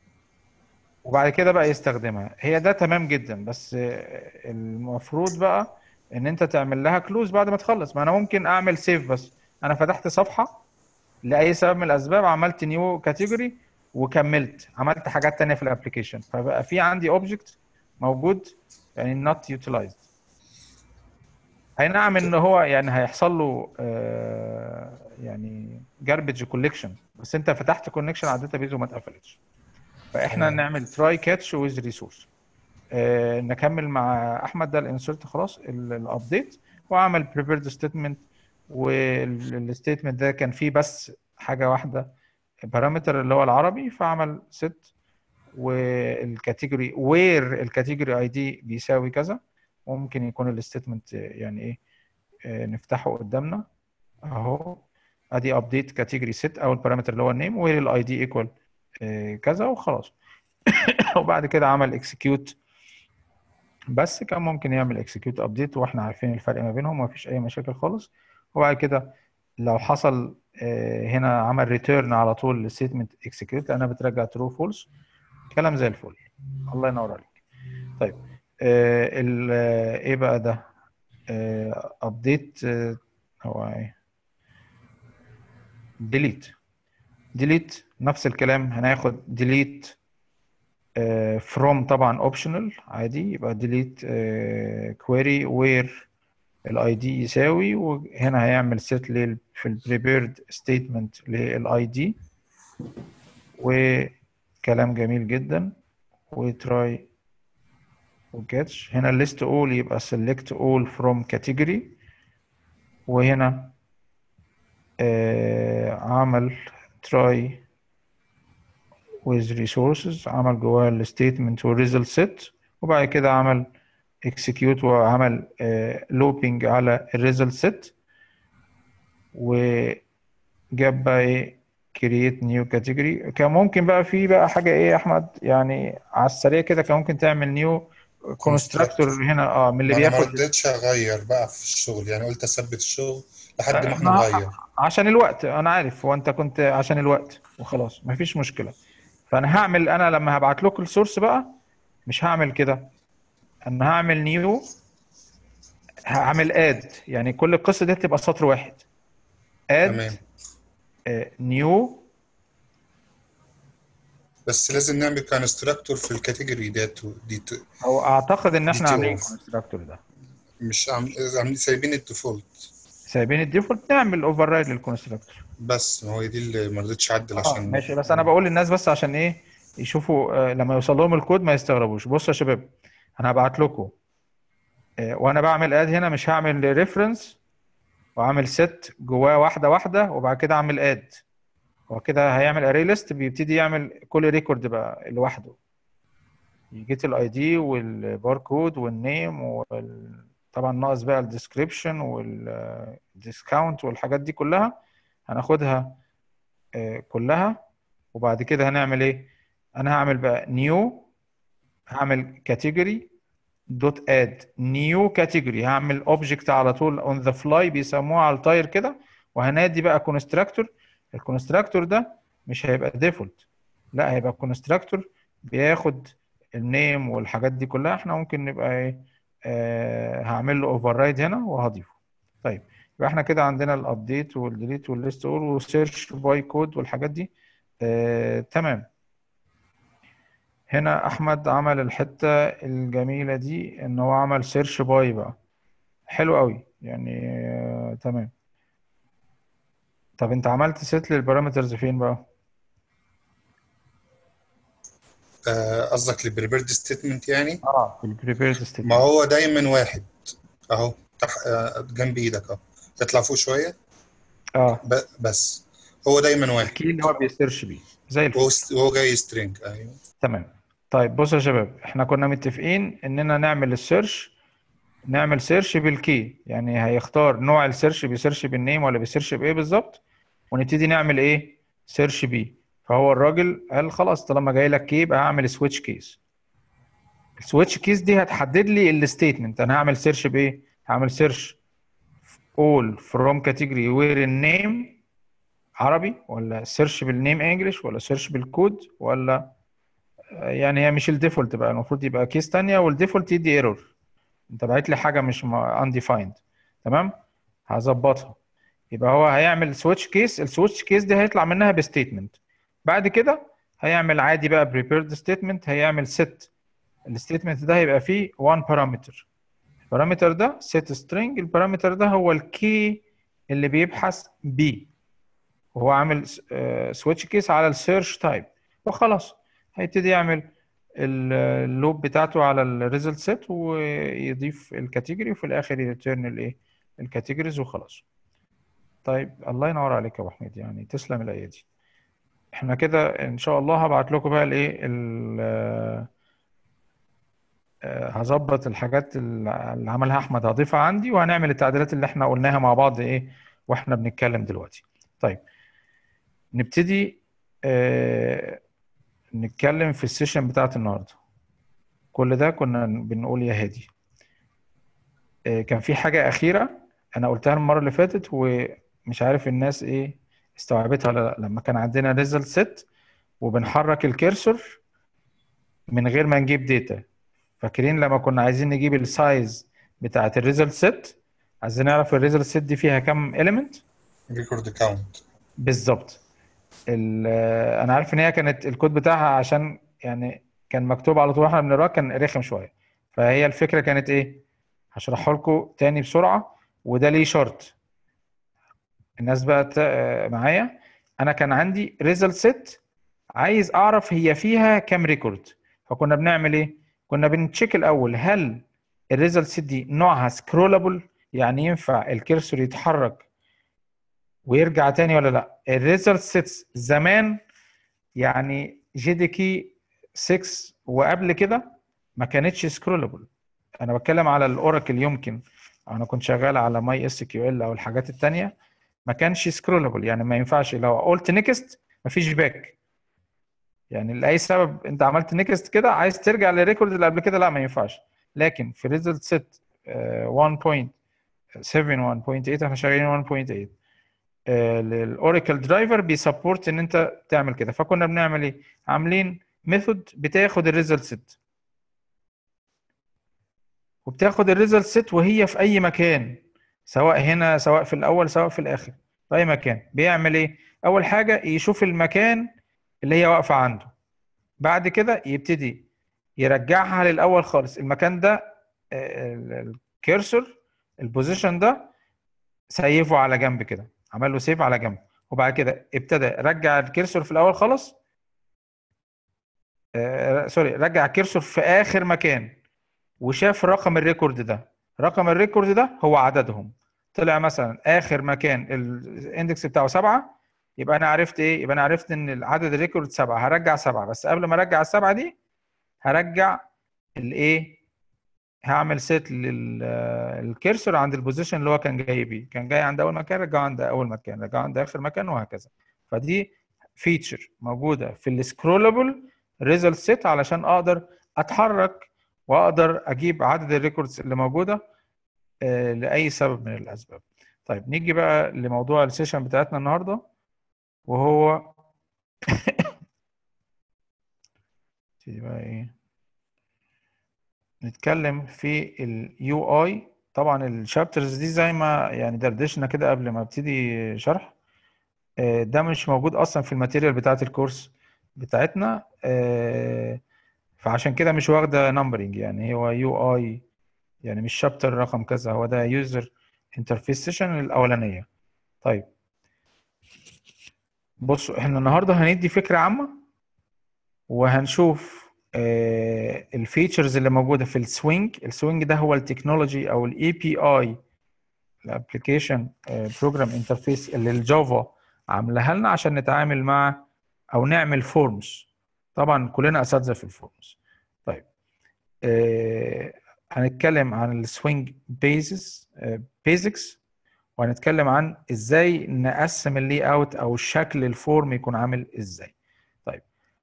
وبعد كده بقى يستخدمها هي ده تمام جدا بس آه، المفروض بقى ان انت تعمل لها كلوز بعد ما تخلص ما انا ممكن اعمل سيف بس انا فتحت صفحه لاي سبب من الاسباب عملت نيو كاتيجوري وكملت عملت حاجات تانية في الابلكيشن فبقى في عندي اوبجكت موجود يعني not utilized اي نعم ان هو يعني هيحصل له آه، يعني جاربج كوليكشن بس انت فتحت كونكشن على الداتابيز وما اتقفلتش فاحنا تمام. نعمل تراي كاتش ويز ريسورس نكمل مع احمد ده الانسرت خلاص الابديت وعمل بريبيرد ستيتمنت والستيتمنت ده كان فيه بس حاجه واحده بارامتر اللي هو العربي فعمل ست والكاتيجوري وير الكاتيجوري اي دي بيساوي كذا وممكن يكون الستيتمنت يعني ايه آه، نفتحه قدامنا اهو ادي ابديت كاتيجوري ست او البارامتر اللي هو النيم وير الاي دي ايكوال كذا وخلاص وبعد كده عمل اكسكيوت بس كان ممكن يعمل اكسكيوت ابديت واحنا عارفين الفرق ما بينهم ومفيش اي مشاكل خالص وبعد كده لو حصل آه، هنا عمل ريتيرن على طول للستيتمنت اكسكيوت لانها بترجع ترو فولس كلام زي الفل الله ينور عليك طيب آه، ال آه، ايه بقى ده ابديت هو ايه ديليت ديليت نفس الكلام هناخد ديليت فروم طبعا اوبشنال عادي يبقى ديليت كويري وير الاي دي يساوي وهنا هيعمل سيت لل في البريبيرد ستيتمنت للاي دي وكلام جميل جدا وتراي وجيتش هنا الليست اول يبقى select all from category وهنا آه عمل try with resources عمل جواها الستيتمنت والريزلت set وبعد كده عمل execute وعمل آه looping على الريزلت set وجاب بقى ايه create new category كان ممكن بقى في بقى حاجة ايه يا احمد يعني على السريع كده كان ممكن تعمل نيو كونستراكتور هنا اه من اللي انا ما بياخد رضيتش اغير بقى في الشغل يعني قلت اثبت الشغل لحد ما احنا ما- نغير عشان الوقت انا عارف وانت كنت عشان الوقت وخلاص مفيش مشكله فانا هعمل انا لما هبعت لكم السورس بقى مش هعمل كده انا هعمل نيو هعمل اد يعني كل القصه دي تبقى سطر واحد اد تمام نيو بس لازم نعمل كونستراكتور في الكاتيجوري ديت دي ت- او اعتقد ان احنا دي عاملين تو. كونستراكتور ده مش عامل عاملين سايبين الديفولت سايبين الديفولت نعمل اوفر رايد للكونستراكتور بس ما هو دي اللي ما رضيتش اعدل اه عشان ماشي بس انا بقول للناس بس عشان ايه يشوفوا آه، لما يوصل لهم الكود ما يستغربوش بصوا يا شباب انا هبعت لكم آه، وانا بعمل اد هنا مش هعمل ريفرنس واعمل ست جواه واحده واحده وبعد كده اعمل اد هو كده هيعمل اري ليست بيبتدي يعمل كل ريكورد بقى لوحده يجيت الاي دي والباركود والنيم وال... طبعا ناقص بقى الديسكريبشن والديسكاونت والحاجات دي كلها هناخدها آه، كلها وبعد كده هنعمل ايه انا هعمل بقى نيو هعمل كاتيجوري دوت اد نيو كاتيجوري هعمل اوبجكت على طول اون ذا فلاي بيسموها على الطاير كده وهنادي بقى كونستراكتور الكونستراكتور ده مش هيبقى ديفولت لا هيبقى كونستراكتور بياخد النيم والحاجات دي كلها احنا ممكن نبقى ايه آه هعمل له اوفر رايد هنا وهضيفه طيب يبقى احنا كده عندنا الابديت والديليت والليست اول والسيرش باي كود والحاجات دي آه تمام هنا احمد عمل الحته الجميله دي ان هو عمل سيرش باي بقى حلو قوي يعني آه تمام طب انت عملت سيت للبارامترز فين بقى آه، قصدك البريبيرد ستيتمنت يعني اه في البريبيرد ما ستيتمنت هو دايما واحد اهو تح... آه، جنب ايدك اهو تطلع فوق شويه اه ب... بس هو دايما واحد الكي اللي هو بيسيرش بيه زي الفل وهو ست- وهو جاي سترينج ايوه تمام طيب بصوا يا شباب احنا كنا متفقين اننا نعمل السيرش نعمل سيرش بالكي يعني هيختار نوع السيرش بيسيرش بالنيم ولا بيسيرش بايه بالظبط ونبتدي نعمل ايه سيرش بيه فهو الراجل قال خلاص طالما جاي لك كي يبقى هعمل سويتش كيس السويتش كيس دي هتحدد لي الستيتمنت انا هعمل سيرش بايه هعمل سيرش all from category where النيم عربي ولا سيرش بالنيم انجلش ولا سيرش بالكود ولا يعني هي مش الديفولت بقى المفروض يبقى كيس تانية والديفولت يدي ايرور انت بعت لي حاجه مش undefined تمام هظبطها يبقى هو هيعمل سويتش كيس السويتش كيس دي هيطلع منها بستيتمنت بعد كده هيعمل عادي بقى prepared statement هيعمل set الستيتمنت ده هيبقى فيه one parameter البارامتر ده set string البارامتر ده هو الكي اللي بيبحث بيه وهو عامل سويتش كيس على السيرش تايب وخلاص هيبتدي يعمل ال- اللوب بتاعته على الريزلت سيت ويضيف الكاتيجوري وفي الاخر يريتيرن الايه الكاتيجوريز وخلاص طيب الله ينور عليك يا ابو حميد يعني تسلم الايادي احنا كده ان شاء الله هبعت لكم بقى الايه ال- آه، هظبط الحاجات اللي اللي عملها احمد هضيفها عندي وهنعمل التعديلات اللي احنا قلناها مع بعض ايه واحنا بنتكلم دلوقتي طيب نبتدي آه، نتكلم في السيشن بتاعت النهارده كل ده كنا بنقول يا هادي آه، كان في حاجة أخيرة أنا قلتها المرة اللي فاتت ومش عارف الناس إيه استوعبتها ولا لا لما كان عندنا ريزلت سيت وبنحرك الكيرسور من غير ما نجيب داتا فاكرين لما كنا عايزين نجيب السايز بتاعت الريزلت سيت عايزين نعرف الريزلت سيت دي فيها كام إيليمنت ريكورد كاونت بالظبط ال- انا عارف ان هي كانت الكود بتاعها عشان يعني كان مكتوب على طول واحنا بنقراه كان رخم شويه فهي الفكره كانت ايه هشرحه لكم تاني بسرعه وده ليه شرط الناس بقى ت- معايا انا كان عندي ريزلت سيت عايز اعرف هي فيها كام ريكورد فكنا بنعمل ايه كنا بنتشيك الاول هل الريزلت سيت دي نوعها سكرولابل يعني ينفع الكيرسور يتحرك ويرجع تاني ولا لا الريزلت سيتس زمان يعني جي دي كي 6 وقبل كده ما كانتش سكرولبل انا بتكلم على الاوراكل يمكن انا كنت شغال على ماي اس كيو ال او الحاجات التانية ما كانش سكرولبل يعني ما ينفعش لو قلت نيكست مفيش باك يعني لاي سبب انت عملت نيكست كده عايز ترجع للريكورد اللي قبل كده لا ما ينفعش لكن في ريزلت سيت 1.7 1.8 احنا شغالين 1.8 الاوراكل درايفر بيسبورت ان انت تعمل كده فكنا بنعمل ايه عاملين ميثود بتاخد الريزلت سيت وبتاخد الريزلت سيت وهي في اي مكان سواء هنا سواء في الاول سواء في الاخر في اي مكان بيعمل ايه اول حاجه يشوف المكان اللي هي واقفه عنده بعد كده يبتدي يرجعها للاول خالص المكان ده الكيرسور البوزيشن ده سيفه على جنب كده عمل له سيف على جنب وبعد كده ابتدى رجع الكيرسور في الاول خالص آه سوري رجع الكيرسور في اخر مكان وشاف رقم الريكورد ده رقم الريكورد ده هو عددهم طلع مثلا اخر مكان الاندكس بتاعه سبعة يبقى انا عرفت ايه يبقى انا عرفت ان عدد الريكورد سبعه هرجع سبعه بس قبل ما ارجع السبعه دي هرجع الايه هعمل سيت للكيرسور عند البوزيشن اللي هو كان جاي بيه كان جاي عند اول مكان رجعه عند اول مكان رجعه عند اخر مكان وهكذا فدي فيتشر موجوده في السكرولبل ريزلت سيت علشان اقدر اتحرك واقدر اجيب عدد الريكوردز اللي موجوده آه، لاي سبب من الاسباب طيب نيجي بقى لموضوع السيشن بتاعتنا النهارده وهو نبتدي بقى ايه نتكلم في اليو اي طبعا الشابترز دي زي ما يعني دردشنا كده قبل ما ابتدي شرح آه، ده مش موجود اصلا في الماتيريال بتاعت الكورس بتاعتنا آه، فعشان كده مش واخده نمبرنج يعني هو يو اي يعني مش شابتر رقم كذا هو ده يوزر انترفيس سيشن الاولانيه طيب بصوا احنا النهارده هندي فكره عامه وهنشوف الفيتشرز اللي موجوده في السوينج السوينج ده هو التكنولوجي او الاي بي اي الابلكيشن بروجرام انترفيس اللي الجافا عاملاها لنا عشان نتعامل مع او نعمل فورمز طبعا كلنا اساتذه في الفورمز طيب آه، هنتكلم عن السوينج بيزز بيزكس وهنتكلم عن ازاي نقسم اللي اوت او شكل الفورم يكون عامل ازاي طيب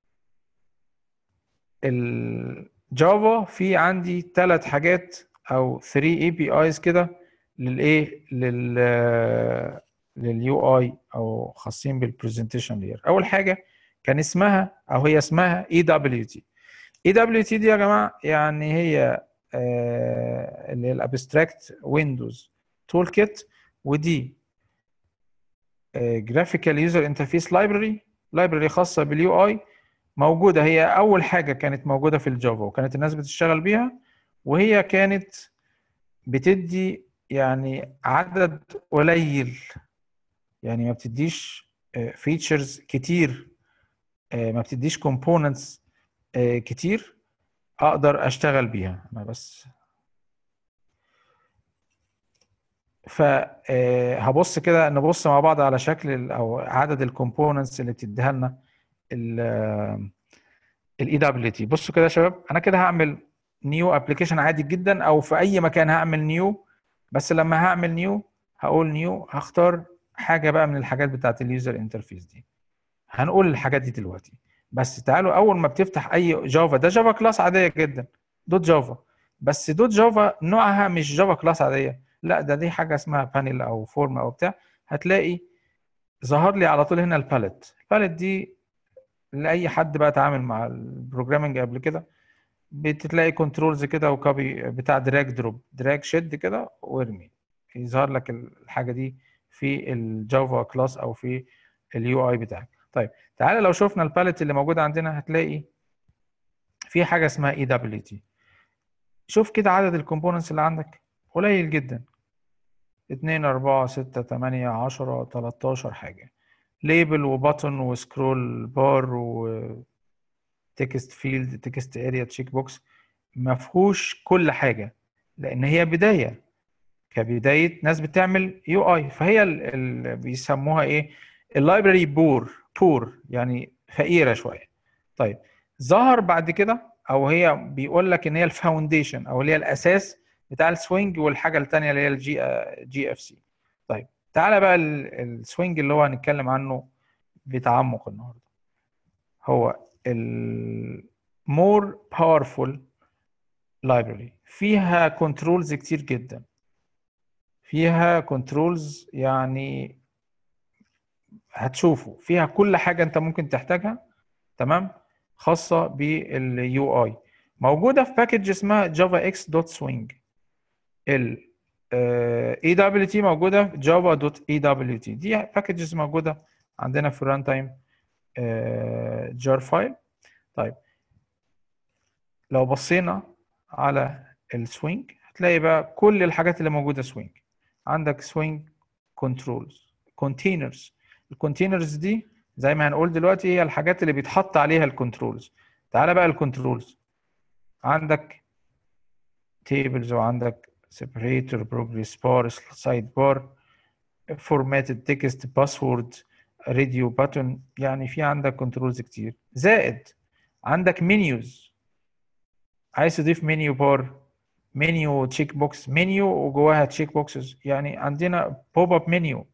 الجافا في عندي ثلاث حاجات او 3 اي بي ايز كده للايه لل لليو اي او خاصين بالبرزنتيشن لير اول حاجه كان اسمها او هي اسمها اي دبليو تي اي دبليو تي دي يا جماعه يعني هي آه، اللي هي الابستراكت ويندوز تول كيت ودي جرافيكال يوزر انترفيس لايبرري لايبرري خاصه باليو اي موجوده هي اول حاجه كانت موجوده في الجافا وكانت الناس بتشتغل بيها وهي كانت بتدي يعني عدد قليل يعني ما بتديش فيتشرز كتير آه، ما بتديش كومبوننتس كتير اقدر اشتغل بيها انا بس فهبص كده نبص مع بعض على شكل ال- او عدد الكومبوننتس اللي بتديها لنا الاي دبليو تي بصوا كده يا شباب انا كده هعمل نيو ابلكيشن عادي جدا او في اي مكان هعمل نيو بس لما هعمل نيو هقول نيو هختار حاجه بقى من الحاجات بتاعت اليوزر انترفيس دي هنقول الحاجات دي دلوقتي بس تعالوا اول ما بتفتح اي جافا ده جافا كلاس عاديه جدا دوت جافا بس دوت جافا نوعها مش جافا كلاس عاديه لا ده دي حاجه اسمها بانل او فورم او بتاع هتلاقي ظهر لي على طول هنا الباليت الباليت دي لاي حد بقى اتعامل مع البروجرامنج قبل كده بتلاقي كنترولز كده وكوبي بتاع دراج دروب دراج شد كده وارمي يظهر لك الحاجه دي في الجافا كلاس او في اليو اي بتاعك طيب تعالى لو شفنا الباليت اللي موجوده عندنا هتلاقي في حاجه اسمها اي دبليو تي شوف كده عدد الكومبوننتس اللي عندك قليل جدا 2 4 6 8 10 13 حاجه ليبل وباتون وسكرول بار وتكست فيلد تكست اريا تشيك بوكس ما فيهوش كل حاجه لان هي بدايه كبدايه ناس بتعمل يو اي فهي اللي بيسموها ايه اللايبراري بور بور يعني فقيره شويه طيب ظهر بعد كده او هي بيقول لك ان هي الفاونديشن او اللي هي الاساس بتاع السوينج والحاجه الثانيه اللي هي الجي جي اف سي طيب تعالى بقى السوينج اللي هو هنتكلم عنه بتعمق النهارده هو المور باورفول لايبراري فيها كنترولز كتير جدا فيها كنترولز يعني هتشوفوا فيها كل حاجه انت ممكن تحتاجها تمام خاصه باليو اي موجوده في باكج اسمها جافا اكس دوت سوينج ال اي دبليو تي موجوده في جافا دوت اي دبليو تي دي باكجز موجوده عندنا في الران تايم جار فايل طيب لو بصينا على السوينج هتلاقي بقى كل الحاجات اللي موجوده سوينج عندك سوينج كنترولز كونتينرز الكونتينرز دي زي ما هنقول دلوقتي هي الحاجات اللي بيتحط عليها الكنترولز تعالى بقى الكنترولز عندك تيبلز وعندك separator progress bar side bar formatted text password راديو باتون يعني في عندك كنترولز كتير زائد عندك منيوز عايز تضيف منيو بار منيو تشيك بوكس منيو وجواها تشيك بوكسز يعني عندنا بوب اب منيو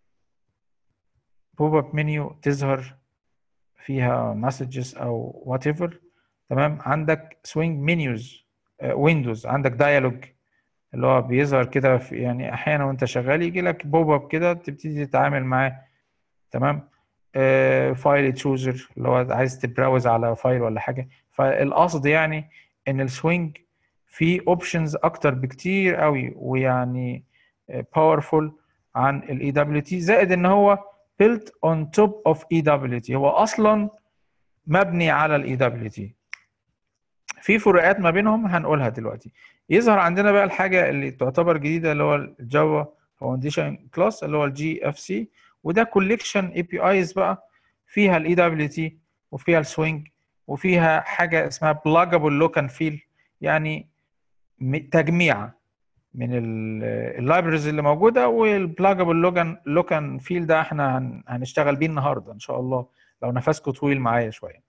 بوب اب منيو تظهر فيها مسجز او وات ايفر تمام عندك سوينج منيوز ويندوز عندك دايالوج اللي هو بيظهر كده في يعني احيانا وانت شغال يجي لك بوب اب كده تبتدي تتعامل معاه تمام فايل تشوزر اللي هو عايز تبراوز على فايل ولا حاجه فالقصد يعني ان السوينج فيه اوبشنز اكتر بكتير قوي ويعني باورفول عن الاي دبليو تي زائد ان هو built on top of EWT هو اصلا مبني على الاي دبليو تي في فروقات ما بينهم هنقولها دلوقتي يظهر عندنا بقى الحاجه اللي تعتبر جديده اللي هو الجافا فاونديشن كلاس اللي هو الجي اف سي وده كوليكشن اي بي ايز بقى فيها الاي دبليو تي وفيها السوينج وفيها حاجه اسمها بلاجابل لوك اند فيل يعني تجميع من اللايبرز اللي موجوده والبلاجابل لوجن لوك اند فيل ده احنا هن هنشتغل بيه النهارده ان شاء الله لو نفسكم طويل معايا شويه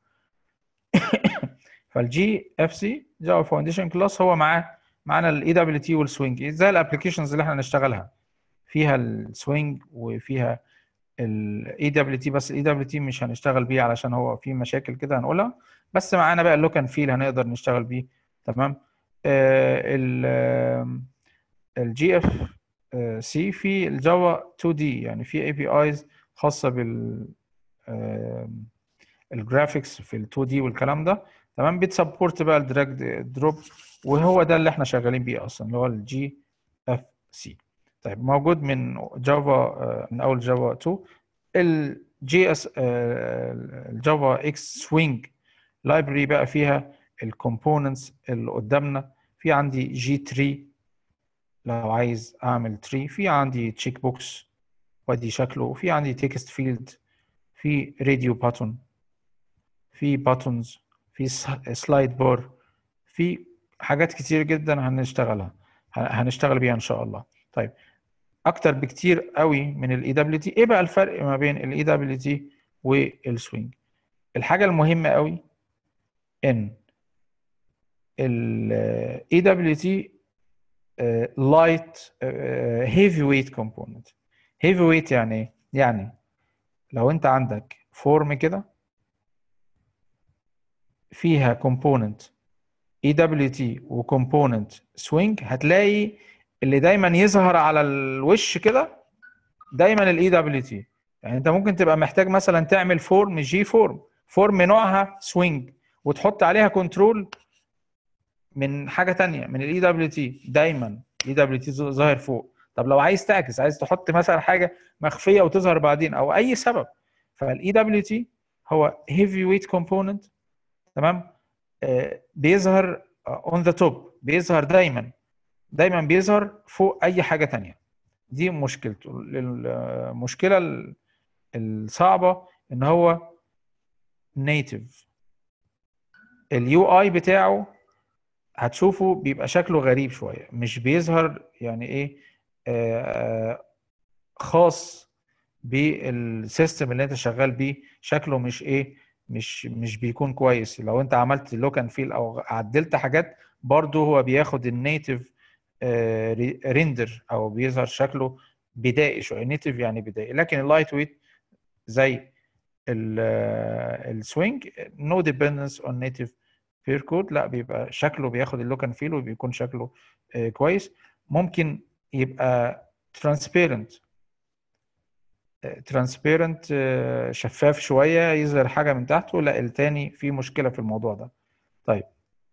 فالجي اف سي جافا فاونديشن كلاس هو معاه معانا الاي دبليو تي والسوينج زي الابلكيشنز اللي احنا هنشتغلها فيها السوينج وفيها الاي دبليو تي بس الاي دبليو تي مش هنشتغل بيه علشان هو في مشاكل كده هنقولها بس معانا بقى اللوك اند فيل هنقدر نشتغل بيه تمام ال الجي اف سي في الجافا 2 دي يعني في اي بي ايز خاصه بال الجرافيكس في ال 2 دي والكلام ده تمام بتسبورت بقى الدراج دروب وهو ده اللي احنا شغالين بيه اصلا اللي هو الجي اف سي طيب موجود من جافا من اول جافا 2 الجي اس الجافا اكس سوينج لايبرري بقى فيها الكومبوننتس اللي قدامنا في عندي جي تري لو عايز اعمل تري في عندي تشيك بوكس وادي شكله وفي عندي تكست فيلد في راديو باتون في باتونز في سلايد بار في حاجات كتير جدا هنشتغلها هنشتغل بيها ان شاء الله طيب اكتر بكتير قوي من الاي دبليو تي ايه بقى الفرق ما بين الاي دبليو تي والسوينج الحاجه المهمه قوي ان الاي دبليو تي لايت هيفي ويت كومبوننت هيفي ويت يعني ايه يعني لو انت عندك فورم كده فيها كومبوننت اي دبليو تي وكومبوننت سوينج هتلاقي اللي دايما يظهر على الوش كده دايما الاي دبليو تي يعني انت ممكن تبقى محتاج مثلا تعمل فورم جي فورم فورم نوعها سوينج وتحط عليها كنترول من حاجه تانية من الاي دبليو تي دايما اي دبليو تي ظاهر فوق طب لو عايز تعكس عايز تحط مثلا حاجه مخفيه وتظهر بعدين او اي سبب فالاي دبليو تي هو هيفي ويت كومبوننت تمام آه بيظهر اون ذا توب بيظهر دايما دايما بيظهر فوق اي حاجه تانية دي مشكلته المشكله الصعبه ان هو نيتف اليو اي بتاعه هتشوفه بيبقى شكله غريب شويه مش بيظهر يعني ايه آه خاص بالسيستم اللي انت شغال بيه شكله مش ايه مش مش بيكون كويس لو انت عملت لوك اند فيل او عدلت حاجات برضه هو بياخد النيتف ريندر او بيظهر شكله بدائي شويه نيتف يعني بدائي لكن اللايت ويت زي السوينج نو ديبندنس اون نيتف بير كود لا بيبقى شكله بياخد اللوك اند فيل وبيكون شكله كويس ممكن يبقى ترانسبيرنت ترانسبيرنت شفاف شويه يظهر حاجه من تحته لا التاني في مشكله في الموضوع ده طيب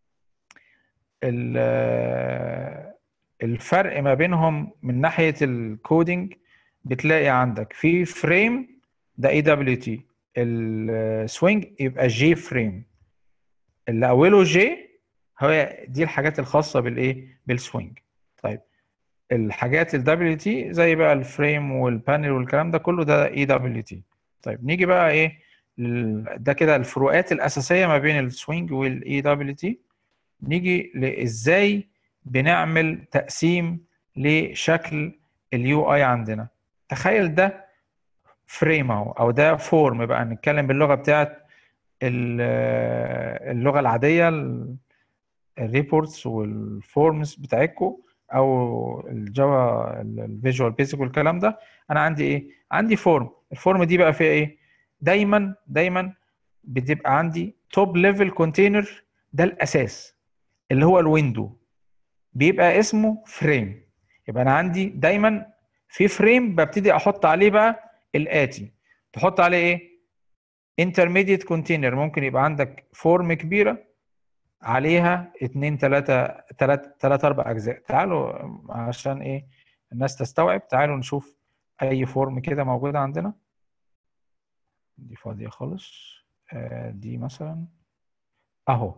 الفرق ما بينهم من ناحيه الكودينج بتلاقي عندك في فريم ده اي دبليو تي السوينج يبقى جي فريم اللي اوله جي هو دي الحاجات الخاصه بالايه بالسوينج طيب الحاجات ال دبليو تي زي بقى الفريم والبانل والكلام ده كله ده اي دبليو تي طيب نيجي بقى ايه ده كده الفروقات الاساسيه ما بين السوينج والاي دبليو تي نيجي لازاي بنعمل تقسيم لشكل اليو اي عندنا تخيل ده فريم اهو او ده فورم بقى نتكلم باللغه بتاعت ال- اللغه العاديه الريبورتس والفورمز بتاعتكم او الجافا الفيجوال بيزك والكلام ده انا عندي ايه عندي فورم الفورم دي بقى فيها ايه دايما دايما بتبقى عندي توب ليفل كونتينر ده الاساس اللي هو الويندو بيبقى اسمه فريم يبقى انا عندي دايما في فريم ببتدي احط عليه بقى الاتي تحط عليه ايه intermediate container ممكن يبقى عندك فورم كبيره عليها اتنين تلاتة تلات تلات أربع أجزاء تعالوا عشان إيه الناس تستوعب تعالوا نشوف أي فورم كده موجودة عندنا دي فاضية خالص آه، دي مثلا أهو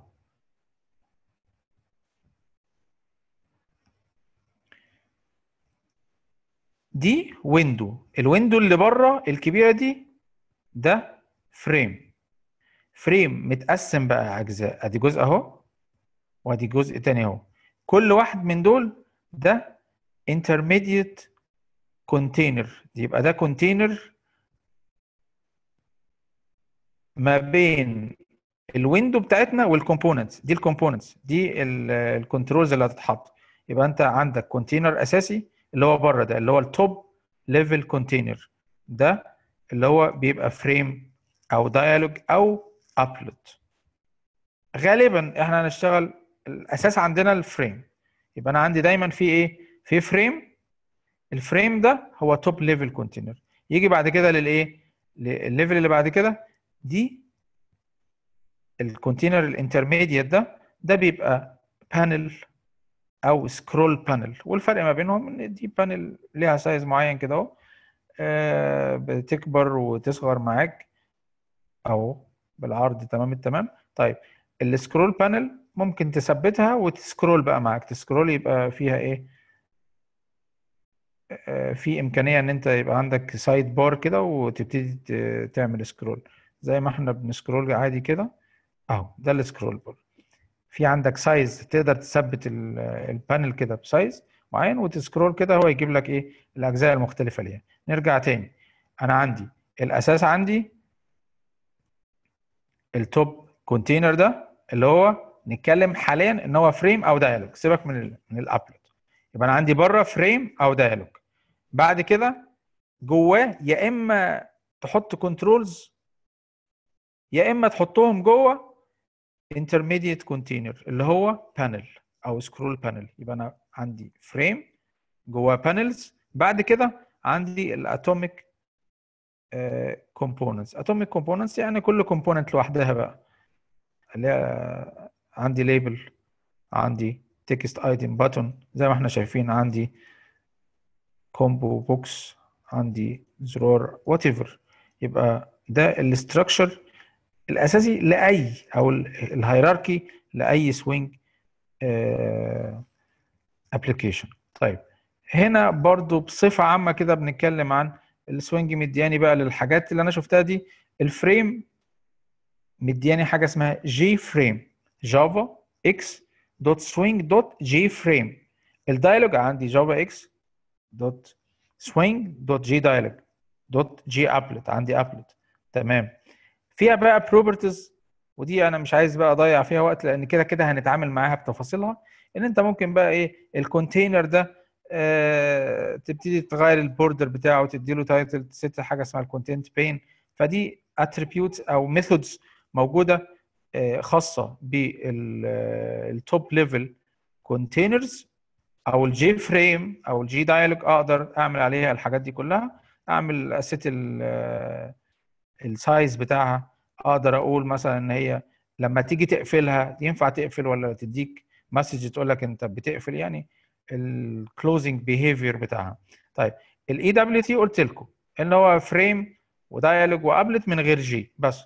دي ويندو الويندو اللي بره الكبيرة دي ده فريم فريم متقسم بقى أجزاء أدي جزء أهو وادي جزء تاني اهو كل واحد من دول ده intermediate container يبقى ده كونتينر ما بين الويندو بتاعتنا والكومبوننتس دي الكومبوننتس دي الكنترولز اللي هتتحط يبقى انت عندك كونتينر اساسي اللي هو بره ده اللي هو التوب ليفل كونتينر ده اللي هو بيبقى فريم او دايالوج او ابلود غالبا احنا هنشتغل الاساس عندنا الفريم يبقى انا عندي دايما في ايه في فريم الفريم ده هو توب ليفل كونتينر يجي بعد كده للايه الليفل اللي بعد كده دي الكونتينر الانترميديت ده ده بيبقى بانل او سكرول بانل والفرق ما بينهم ان دي بانل ليها سايز معين كده اهو آه، بتكبر وتصغر معاك اهو بالعرض تمام التمام طيب السكرول بانل ممكن تثبتها وتسكرول بقى معاك تسكرول يبقى فيها ايه آه، في امكانيه ان انت يبقى عندك سايد بار كده وتبتدي ت- تعمل سكرول زي ما احنا بنسكرول عادي كده اهو ده السكرول بار في عندك سايز تقدر تثبت ال- البانل كده بسايز معين وتسكرول كده هو يجيب لك ايه الاجزاء المختلفه ليها نرجع تاني انا عندي الاساس عندي التوب كونتينر ده اللي هو نتكلم حاليا ان هو فريم او دايالوج سيبك من ال من الابلود يبقى انا عندي بره فريم او دايالوج بعد كده جواه يا اما تحط كنترولز يا اما تحطهم جوه intermediate container اللي هو بانل او سكرول بانل يبقى انا عندي فريم جواه بانلز بعد كده عندي الاتوميك كومبوننتس اتوميك كومبوننتس يعني كل كومبوننت لوحدها بقى اللي هي عندي ليبل عندي تكست ايتم بutton زي ما احنا شايفين عندي كومبو بوكس عندي زرار وات ايفر يبقى ده الاستراكشر الاساسي لاي او الهيراركي لاي سوينج ابلكيشن طيب هنا برضو بصفه عامه كده بنتكلم عن السوينج مدياني بقى للحاجات اللي انا شفتها دي الفريم مدياني حاجه اسمها جي فريم جافا اكس دوت سوينج دوت جي فريم الدايلوج عندي جافا اكس دوت سوينج دوت جي دايلوج دوت جي ابلت عندي ابلت تمام فيها بقى بروبرتيز ودي انا مش عايز بقى اضيع فيها وقت لان كده كده هنتعامل معاها بتفاصيلها ان انت ممكن بقى ايه الكونتينر ده آه تبتدي تغير البوردر بتاعه تدي له تايتل تست حاجه اسمها الكونتنت بين فدي اتريبيوتس او ميثودز موجوده آه خاصه بالتوب ليفل كونتينرز او الجي فريم او الجي دايلوج اقدر اعمل عليها الحاجات دي كلها اعمل اسيت السايز بتاعها اقدر اقول مثلا ان هي لما تيجي تقفلها ينفع تقفل ولا تديك مسج تقول لك انت بتقفل يعني الكلوزنج بيهيفير بتاعها طيب الاي دبليو تي قلت لكم ان هو فريم ودايالوج وابلت من غير جي بس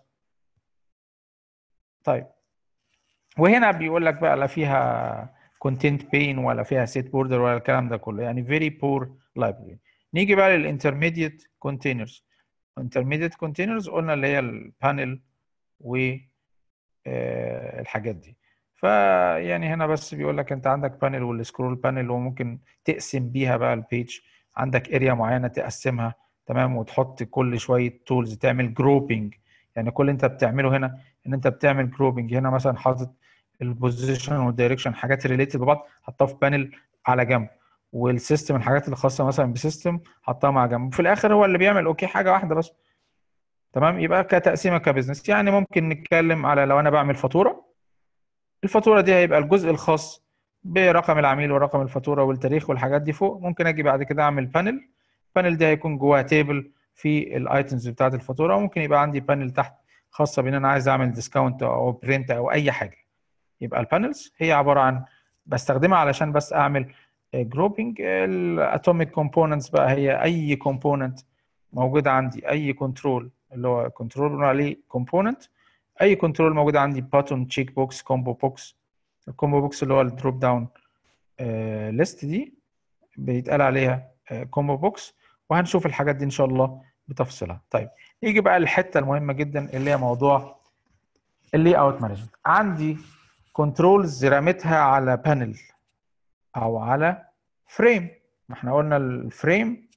طيب وهنا بيقول لك بقى لا فيها كونتنت بين ولا فيها سيت بوردر ولا الكلام ده كله يعني فيري بور لايبرري نيجي بقى للانترميديت كونتينرز intermediate containers قلنا اللي هي البانل و الحاجات دي فيعني هنا بس بيقول لك انت عندك بانل والسكرول بانل وممكن تقسم بيها بقى البيج عندك اريا معينه تقسمها تمام وتحط كل شويه تولز تعمل جروبنج يعني كل اللي انت بتعمله هنا ان انت بتعمل جروبنج هنا مثلا حاطط البوزيشن والدايركشن حاجات ريليتد ببعض حطها في بانل على جنب والسيستم الحاجات اللي خاصه مثلا بسيستم حطها مع جنب وفي الاخر هو اللي بيعمل اوكي حاجه واحده بس تمام يبقى كتقسيمه كبزنس يعني ممكن نتكلم على لو انا بعمل فاتوره الفاتوره دي هيبقى الجزء الخاص برقم العميل ورقم الفاتوره والتاريخ والحاجات دي فوق ممكن اجي بعد كده اعمل بانل البانل دي هيكون جواها تيبل في الايتمز بتاعت الفاتوره وممكن يبقى عندي بانل تحت خاصه بان انا عايز اعمل ديسكاونت او برنت او اي حاجه يبقى البانلز هي عباره عن بستخدمها علشان بس اعمل جروبنج الاتوميك كومبوننتس بقى هي اي كومبوننت موجوده عندي اي كنترول اللي هو كنترول بنقول عليه كومبوننت اي كنترول موجود عندي باتون تشيك بوكس كومبو بوكس الكومبو بوكس اللي هو الدروب داون ليست دي بيتقال عليها كومبو بوكس وهنشوف الحاجات دي ان شاء الله بتفصيلها طيب نيجي بقى للحته المهمه جدا اللي هي موضوع اللي اوت مانجمنت عندي كنترولز رميتها على بانل او على فريم ما احنا قلنا الفريم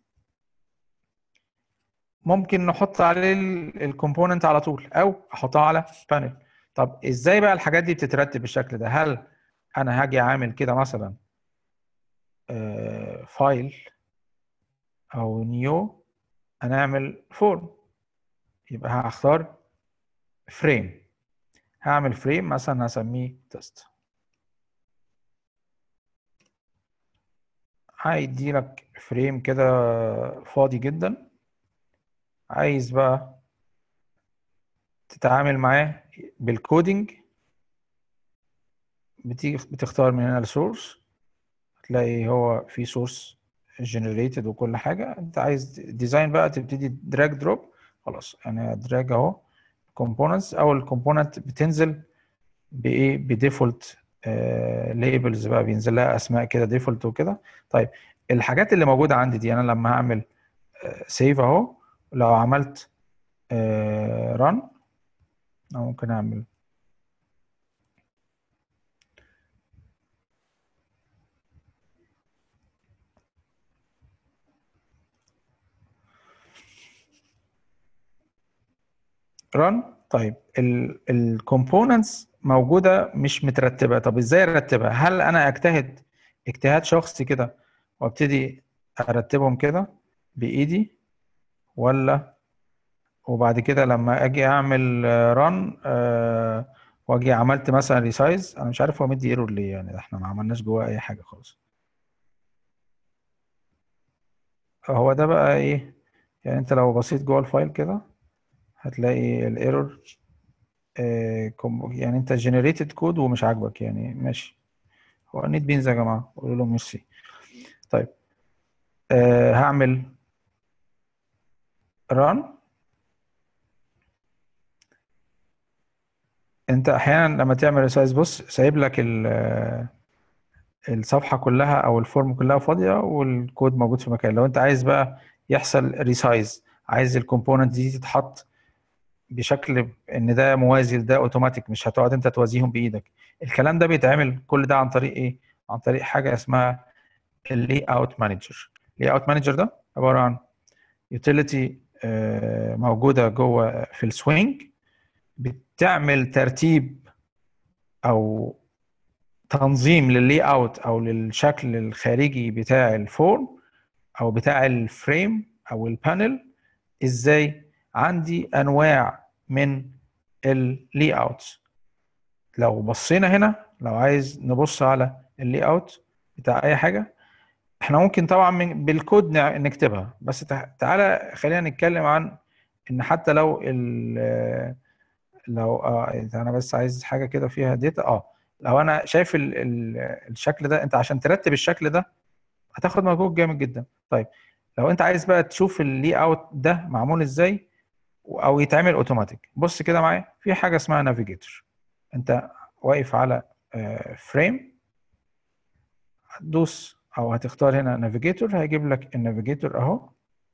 ممكن نحط عليه الكومبوننت على طول او احطها على بانل طب ازاي بقى الحاجات دي بتترتب بالشكل ده هل انا هاجي عامل كده مثلا فايل او نيو هنعمل فورم يبقى هختار فريم هعمل فريم مثلا هسميه تيست هيدي لك فريم كده فاضي جدا عايز بقى تتعامل معاه بالكودينج بتيجي بتختار من هنا السورس هتلاقي هو في سورس جنريتد وكل حاجه انت عايز ديزاين بقى تبتدي دراج دروب خلاص انا دراج اهو كومبوننتس او الكومبوننت بتنزل بايه بديفولت ليبلز بقى بينزل لها اسماء كده ديفولت وكده طيب الحاجات اللي موجوده عندي دي انا لما هعمل سيف اهو لو عملت ران او ممكن اعمل ران طيب الكومبوننتس موجوده مش مترتبه طب ازاي ارتبها هل انا اجتهد اجتهاد شخصي كده وابتدي ارتبهم كده بايدي ولا وبعد كده لما اجي اعمل ران أه واجي عملت مثلا ريسايز انا مش عارف هو مدي ايرور ليه يعني احنا ما عملناش جواه اي حاجه خالص هو ده بقى ايه يعني انت لو بصيت جوه الفايل كده هتلاقي الايرور آه يعني انت جنريتد كود ومش عاجبك يعني ماشي هو نيت بينز يا جماعه قولوا له ميرسي طيب آه هعمل ران انت احيانا لما تعمل ريسايز بص سايب لك الصفحه كلها او الفورم كلها فاضيه والكود موجود في مكان لو انت عايز بقى يحصل ريسايز عايز الكومبوننت دي تتحط بشكل ان ده موازي لده اوتوماتيك مش هتقعد انت توازيهم بايدك الكلام ده بيتعمل كل ده عن طريق ايه عن طريق حاجه اسمها اللي اوت مانجر اللي اوت مانجر ده عباره عن يوتيليتي موجوده جوه في السوينج بتعمل ترتيب او تنظيم لللي اوت او للشكل الخارجي بتاع الفورم او بتاع الفريم او البانل ازاي عندي انواع من اللي اوتس لو بصينا هنا لو عايز نبص على اللي اوت بتاع اي حاجه احنا ممكن طبعا من بالكود نكتبها بس تعالى خلينا نتكلم عن ان حتى لو ال لو اه انا بس عايز حاجه كده فيها داتا اه لو انا شايف ال ال الشكل ده انت عشان ترتب الشكل ده هتاخد مجهود جامد جدا طيب لو انت عايز بقى تشوف اللي اوت ده معمول ازاي او يتعمل اوتوماتيك بص كده معايا في حاجه اسمها نافيجيتور انت واقف على فريم هتدوس او هتختار هنا نافيجيتور هيجيب لك النافيجيتور اهو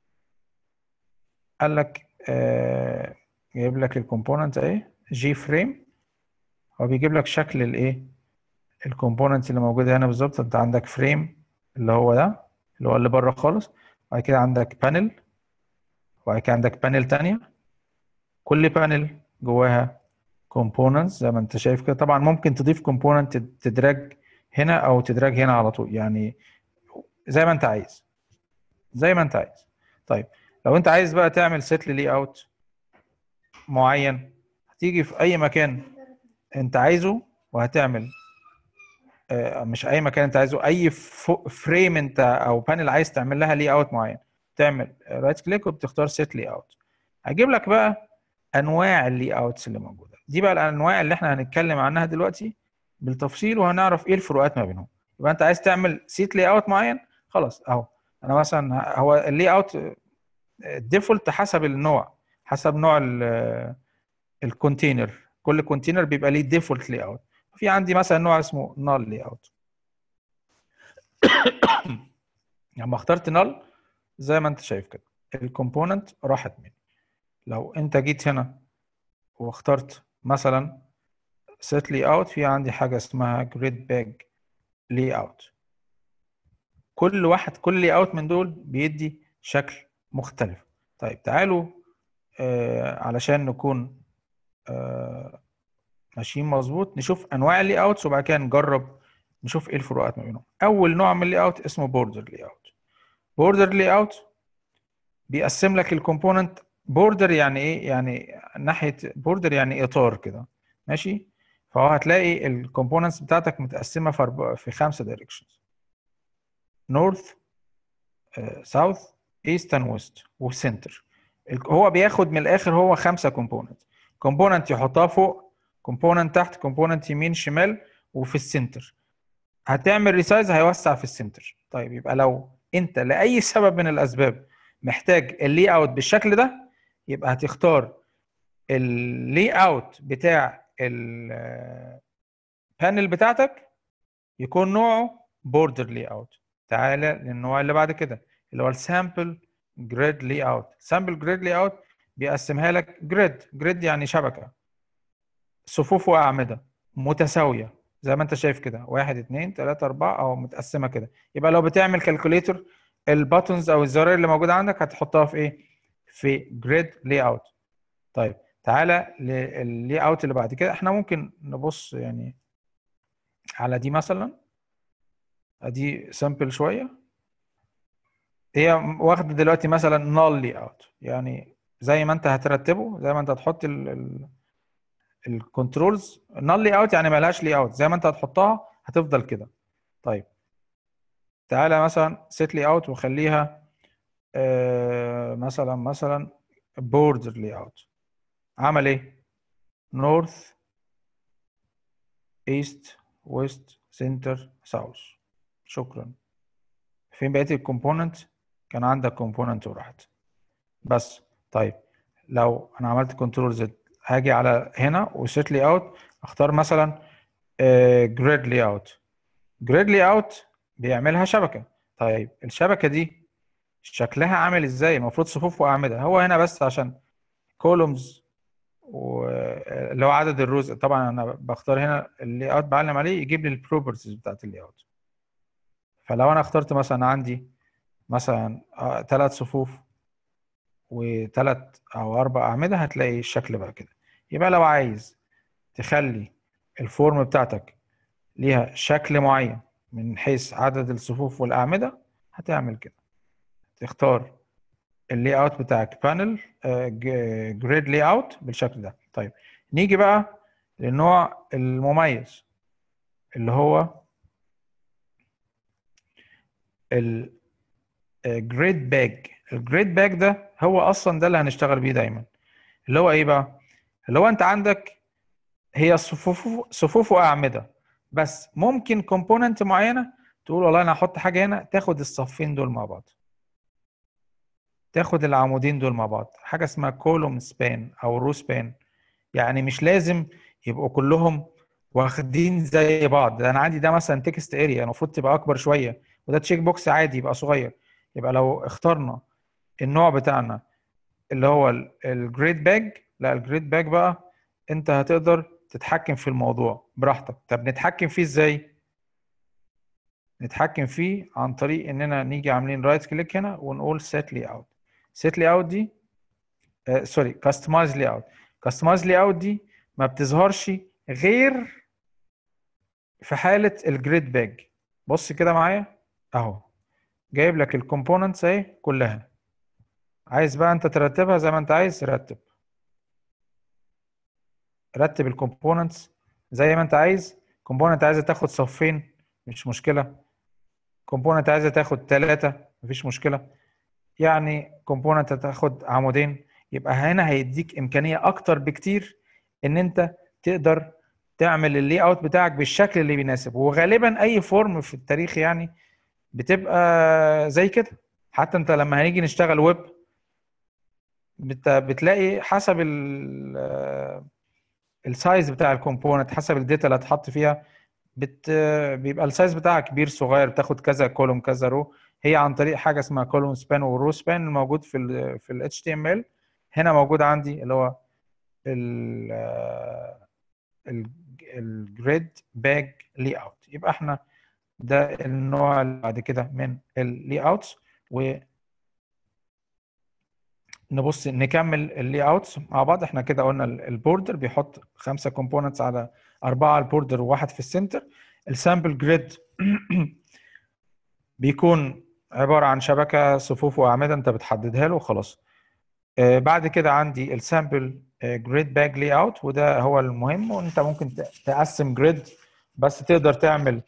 قال لك آه جايب لك الكومبوننت اهي جي فريم هو بيجيب لك شكل الايه الكومبوننت اللي موجوده هنا بالظبط انت عندك فريم اللي هو ده اللي هو اللي بره خالص بعد كده عندك بانل وبعد كده عندك بانل تانية كل بانل جواها كومبوننتس زي ما انت شايف كده طبعا ممكن تضيف كومبوننت تدراج هنا او تدراج هنا على طول يعني زي ما انت عايز زي ما انت عايز طيب لو انت عايز بقى تعمل سيت لي اوت معين هتيجي في اي مكان انت عايزه وهتعمل آه، مش اي مكان انت عايزه اي فريم انت او بانل عايز تعمل لها لي اوت معين تعمل رايت كليك وبتختار سيت لي اوت هجيب لك بقى انواع اللي اوتس اللي موجوده دي بقى الانواع اللي احنا هنتكلم عنها دلوقتي بالتفصيل وهنعرف ايه الفروقات ما بينهم يبقى انت عايز تعمل سيت لي اوت معين خلاص اهو انا مثلا هو اللي اوت الديفولت حسب النوع حسب نوع الكونتينر كل كونتينر بيبقى ليه ديفولت لي اوت في عندي مثلا نوع اسمه نال لي اوت لما اخترت نال زي ما انت شايف كده الكومبوننت راحت مني لو انت جيت هنا واخترت مثلا set layout في عندي حاجة اسمها grid bag layout كل واحد كل layout من دول بيدي شكل مختلف طيب تعالوا آه علشان نكون آه ماشيين مظبوط نشوف انواع اللي اوتس وبعد كده نجرب نشوف ايه الفروقات ما بينهم اول نوع من اللي اوت اسمه بوردر لي اوت بوردر لي اوت بيقسم لك الكومبوننت بوردر يعني ايه يعني ناحيه بوردر يعني اطار كده ماشي فهو هتلاقي الكومبوننتس بتاعتك متقسمه في أربع في خمسه دايركشنز نورث ساوث ايست اند ويست وسنتر هو بياخد من الاخر هو خمسه كومبوننت كومبوننت يحطها فوق كومبوننت تحت كومبوننت يمين شمال وفي السنتر هتعمل ريسايز هيوسع في السنتر طيب يبقى لو انت لاي سبب من الاسباب محتاج اللي اوت بالشكل ده يبقى هتختار اللي اوت بتاع البانل بتاعتك يكون نوعه بوردر لي اوت تعالى للنوع اللي بعد كده اللي هو السامبل جريد لي اوت سامبل جريد لي اوت بيقسمها لك جريد جريد يعني شبكه صفوف واعمده متساويه زي ما انت شايف كده واحد اتنين تلاته اربعه او متقسمه كده يبقى لو بتعمل كالكوليتر الباتونز او الزراير اللي موجوده عندك هتحطها في ايه؟ في جريد لي اوت طيب تعالى لللي اوت اللي بعد كده احنا ممكن نبص يعني على دي مثلا ادي سامبل شويه هي واخده دلوقتي مثلا نال لي اوت يعني زي ما انت هترتبه زي ما انت هتحط الكنترولز نال لي اوت يعني ملهاش لي اوت زي ما انت هتحطها هتفضل كده طيب تعالى مثلا سيت لي اوت وخليها آه مثلا مثلا بوردر لي اوت عمل ايه نورث ايست ويست سنتر ساوث شكرا فين بقيه الكومبوننت كان عندك كومبوننت وراحت بس طيب لو انا عملت كنترول زد هاجي على هنا وسيت لي اوت اختار مثلا جريد لي اوت جريد لي اوت بيعملها شبكه طيب الشبكه دي شكلها عامل ازاي المفروض صفوف واعمده هو هنا بس عشان كولومز اللي هو عدد الروز طبعا انا بختار هنا اللي اوت بعلم عليه يجيب لي البروبرتيز بتاعت اللي اوت فلو انا اخترت مثلا عندي مثلا ثلاث صفوف وثلاث او اربع اعمده هتلاقي الشكل بقى كده يبقى لو عايز تخلي الفورم بتاعتك ليها شكل معين من حيث عدد الصفوف والاعمده هتعمل كده تختار اللي اوت بتاعك بانل جريد لي اوت بالشكل ده طيب نيجي بقى للنوع المميز اللي هو الجريد باج الجريد باج ده هو اصلا ده اللي هنشتغل بيه دايما اللي هو ايه بقى اللي هو انت عندك هي صفوف صفوف واعمده بس ممكن كومبوننت معينه تقول والله انا هحط حاجه هنا تاخد الصفين دول مع بعض تاخد العمودين دول مع بعض حاجه اسمها كولوم سبان او رو سبان يعني مش لازم يبقوا كلهم واخدين زي بعض ده انا عندي ده مثلا تكست اريا المفروض تبقى اكبر شويه وده تشيك بوكس عادي يبقى صغير يبقى لو اخترنا النوع بتاعنا اللي هو الجريد باج لا الجريد باج بقى انت هتقدر تتحكم في الموضوع براحتك طب نتحكم فيه ازاي نتحكم فيه عن طريق اننا نيجي عاملين رايت كليك هنا ونقول سيت لي اوت سيت لي اوت دي سوري كاستمايز لاي اوت كاستمايز لاي اوت دي ما بتظهرش غير في حاله الجريد باج بص كده معايا اهو جايب لك الكومبوننتس اهي كلها عايز بقى انت ترتبها زي ما انت عايز رتب رتب الكومبوننتس زي ما انت عايز كومبوننت عايزه تاخد صفين مش مشكله كومبوننت عايزه تاخد ثلاثه مفيش مشكله يعني كومبوننت هتاخد عمودين يبقى هنا هيديك امكانيه اكتر بكتير ان انت تقدر تعمل اللي اوت بتاعك بالشكل اللي بيناسب وغالبا اي فورم في التاريخ يعني بتبقى زي كده حتى انت لما هنيجي نشتغل ويب بت- بتلاقي حسب ال السايز بتاع الكومبوننت حسب الداتا اللي هتحط فيها بت بيبقى السايز بتاعها كبير صغير بتاخد كذا كولوم كذا رو هي عن طريق حاجه اسمها كولوم سبان ورو سبان الموجود في ال في ال HTML هنا موجود عندي اللي هو ال الجريد باج لي اوت يبقى احنا ده النوع اللي بعد كده من اللي اوتس و نبص نكمل اللي اوتس مع بعض احنا كده قلنا ال- البوردر بيحط خمسه كومبوننتس على اربعه على البوردر وواحد في السنتر السامبل جريد بيكون عباره عن شبكه صفوف واعمده انت بتحددها له وخلاص آه، بعد كده عندي السامبل جريد باج لي اوت وده هو المهم وانت ممكن ت- تقسم جريد بس تقدر تعمل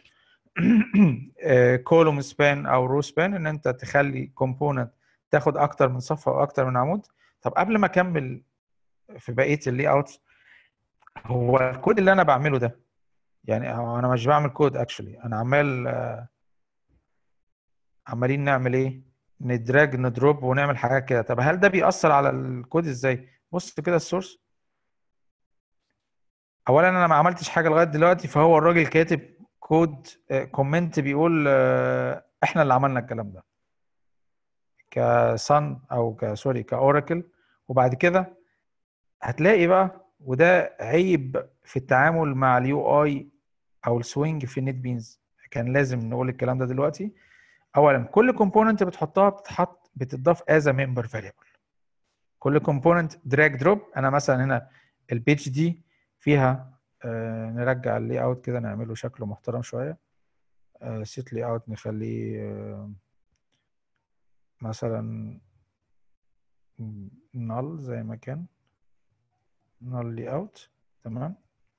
كولوم سبان او رو سبان ان انت تخلي كومبوننت تاخد اكتر من صف او اكتر من عمود طب قبل ما اكمل في بقيه اللي اوت هو الكود اللي انا بعمله ده يعني هو انا مش بعمل كود اكشولي انا عمال آه، عمالين نعمل ايه ندراج ندروب ونعمل حاجات كده طب هل ده بيأثر على الكود ازاي بص كده السورس اولا انا ما عملتش حاجه لغايه دلوقتي فهو الراجل كاتب كود كومنت بيقول آه، احنا اللي عملنا الكلام ده كسن او كسوري كاوراكل وبعد كده هتلاقي بقى وده عيب في التعامل مع اليو اي او السوينج في النت بينز كان لازم نقول الكلام ده دلوقتي اولا كل كومبوننت بتحطها بتتحط بتضاف از ممبر فاريبل كل كومبوننت دراج دروب انا مثلا هنا البيج دي فيها آه نرجع اللي اوت كده نعمله شكله محترم شويه سيت لي اوت نخليه آه مثلا نل زي ما كان نل لي اوت تمام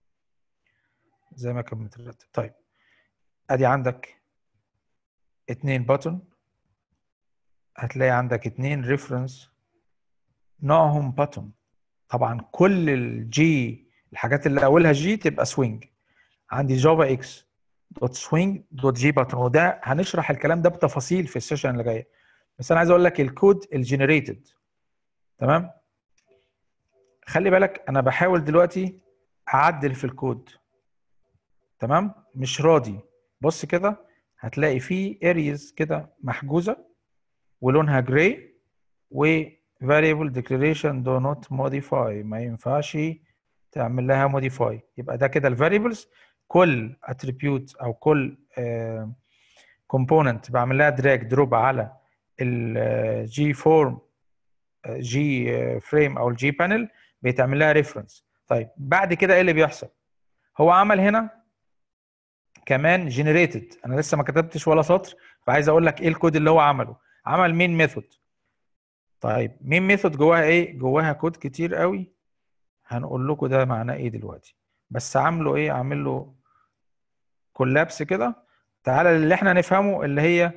زي ما كان مترتب طيب ادي عندك اتنين بutton هتلاقي عندك اتنين ريفرنس نوعهم button طبعا كل الجي الحاجات اللي اولها جي تبقى سوينج عندي جافا اكس دوت سوينج دوت جي باتون وده هنشرح الكلام ده بتفاصيل في السيشن اللي جايه بس انا عايز اقول لك الكود الجنريتد تمام خلي بالك انا بحاول دلوقتي اعدل في الكود تمام مش راضي بص كده هتلاقي فيه اريز كده محجوزه ولونها جراي و variable declaration do not modify ما ينفعش تعمل لها modify يبقى ده كده الفاريبلز كل attribute او كل آه component بعمل لها drag drop على الجي فورم جي فريم او الجي بانل بيتعمل لها ريفرنس طيب بعد كده ايه اللي بيحصل هو عمل هنا كمان جنريتد انا لسه ما كتبتش ولا سطر فعايز اقول لك ايه الكود اللي هو عمله عمل مين ميثود طيب مين ميثود جواها ايه جواها كود كتير قوي هنقول لكم ده معناه ايه دلوقتي بس عامله ايه عامل له كولابس كده تعالى اللي احنا نفهمه اللي هي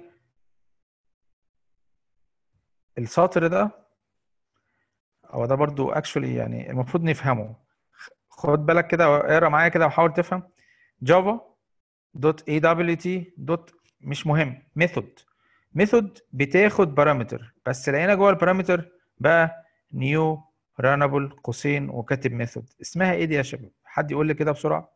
السطر ده هو ده برضو اكشولي يعني المفروض نفهمه خد بالك كده اقرا معايا كده وحاول تفهم جافا دوت اي دبليو تي دوت مش مهم ميثود ميثود بتاخد بارامتر بس لقينا جوه البارامتر بقى نيو رانبل قوسين وكاتب ميثود اسمها ايه دي يا شباب حد يقول لي كده بسرعه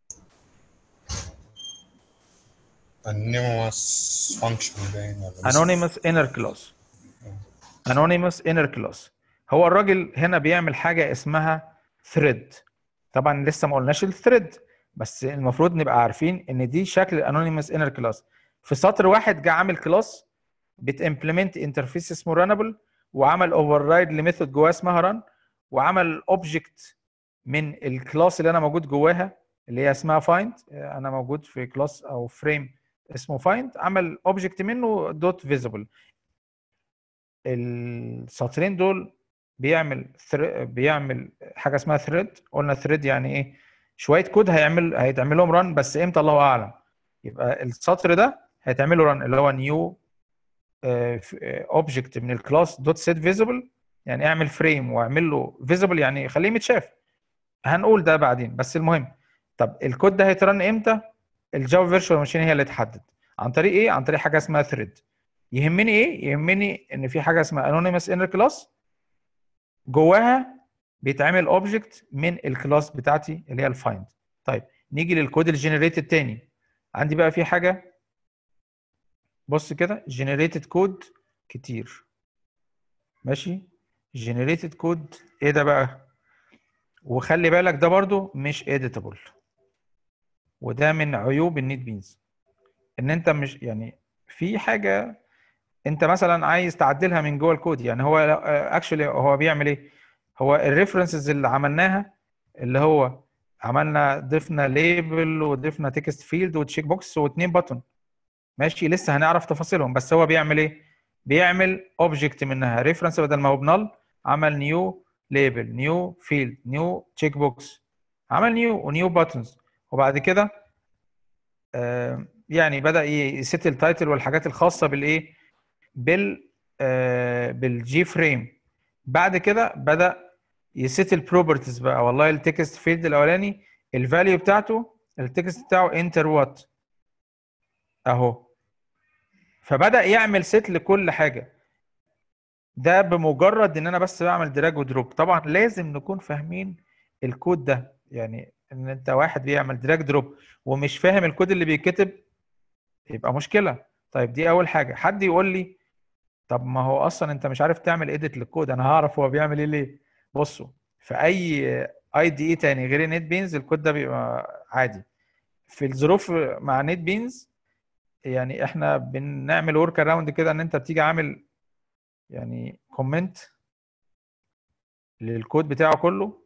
anonymous function باين ولا مش- anonymous inner class anonymous inner class هو الراجل هنا بيعمل حاجه اسمها thread طبعا لسه ما قلناش الثريد بس المفروض نبقى عارفين ان دي شكل anonymous inner class في سطر واحد جه عامل كلاس بتimplement انترفيس اسمه runnable وعمل اوفر رايد لميثود جواها اسمها ران وعمل اوبجكت من الكلاس اللي انا موجود جواها اللي هي اسمها فايند انا موجود في كلاس او فريم اسمه فايند عمل اوبجكت منه دوت فيزبل السطرين دول بيعمل ثر... بيعمل حاجه اسمها ثريد قلنا ثريد يعني ايه شويه كود هيعمل هيتعمل لهم ران بس امتى الله اعلم يبقى السطر ده هيتعمل له ران اللي هو نيو اوبجكت من الكلاس دوت سيت فيزبل يعني اعمل فريم واعمل له فيزبل يعني خليه متشاف هنقول ده بعدين بس المهم طب الكود ده هيترن امتى الجافا فيرتشوال ماشين هي اللي تحدد عن طريق ايه عن طريق حاجه اسمها ثريد يهمني ايه يهمني ان في حاجه اسمها انونيمس انر كلاس جواها بيتعمل اوبجكت من الكلاس بتاعتي اللي هي الفايند طيب نيجي للكود الجنريتد تاني عندي بقى في حاجه بص كده جنريتد كود كتير ماشي جنريتد كود ايه ده بقى وخلي بالك ده برضو مش اديتابل وده من عيوب النيت بينز ان انت مش يعني في حاجه انت مثلا عايز تعدلها من جوه الكود يعني هو اكشولي هو بيعمل ايه هو الريفرنسز اللي عملناها اللي هو عملنا ضفنا ليبل وضفنا تكست فيلد وتشيك بوكس واثنين بutton ماشي لسه هنعرف تفاصيلهم بس هو بيعمل ايه بيعمل اوبجكت منها ريفرنس بدل ما هو بنال عمل نيو ليبل نيو فيلد نيو تشيك بوكس عمل نيو ونيو باتنز وبعد كده آه يعني بدا يست التايتل والحاجات الخاصه بالايه بال آه بالجي فريم بعد كده بدا يست البروبرتيز بقى والله التكست فيلد الاولاني الفاليو بتاعته التكست بتاعه انتر وات اهو فبدا يعمل ست لكل حاجه ده بمجرد ان انا بس بعمل دراج ودروب طبعا لازم نكون فاهمين الكود ده يعني ان انت واحد بيعمل دراج دروب ومش فاهم الكود اللي بيتكتب يبقى مشكله طيب دي اول حاجه حد يقول لي طب ما هو اصلا انت مش عارف تعمل اديت للكود انا هعرف هو بيعمل ايه ليه بصوا في اي اي دي اي تاني غير نت بينز الكود ده بيبقى عادي في الظروف مع نت بينز يعني احنا بنعمل ورك اراوند كده ان انت بتيجي عامل يعني كومنت للكود بتاعه كله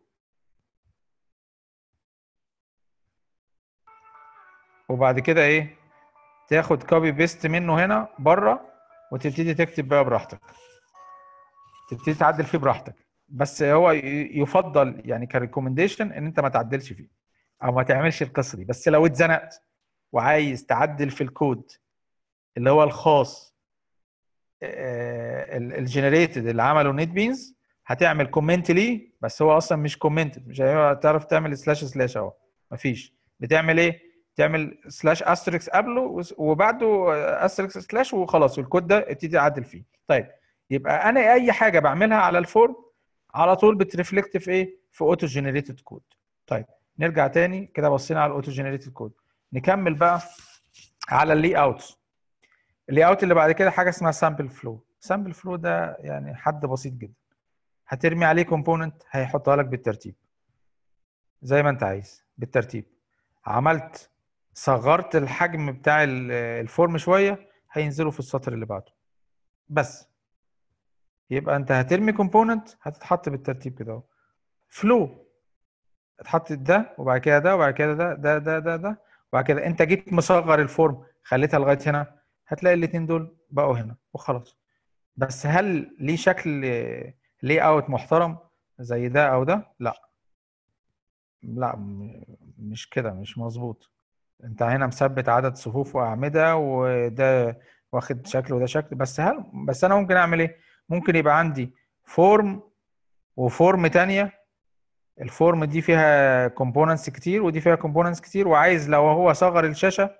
وبعد كده ايه تاخد كوبي بيست منه هنا بره وتبتدي تكتب بقى براحتك تبتدي تعدل فيه براحتك بس هو يفضل يعني كريكومنديشن ان انت ما تعدلش فيه او ما تعملش القصه دي بس لو اتزنقت وعايز تعدل في الكود اللي هو الخاص الجنريتد اللي عمله نت بينز هتعمل كومنت ليه بس هو اصلا مش كومنتد مش هتعرف تعمل سلاش سلاش اهو مفيش بتعمل ايه تعمل سلاش استريكس قبله وبعده استريكس سلاش وخلاص الكود ده ابتدي تعدل فيه طيب يبقى انا اي حاجه بعملها على الفورم على طول بترفلكت في ايه في اوتو جنريتد كود طيب نرجع تاني كده بصينا على الاوتو جنريتد كود نكمل بقى على اللي اوت اللي اوت اللي بعد كده حاجه اسمها سامبل فلو سامبل فلو ده يعني حد بسيط جدا هترمي عليه كومبوننت هيحطها لك بالترتيب زي ما انت عايز بالترتيب عملت صغرت الحجم بتاع الفورم شويه هينزلوا في السطر اللي بعده بس يبقى انت هترمي كومبوننت هتتحط بالترتيب كده اهو فلو اتحط ده وبعد كده ده وبعد كده ده ده ده ده ده وبعد كده انت جيت مصغر الفورم خليتها لغايه هنا هتلاقي الاثنين دول بقوا هنا وخلاص بس هل ليه شكل لي اوت محترم زي ده او ده لا لا مش كده مش مظبوط انت هنا مثبت عدد صفوف واعمده وده واخد شكل وده شكل بس هل بس انا ممكن اعمل ايه ممكن يبقى عندي فورم وفورم تانية الفورم دي فيها كومبوننتس كتير ودي فيها كومبوننتس كتير وعايز لو هو صغر الشاشه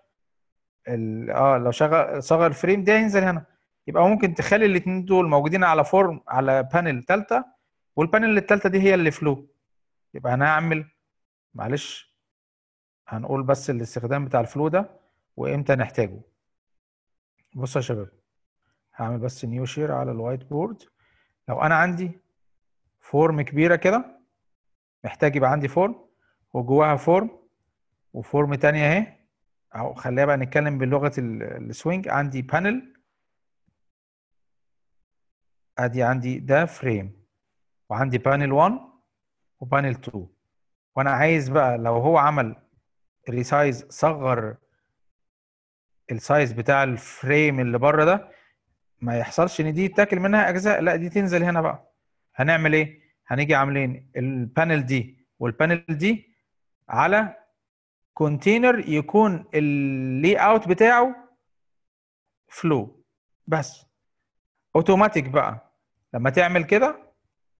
اه لو شغل صغر الفريم ده ينزل هنا يبقى ممكن تخلي الاثنين دول موجودين على فورم على بانل ثالثه والبانل الثالثه دي هي اللي فلو يبقى انا هعمل معلش هنقول بس الاستخدام بتاع الفلو ده وامتى نحتاجه بصوا يا شباب هعمل بس نيو شير على الوايت بورد لو انا عندي فورم كبيره كده محتاج يبقى عندي فورم وجواها فورم وفورم تانية اهي او خلينا بقى نتكلم بلغه السوينج عندي بانل ادي عندي ده فريم وعندي بانل 1 وبانل 2 وانا عايز بقى لو هو عمل ريسايز صغر السايز بتاع الفريم اللي بره ده ما يحصلش ان دي يتاكل منها اجزاء لا دي تنزل هنا بقى هنعمل ايه هنيجي عاملين البانل دي والبانل دي على كونتينر يكون اللي اوت بتاعه فلو بس اوتوماتيك بقى لما تعمل كده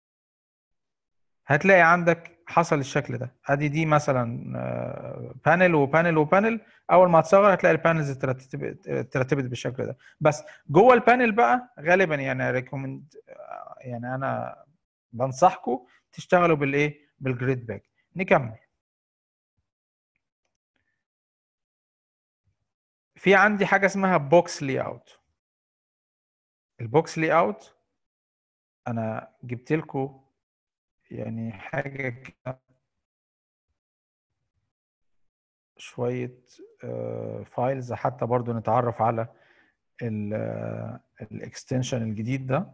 هتلاقي عندك حصل الشكل ده ادي دي مثلا بانل وبانل وبانل اول ما تصغر هتلاقي البانلز اترتبت اترتبت بالشكل ده بس جوه البانل بقى غالبا يعني ريكومند يعني انا بنصحكم تشتغلوا بالايه بالجريد باك نكمل في عندي حاجه اسمها بوكس لي اوت البوكس لي اوت انا جبت لكم يعني حاجه كده شويه فايلز حتى برضو نتعرف على الاكستنشن الجديد ده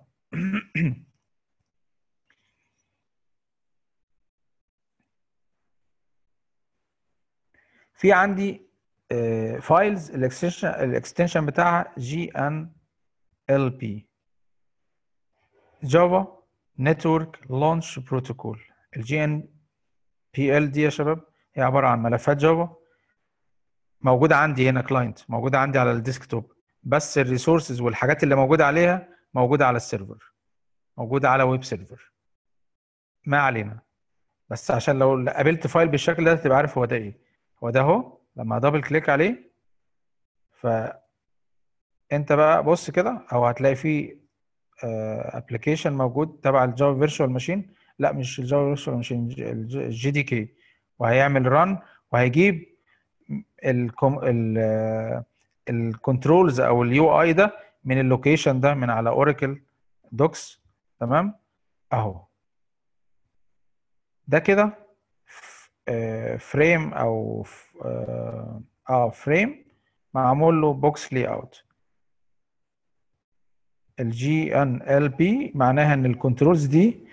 في عندي فايلز الاكستنشن الاكستنشن بتاعها جي ان ال بي جافا نتورك لونش بروتوكول الجي ان بي ال دي يا شباب هي عباره عن ملفات جافا موجوده عندي هنا كلاينت موجوده عندي على الديسكتوب بس الريسورسز والحاجات اللي موجوده عليها موجوده على السيرفر موجوده على ويب سيرفر ما علينا بس عشان لو قابلت فايل بالشكل ده تبقى عارف هو ده ايه هو ده اهو لما دبل كليك عليه ف انت بقى بص كده او هتلاقي فيه ابلكيشن موجود تبع الجافا فيرتشوال ماشين لا مش الجافا فيرتشوال ماشين الجي دي كي وهيعمل ران وهيجيب الكم الكنترولز او اليو اي ده من اللوكيشن ده من على اوراكل دوكس تمام اهو ده كده فريم او اه فريم معمول له بوكس لي اوت الجي ان ال بي معناها ان الكنترولز دي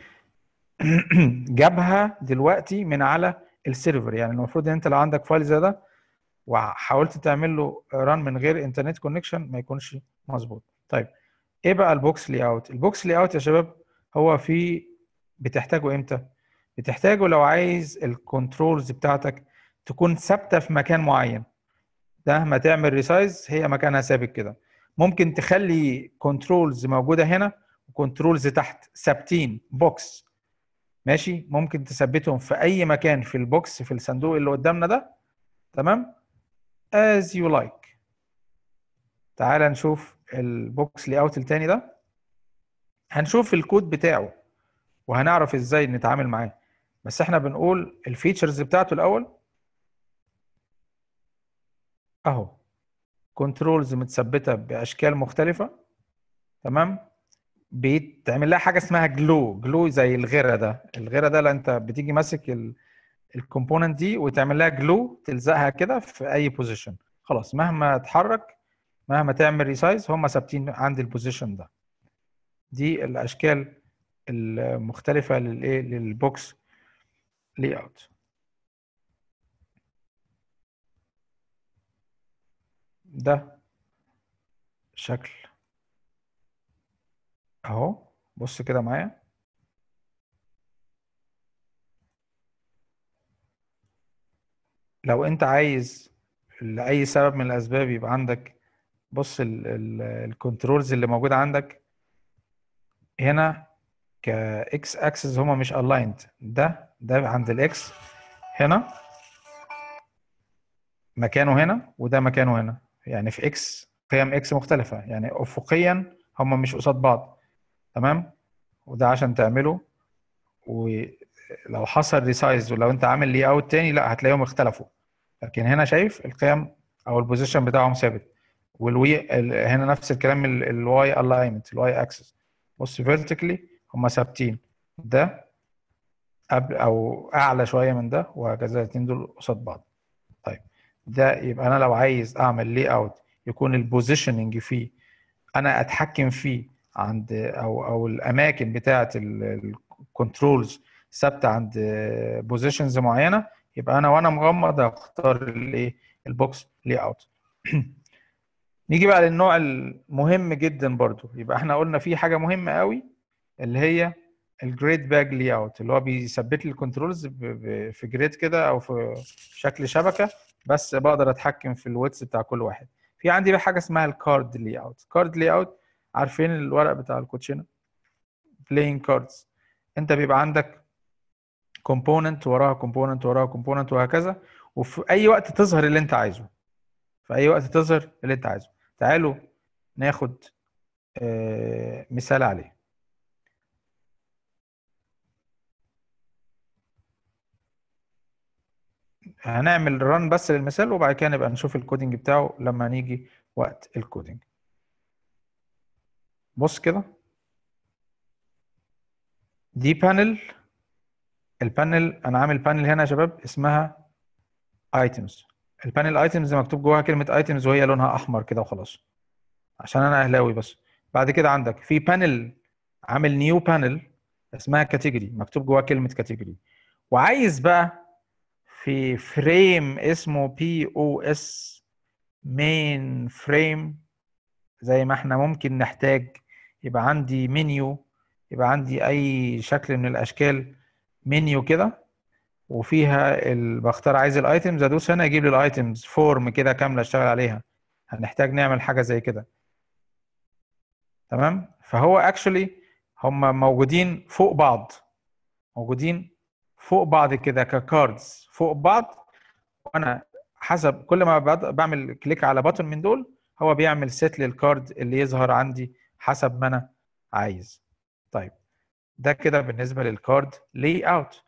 جابها دلوقتي من على السيرفر يعني المفروض ان انت لو عندك فايل زي ده وحاولت تعمل له ران من غير انترنت كونكشن ما يكونش مظبوط طيب ايه بقى البوكس لي اوت البوكس لي اوت يا شباب هو في بتحتاجه امتى بتحتاجه لو عايز الكنترولز بتاعتك تكون ثابته في مكان معين ده ما تعمل ريسايز هي مكانها ثابت كده ممكن تخلي كنترولز موجوده هنا وكنترولز تحت ثابتين بوكس ماشي ممكن تثبتهم في اي مكان في البوكس في الصندوق اللي قدامنا ده تمام as you like تعال نشوف البوكس لي اوت التاني ده هنشوف الكود بتاعه وهنعرف ازاي نتعامل معاه بس احنا بنقول الفيتشرز بتاعته الاول اهو كنترولز متثبته باشكال مختلفه تمام بيتعمل لها حاجه اسمها جلو جلو زي الغيره ده الغيره ده لا انت بتيجي ماسك الكومبوننت دي وتعمل لها جلو تلزقها كده في اي بوزيشن خلاص مهما تحرك مهما تعمل ريسايز هم ثابتين عند البوزيشن ده دي الاشكال المختلفه للايه للبوكس لي اوت ده شكل اهو بص كده معايا لو انت عايز لاي سبب من الاسباب يبقى عندك بص الكنترولز اللي موجوده عندك هنا كاكس اكسس هما مش الايند ده ده عند الاكس هنا مكانه هنا وده مكانه هنا يعني في اكس قيم اكس مختلفه يعني افقيا هما مش قصاد بعض تمام وده عشان تعمله ولو حصل ريسايز ولو انت عامل لي اوت تاني لا هتلاقيهم اختلفوا لكن هنا شايف القيم او البوزيشن بتاعهم ثابت والوي هنا نفس الكلام الواي الاينمنت الواي اكسس بص فيرتيكلي هم ثابتين ده قبل او اعلى شويه من ده وهكذا الاثنين دول قصاد بعض طيب ده يبقى انا لو عايز اعمل لي اوت يكون البوزيشننج فيه انا اتحكم فيه عند او او الاماكن بتاعه الكنترولز ثابته عند بوزيشنز معينه يبقى انا وانا مغمض هختار الايه البوكس لي اوت نيجي بقى للنوع المهم جدا برضو يبقى احنا قلنا في حاجه مهمه قوي اللي هي الجريد باج لي اوت اللي هو بيثبت لي الكنترولز في جريد كده او في شكل شبكه بس بقدر اتحكم في الويتس بتاع كل واحد في عندي بقى حاجه اسمها الكارد لي اوت كارد لي اوت عارفين الورق بتاع الكوتشينه بلاينج كاردز انت بيبقى عندك كومبوننت وراها كومبوننت وراها كومبوننت وهكذا وفي اي وقت تظهر اللي انت عايزه في اي وقت تظهر اللي انت عايزه تعالوا ناخد آه، مثال عليه هنعمل ران بس للمثال وبعد كده نبقى نشوف الكودينج بتاعه لما نيجي وقت الكودينج بص كده دي بانل البانل انا عامل بانل هنا يا شباب اسمها ايتمز البانل ايتمز مكتوب جواها كلمه ايتمز وهي لونها احمر كده وخلاص عشان انا اهلاوي بس بعد كده عندك في بانل عامل نيو بانل اسمها كاتيجوري مكتوب جواها كلمه كاتيجوري وعايز بقى في فريم اسمه بي او اس مين فريم زي ما احنا ممكن نحتاج يبقى عندي منيو يبقى عندي اي شكل من الاشكال منيو كده وفيها ال... بختار عايز الايتمز ادوس هنا يجيب لي الايتمز فورم كده كامله اشتغل عليها هنحتاج نعمل حاجه زي كده تمام فهو اكشولي هم موجودين فوق بعض موجودين فوق بعض كده ككاردز فوق بعض وانا حسب كل ما بعد- بعمل كليك على بutton من دول هو بيعمل سيت للكارد اللي يظهر عندي حسب ما انا عايز طيب ده كده بالنسبه للكارد لي اوت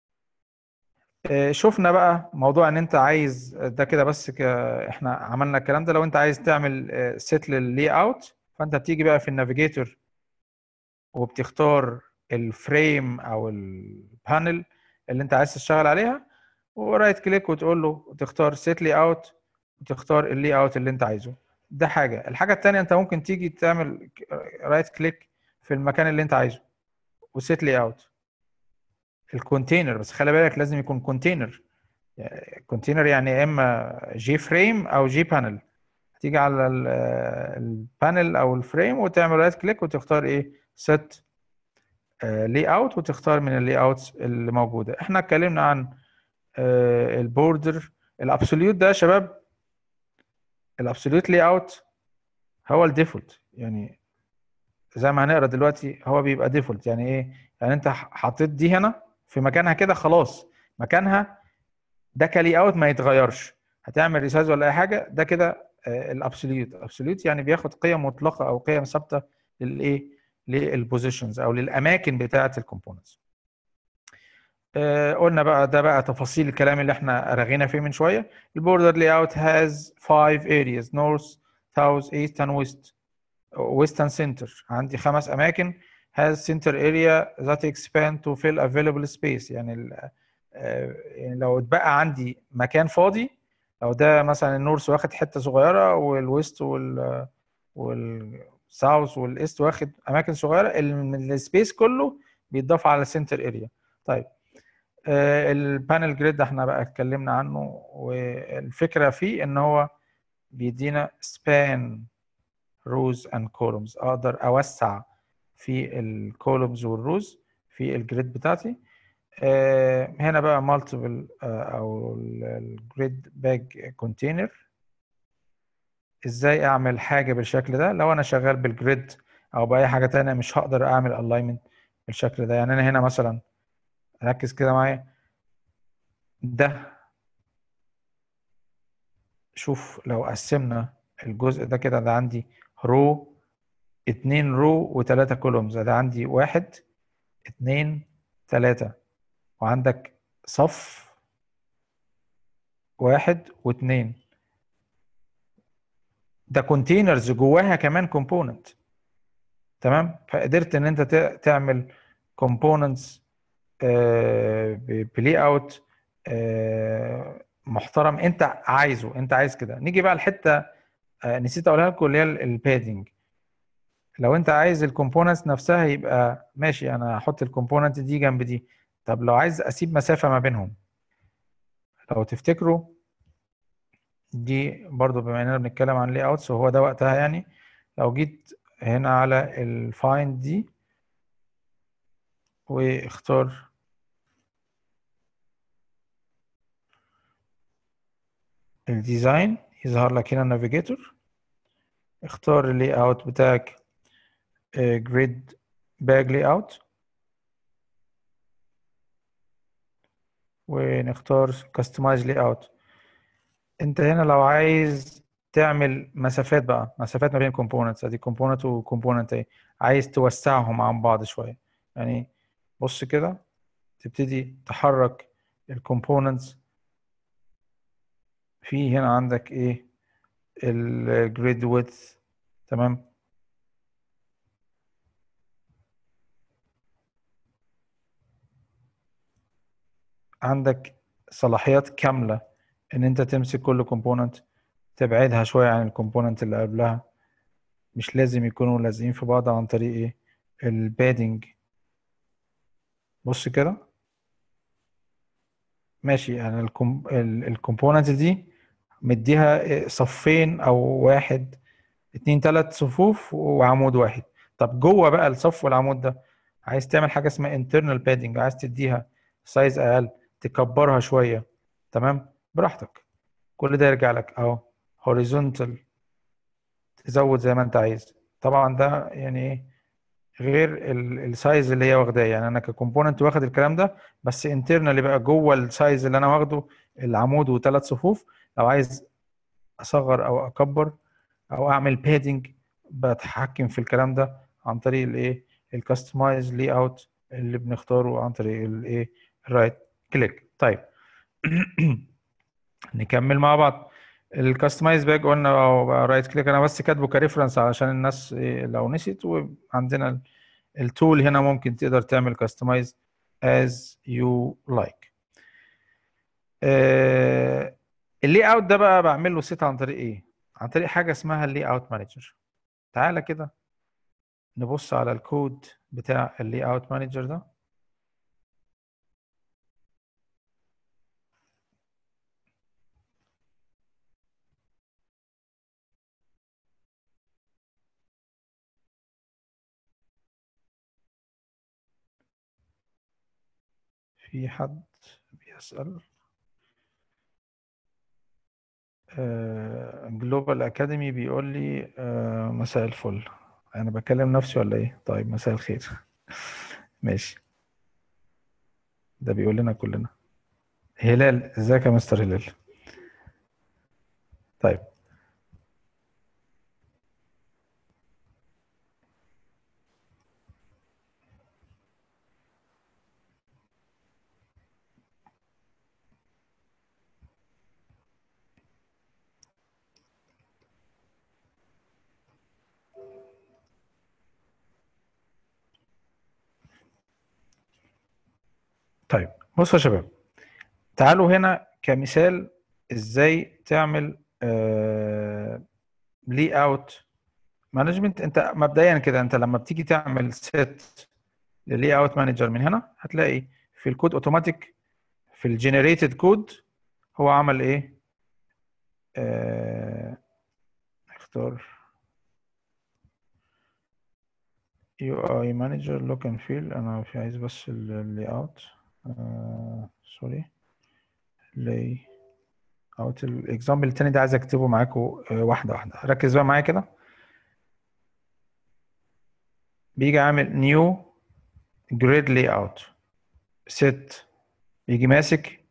شفنا بقى موضوع ان انت عايز ده كده بس ك... احنا عملنا الكلام ده لو انت عايز تعمل سيت لللي اوت فانت بتيجي بقى في النافيجيتور وبتختار الفريم او البانل اللي انت عايز تشتغل عليها ورايت كليك وتقول له تختار سيت لي اوت وتختار اللي اوت اللي انت عايزه ده حاجه الحاجه الثانيه انت ممكن تيجي تعمل رايت كليك في المكان اللي انت عايزه وسيت لي اوت الكونتينر بس خلي بالك لازم يكون كونتينر كونتينر يعني يا اما جي فريم او جي بانل تيجي على البانل او الفريم وتعمل رايت كليك وتختار ايه سيت لي اوت وتختار من اللي اوتس اللي موجوده احنا اتكلمنا عن البوردر الابسوليوت ده يا شباب الابسوليوت لي اوت هو الديفولت يعني زي ما هنقرا دلوقتي هو بيبقى ديفولت يعني ايه يعني انت حطيت دي هنا في مكانها كده خلاص مكانها ده كلي اوت ما يتغيرش هتعمل ريسايز ولا اي حاجه ده كده الابسوليوت ابسوليوت يعني بياخد قيم مطلقه او قيم ثابته للايه للبوزيشنز او للاماكن بتاعه الكومبوننتس آه قلنا بقى ده بقى تفاصيل الكلام اللي احنا رغينا فيه من شويه البوردر لاي اوت هاز 5 areas north south east and west west and center عندي خمس اماكن has center area that expand to fill available space يعني, آه يعني لو اتبقى عندي مكان فاضي لو ده مثلا النورث واخد حته صغيره والويست وال والساوث والايست واخد اماكن صغيره السبيس كله بيتضاف على السنتر اريا طيب آه البانل جريد احنا بقى اتكلمنا عنه والفكره فيه ان هو بيدينا سبان روز اند كولومز اقدر اوسع في الكولومز والروز في الجريد بتاعتي آه هنا بقى مالتيبل آه او الجريد باج كونتينر ازاي اعمل حاجه بالشكل ده لو انا شغال بالجريد او باي حاجه تانية مش هقدر اعمل الاينمنت بالشكل ده يعني انا هنا مثلا ركز كده معايا ده شوف لو قسمنا الجزء ده كده ده عندي رو اتنين رو وتلاتة كولومز ده عندي واحد اتنين تلاتة وعندك صف واحد واتنين ده كونتينرز جواها كمان كومبوننت تمام فقدرت ان انت تعمل كومبوننتس بلاي اوت محترم انت عايزه انت عايز كده نيجي بقى الحته نسيت اقولها لكم اللي هي البادنج لو انت عايز الكومبوننتس نفسها يبقى ماشي انا هحط الكومبوننت دي جنب دي طب لو عايز اسيب مسافة ما بينهم لو تفتكروا دي برضو بما اننا بنتكلم عن لي اوتس وهو ده وقتها يعني لو جيت هنا على الفايند دي واختار الديزاين يظهر لك هنا النافيجيتور اختار اللي اوت بتاعك جريد باج لي اوت ونختار كاستمايز لي اوت انت هنا لو عايز تعمل مسافات بقى مسافات ما بين كومبوننتس ادي كومبوننت وكومبوننت ايه عايز توسعهم عن بعض شويه يعني بص كده تبتدي تحرك الكومبوننتس في هنا عندك ايه الجريد ويدث تمام عندك صلاحيات كاملة ان انت تمسك كل كومبوننت تبعدها شوية عن الكومبوننت اللي قبلها مش لازم يكونوا لازقين في بعض عن طريق ايه البادنج بص كده ماشي يعني الكومبوننت دي مديها صفين او واحد اتنين تلات صفوف وعمود واحد طب جوه بقى الصف والعمود ده عايز تعمل حاجه اسمها internal padding عايز تديها سايز اقل تكبرها شويه تمام براحتك كل ده يرجع لك اهو horizontal تزود زي ما انت عايز طبعا ده يعني ايه غير السايز اللي هي واخداه يعني انا ككومبوننت واخد الكلام ده بس انترنالي بقى جوه السايز اللي انا واخده العمود وثلاث صفوف لو عايز اصغر او اكبر او اعمل بادنج بتحكم في الكلام ده عن طريق الايه الكاستمايز لي اوت اللي بنختاره عن طريق الايه الرايت كليك طيب نكمل مع بعض الكاستمايز باج قلنا رايت كليك انا بس كاتبه كريفرنس علشان الناس إيه لو نسيت وعندنا التول هنا ممكن تقدر تعمل كاستمايز as you like آه اللي اوت ده بقى بعمل له سيت عن طريق ايه عن طريق حاجه اسمها اللي اوت مانجر تعالى كده نبص على الكود بتاع اللي اوت مانجر ده في حد بيسأل جلوبال اكاديمي بيقول لي آه مساء الفل انا بكلم نفسي ولا ايه طيب مساء الخير ماشي ده بيقول لنا كلنا هلال ازيك يا مستر هلال طيب طيب بصوا يا شباب تعالوا هنا كمثال ازاي تعمل لي اوت مانجمنت انت مبدئيا كده انت لما بتيجي تعمل سيت للي اوت مانجر من هنا هتلاقي في الكود اوتوماتيك في الجنريتد كود هو عمل ايه آه اختار يو اي مانجر لوك اند فيل انا مش عايز بس اللي اوت سوري لي اوت الاكزامبل التاني ده عايز اكتبه معاكم واحده واحده ركز بقى معايا كده بيجي عامل نيو جريد لي اوت ست يجي ماسك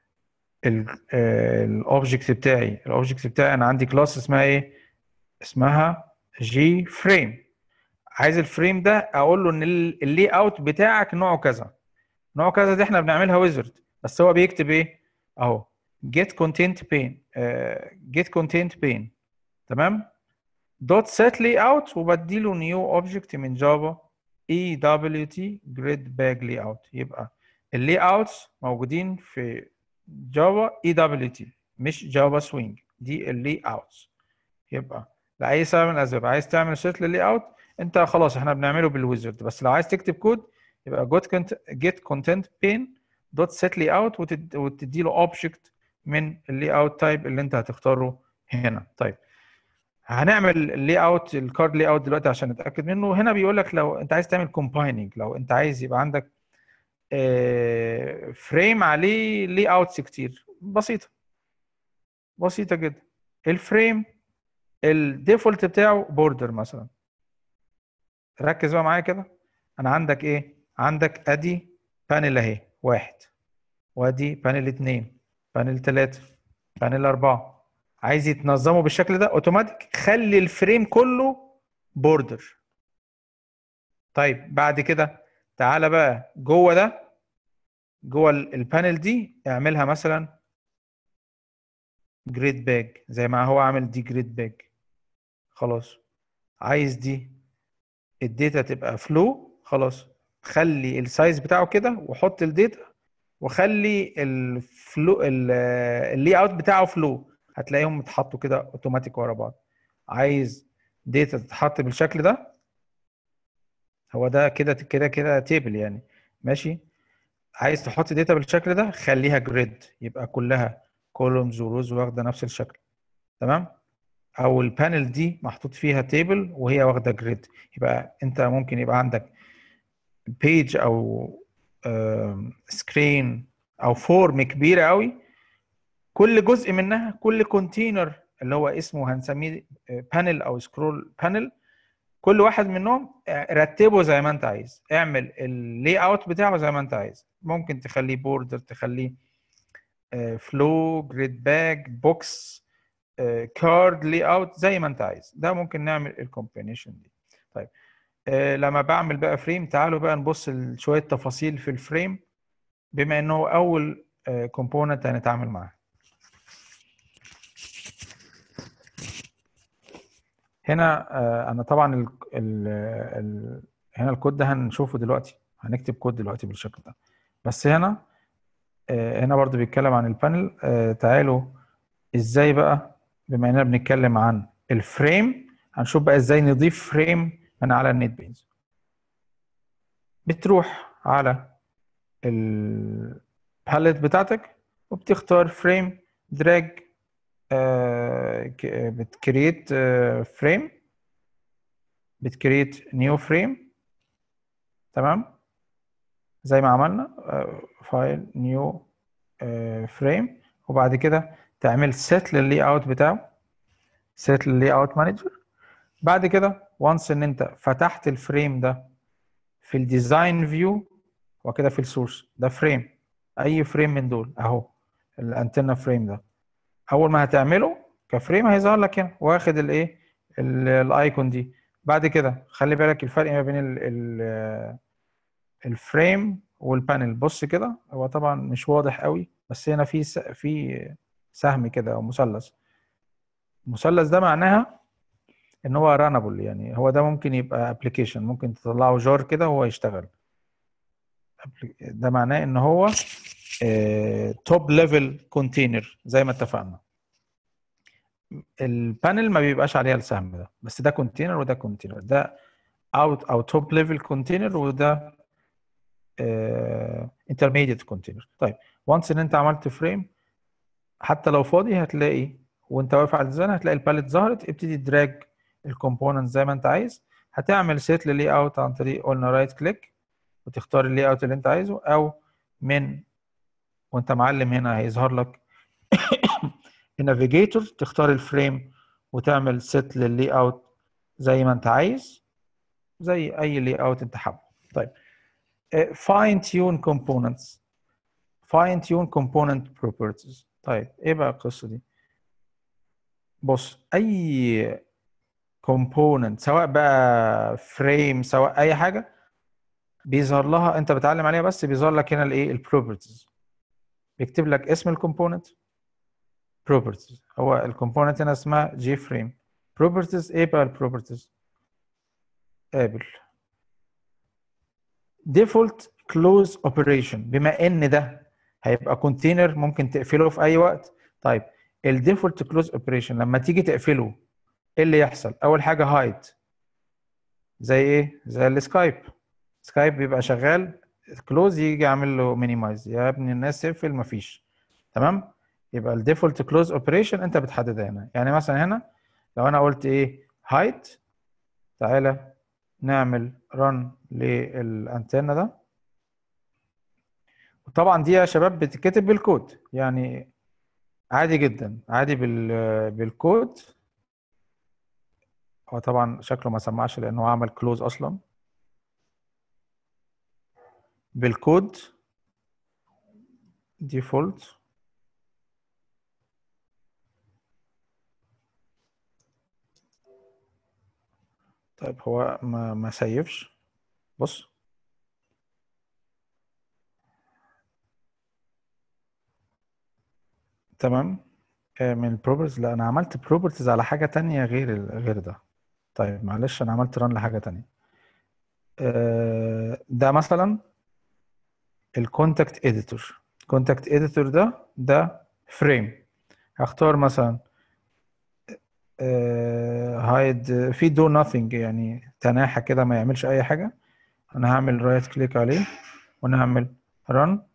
الاوبجكت بتاعي الاوبجكت بتاعي انا عندي كلاس اسمها ايه اسمها جي فريم عايز الفريم ده اقول له ان اللي اوت بتاعك نوعه كذا نوع كذا دي احنا بنعملها ويزرد بس هو بيكتب ايه اهو get content pane uh, get content pane تمام دوت set layout وبديله نيو اوبجكت من جافا اي دبليو تي جريد باج لي اوت يبقى اللي اوتس موجودين في جافا اي دبليو تي مش جافا سوينج دي اللي اوتس يبقى لاي سبب من الاسباب عايز تعمل سيت للي اوت انت خلاص احنا بنعمله بالويزرد بس لو عايز تكتب كود يبقى جوت كنت جيت كونتنت بين دوت سيت لي اوت وتدي له اوبجكت من اللي اوت تايب اللي انت هتختاره هنا طيب هنعمل اللي اوت الكارد لي اوت دلوقتي عشان نتاكد منه هنا بيقول لك لو انت عايز تعمل كومبايننج لو انت عايز يبقى عندك فريم عليه لي اوتس كتير بسيطه بسيطه جدا الفريم الديفولت بتاعه بوردر مثلا ركز بقى معايا كده انا عندك ايه عندك ادي بانل اهي واحد وادي بانل اتنين بانل تلاته بانل اربعه عايز يتنظموا بالشكل ده اوتوماتيك خلي الفريم كله بوردر طيب بعد كده تعالى بقى جوه ده جوه البانل دي اعملها مثلا جريد باج زي ما هو عامل دي جريد باج خلاص عايز دي الداتا تبقى فلو خلاص خلي السايز بتاعه كده وحط الداتا وخلي الفلو اللي اوت بتاعه فلو هتلاقيهم اتحطوا كده اوتوماتيك ورا بعض عايز داتا تتحط بالشكل ده هو ده كده كده كده تيبل يعني ماشي عايز تحط داتا بالشكل ده خليها جريد يبقى كلها كولومز وروز واخده نفس الشكل تمام او البانل دي محطوط فيها تيبل وهي واخده جريد يبقى انت ممكن يبقى عندك بيج او سكرين او فورم كبيره قوي كل جزء منها كل كونتينر اللي هو اسمه هنسميه بانل او سكرول بانل كل واحد منهم رتبه زي ما انت عايز اعمل اللي اوت بتاعه زي ما انت عايز ممكن تخليه بوردر تخليه فلو جريد باج بوكس كارد لي اوت زي ما انت عايز ده ممكن نعمل الكومبينيشن دي طيب آه لما بعمل بقى فريم تعالوا بقى نبص لشويه تفاصيل في الفريم بما انه اول كومبوننت هنتعامل معاه هنا آه انا طبعا ال ال ال هنا الكود ده هنشوفه دلوقتي هنكتب كود دلوقتي بالشكل ده بس هنا آه هنا برضو بيتكلم عن البانل تعالوا ازاي بقى بما اننا بنتكلم عن الفريم هنشوف بقى ازاي نضيف فريم من على النت بينز بتروح على الباليت بتاعتك وبتختار فريم دراج بتكريت فريم بتكريت نيو فريم تمام زي ما عملنا فايل نيو فريم وبعد كده تعمل سيت لللي اوت بتاعه سيت لللي اوت مانجر بعد كده وانس ان انت فتحت الفريم ده في الديزاين فيو وكده في السورس ده فريم اي فريم من دول اهو الانتنا فريم ده اول ما هتعمله كفريم هيظهر لك هنا واخد الايه الايكون دي بعد كده خلي بالك الفرق ما بين ال ال الفريم والبانل بص كده هو طبعا مش واضح قوي بس هنا في في سهم كده او مثلث المثلث ده معناها ان هو رانبل يعني هو ده ممكن يبقى ابلكيشن ممكن تطلعه جار كده وهو يشتغل ده معناه ان هو توب ليفل كونتينر زي ما اتفقنا البانل ما بيبقاش عليها السهم ده بس ده كونتينر وده كونتينر ده اوت او توب ليفل كونتينر وده انترميديت كونتينر طيب وانس ان انت عملت فريم حتى لو فاضي هتلاقي وانت واقف على الديزاين هتلاقي الباليت ظهرت ابتدي دراج الكومبوننت زي ما انت عايز هتعمل سيت للي اوت عن طريق قلنا رايت كليك وتختار اللي اوت اللي انت عايزه او من وانت معلم هنا هيظهر لك النافيجيتور تختار الفريم وتعمل سيت للي اوت زي ما انت عايز زي اي لي اوت انت حابه طيب فاين تيون كومبوننتس فاين تيون كومبوننت بروبرتيز طيب ايه بقى القصه دي بص اي كومبوننت سواء بقى فريم سواء اي حاجه بيظهر لها انت بتعلم عليها بس بيظهر لك هنا الايه البروبرتيز بيكتب لك اسم الكومبوننت properties هو الكومبوننت هنا اسمها جي فريم properties ايه بقى البروبرتيز قابل default close operation بما ان ده هيبقى كونتينر ممكن تقفله في اي وقت طيب الديفولت كلوز اوبريشن لما تيجي تقفله ايه اللي يحصل اول حاجه هايد زي ايه زي السكايب سكايب بيبقى شغال كلوز يجي عامل له مينيمايز يا ابني الناس اقفل مفيش تمام يبقى الديفولت كلوز اوبريشن انت بتحددها هنا يعني مثلا هنا لو انا قلت ايه هايت تعالى نعمل رن للانتنه ده وطبعا دي يا شباب بتتكتب بالكود يعني عادي جدا عادي بال بالكود هو طبعا شكله ما سمعش لانه هو عمل كلوز اصلا بالكود ديفولت طيب هو ما ما سيفش بص تمام آه، من البروبرتيز لا انا عملت بروبرتيز على حاجه تانية غير ال- غير ده طيب معلش انا عملت ران لحاجه تانية آه، ده مثلا الكونتاكت اديتور كونتاكت اديتور ده ده فريم هختار مثلا هايد في دو ناثينج يعني تناحى كده ما يعملش اي حاجه انا هعمل رايت كليك عليه ونعمل ران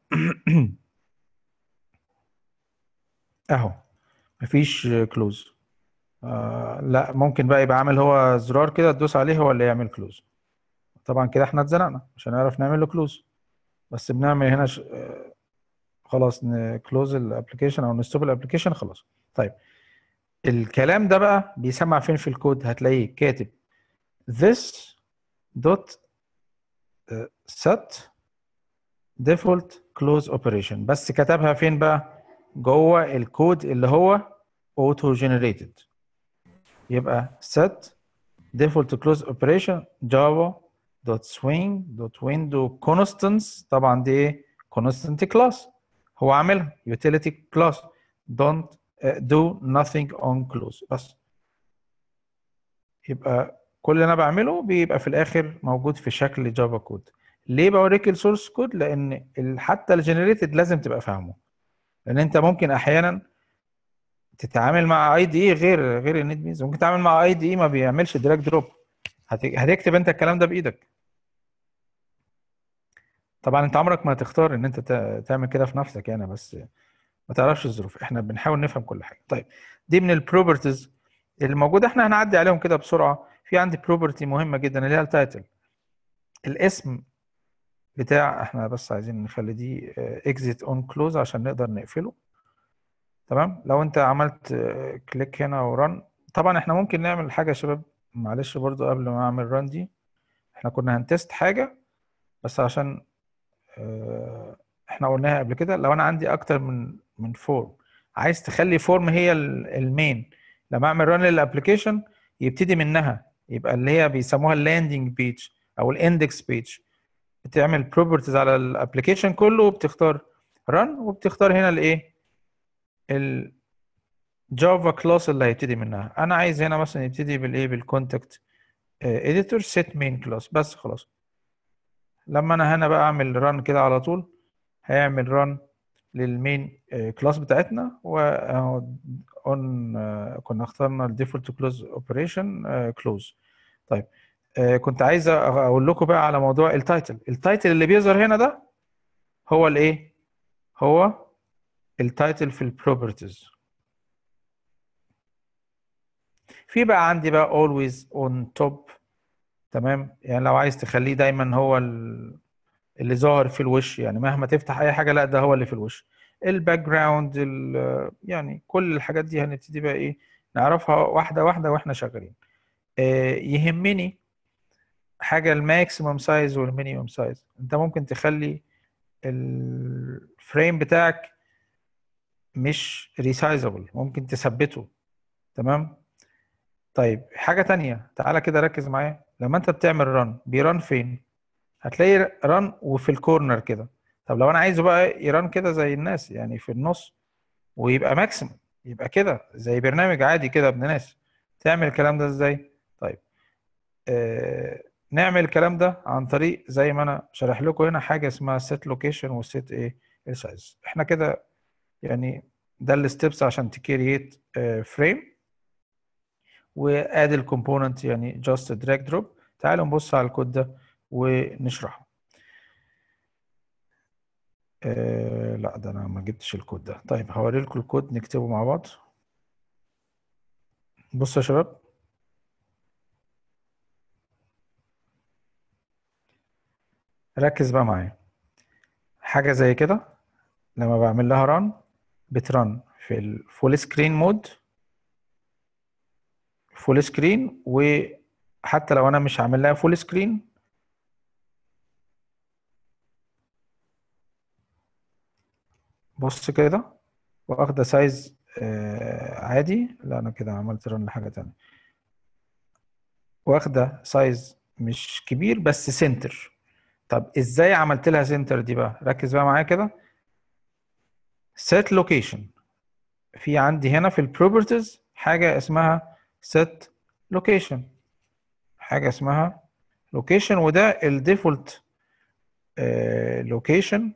اهو مفيش كلوز آه لا ممكن بقى يبقى عامل هو زرار كده تدوس عليه هو اللي يعمل كلوز طبعا كده احنا اتزنقنا مش هنعرف نعمل له كلوز بس بنعمل هنا ش... آه، خلاص نكلوز الابلكيشن او نستوب الابلكيشن خلاص طيب الكلام ده بقى بيسمع فين في الكود هتلاقيه كاتب this dot آه، set default close operation بس كتبها فين بقى جوه الكود اللي هو auto generated يبقى set default close operation java dot swing dot window constants طبعا دي ايه constant class هو عاملها utility class don't uh, do nothing on close بس يبقى كل اللي انا بعمله بيبقى في الاخر موجود في شكل جافا كود ليه بوريك السورس كود لان ال- حتى الجنريتد لازم تبقى فاهمه لان انت ممكن احيانا تتعامل مع اي دي اي غير غير النت بيز ممكن تتعامل مع اي دي اي ما بيعملش دراج دروب هتكتب انت الكلام ده بايدك طبعا انت عمرك ما هتختار ان انت تا- تعمل كده في نفسك يعني بس ما تعرفش الظروف احنا بنحاول نفهم كل حاجه طيب دي من البروبرتيز الموجوده احنا هنعدي عليهم كده بسرعه في عندي بروبرتي مهمه جدا اللي هي التايتل الاسم بتاع احنا بس عايزين نخلي دي اكزيت اون كلوز عشان نقدر نقفله تمام لو انت عملت كليك هنا ورن طبعا احنا ممكن نعمل حاجه يا شباب معلش برضو قبل ما اعمل رن دي احنا كنا هنتست حاجه بس عشان اه، احنا قلناها قبل كده لو انا عندي اكتر من من فورم عايز تخلي فورم هي ال- المين لما اعمل رن للابلكيشن يبتدي منها يبقى اللي هي بيسموها اللاندنج بيج او الاندكس بيج بتعمل بروبرتيز على الابلكيشن كله وبتختار رن وبتختار هنا الايه الجافا كلاس اللي هيبتدي منها انا عايز هنا مثلا يبتدي بالايه بالكونتاكت اديتور سيت مين كلاس بس خلاص لما انا هنا بقى اعمل ران كده على طول هيعمل ران للمين كلاس بتاعتنا و اون كنا اخترنا الديفولت كلوز اوبريشن كلوز طيب آه، كنت عايز أ- اقول لكم بقى على موضوع التايتل التايتل اللي بيظهر هنا ده هو الايه هو التايتل في البروبرتيز في بقى عندي بقى always on top تمام يعني لو عايز تخليه دايما هو ال- اللي ظاهر في الوش يعني مهما تفتح اي حاجه لا ده هو اللي في الوش الباك جراوند يعني كل الحاجات دي هنبتدي بقى ايه نعرفها واحده واحده واحنا شغالين آه، يهمني حاجه الماكسيمم سايز والمينيمم سايز انت ممكن تخلي الفريم بتاعك مش ريسايزبل ممكن تثبته تمام طيب حاجه تانية تعالى كده ركز معايا لما انت بتعمل رن بيرن فين هتلاقي رن وفي الكورنر كده طب لو انا عايزه بقى يرن كده زي الناس يعني في النص ويبقى ماكسيمم يبقى كده زي برنامج عادي كده ابن ناس تعمل الكلام ده ازاي طيب آه نعمل الكلام ده عن طريق زي ما انا شارح لكم هنا حاجه اسمها set لوكيشن وسيت ايه السايز احنا كده يعني ده الستبس عشان تكريت فريم واد الكومبوننت يعني جاست دراج دروب تعالوا نبص على الكود ده ونشرحه آه لا ده انا ما جبتش الكود ده طيب هوري لكم الكود نكتبه مع بعض بصوا يا شباب ركز بقى معايا حاجة زي كده لما بعمل لها ران بترن في الفول سكرين مود فول سكرين وحتى لو انا مش عامل لها فول سكرين بص كده واخده سايز آه عادي لا انا كده عملت رن لحاجه تانية واخده سايز مش كبير بس سنتر طب ازاي عملت لها سنتر دي بقى ركز بقى معايا كده set location في عندي هنا في البروبرتيز حاجه اسمها set location حاجه اسمها location وده الديفولت لوكيشن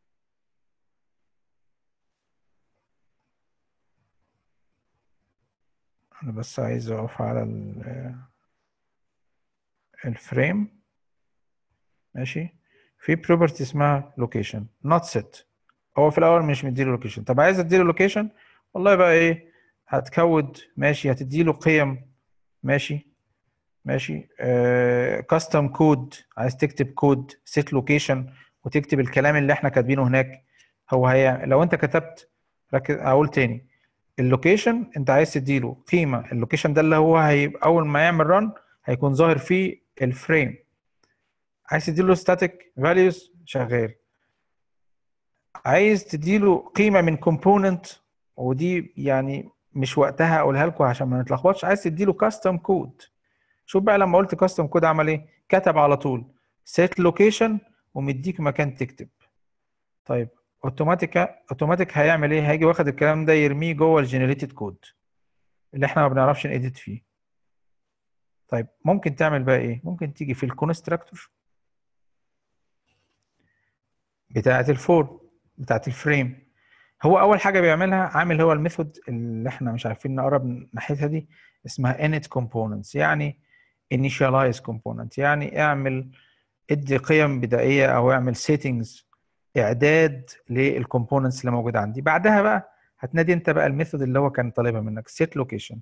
انا بس عايز اقف على ال- الفريم ماشي في بروبرتي اسمها لوكيشن نوت set هو في الاول مش مديله لوكيشن طب عايز اديله لوكيشن والله بقى ايه هتكود ماشي هتديله قيم ماشي ماشي كاستم كود عايز تكتب كود سيت لوكيشن وتكتب الكلام اللي احنا كاتبينه هناك هو هي لو انت كتبت ركز اقول تاني اللوكيشن انت عايز تديله قيمه اللوكيشن ده اللي هو هيبقى اول ما يعمل رن هيكون ظاهر فيه الفريم عايز تديله ستاتيك فاليوز شغال عايز تديله قيمه من كومبوننت ودي يعني مش وقتها اقولها لكم عشان ما نتلخبطش عايز تديله كاستم كود شوف بقى لما قلت كاستم كود عمل ايه كتب على طول سيت لوكيشن ومديك مكان تكتب طيب اوتوماتيك اوتوماتيك هيعمل ايه هيجي واخد الكلام ده يرميه جوه الجنريتد كود اللي احنا ما بنعرفش نedit فيه طيب ممكن تعمل بقى ايه ممكن تيجي في الكونستراكتور بتاعه الفور بتاعه الفريم هو اول حاجه بيعملها عامل هو الميثود اللي احنا مش عارفين نقرب ناحيتها دي اسمها init components يعني initialize component يعني اعمل ادي قيم بدائيه او اعمل settings اعداد للكومبوننتس اللي موجوده عندي بعدها بقى هتنادي انت بقى الميثود اللي هو كان طالبها منك set location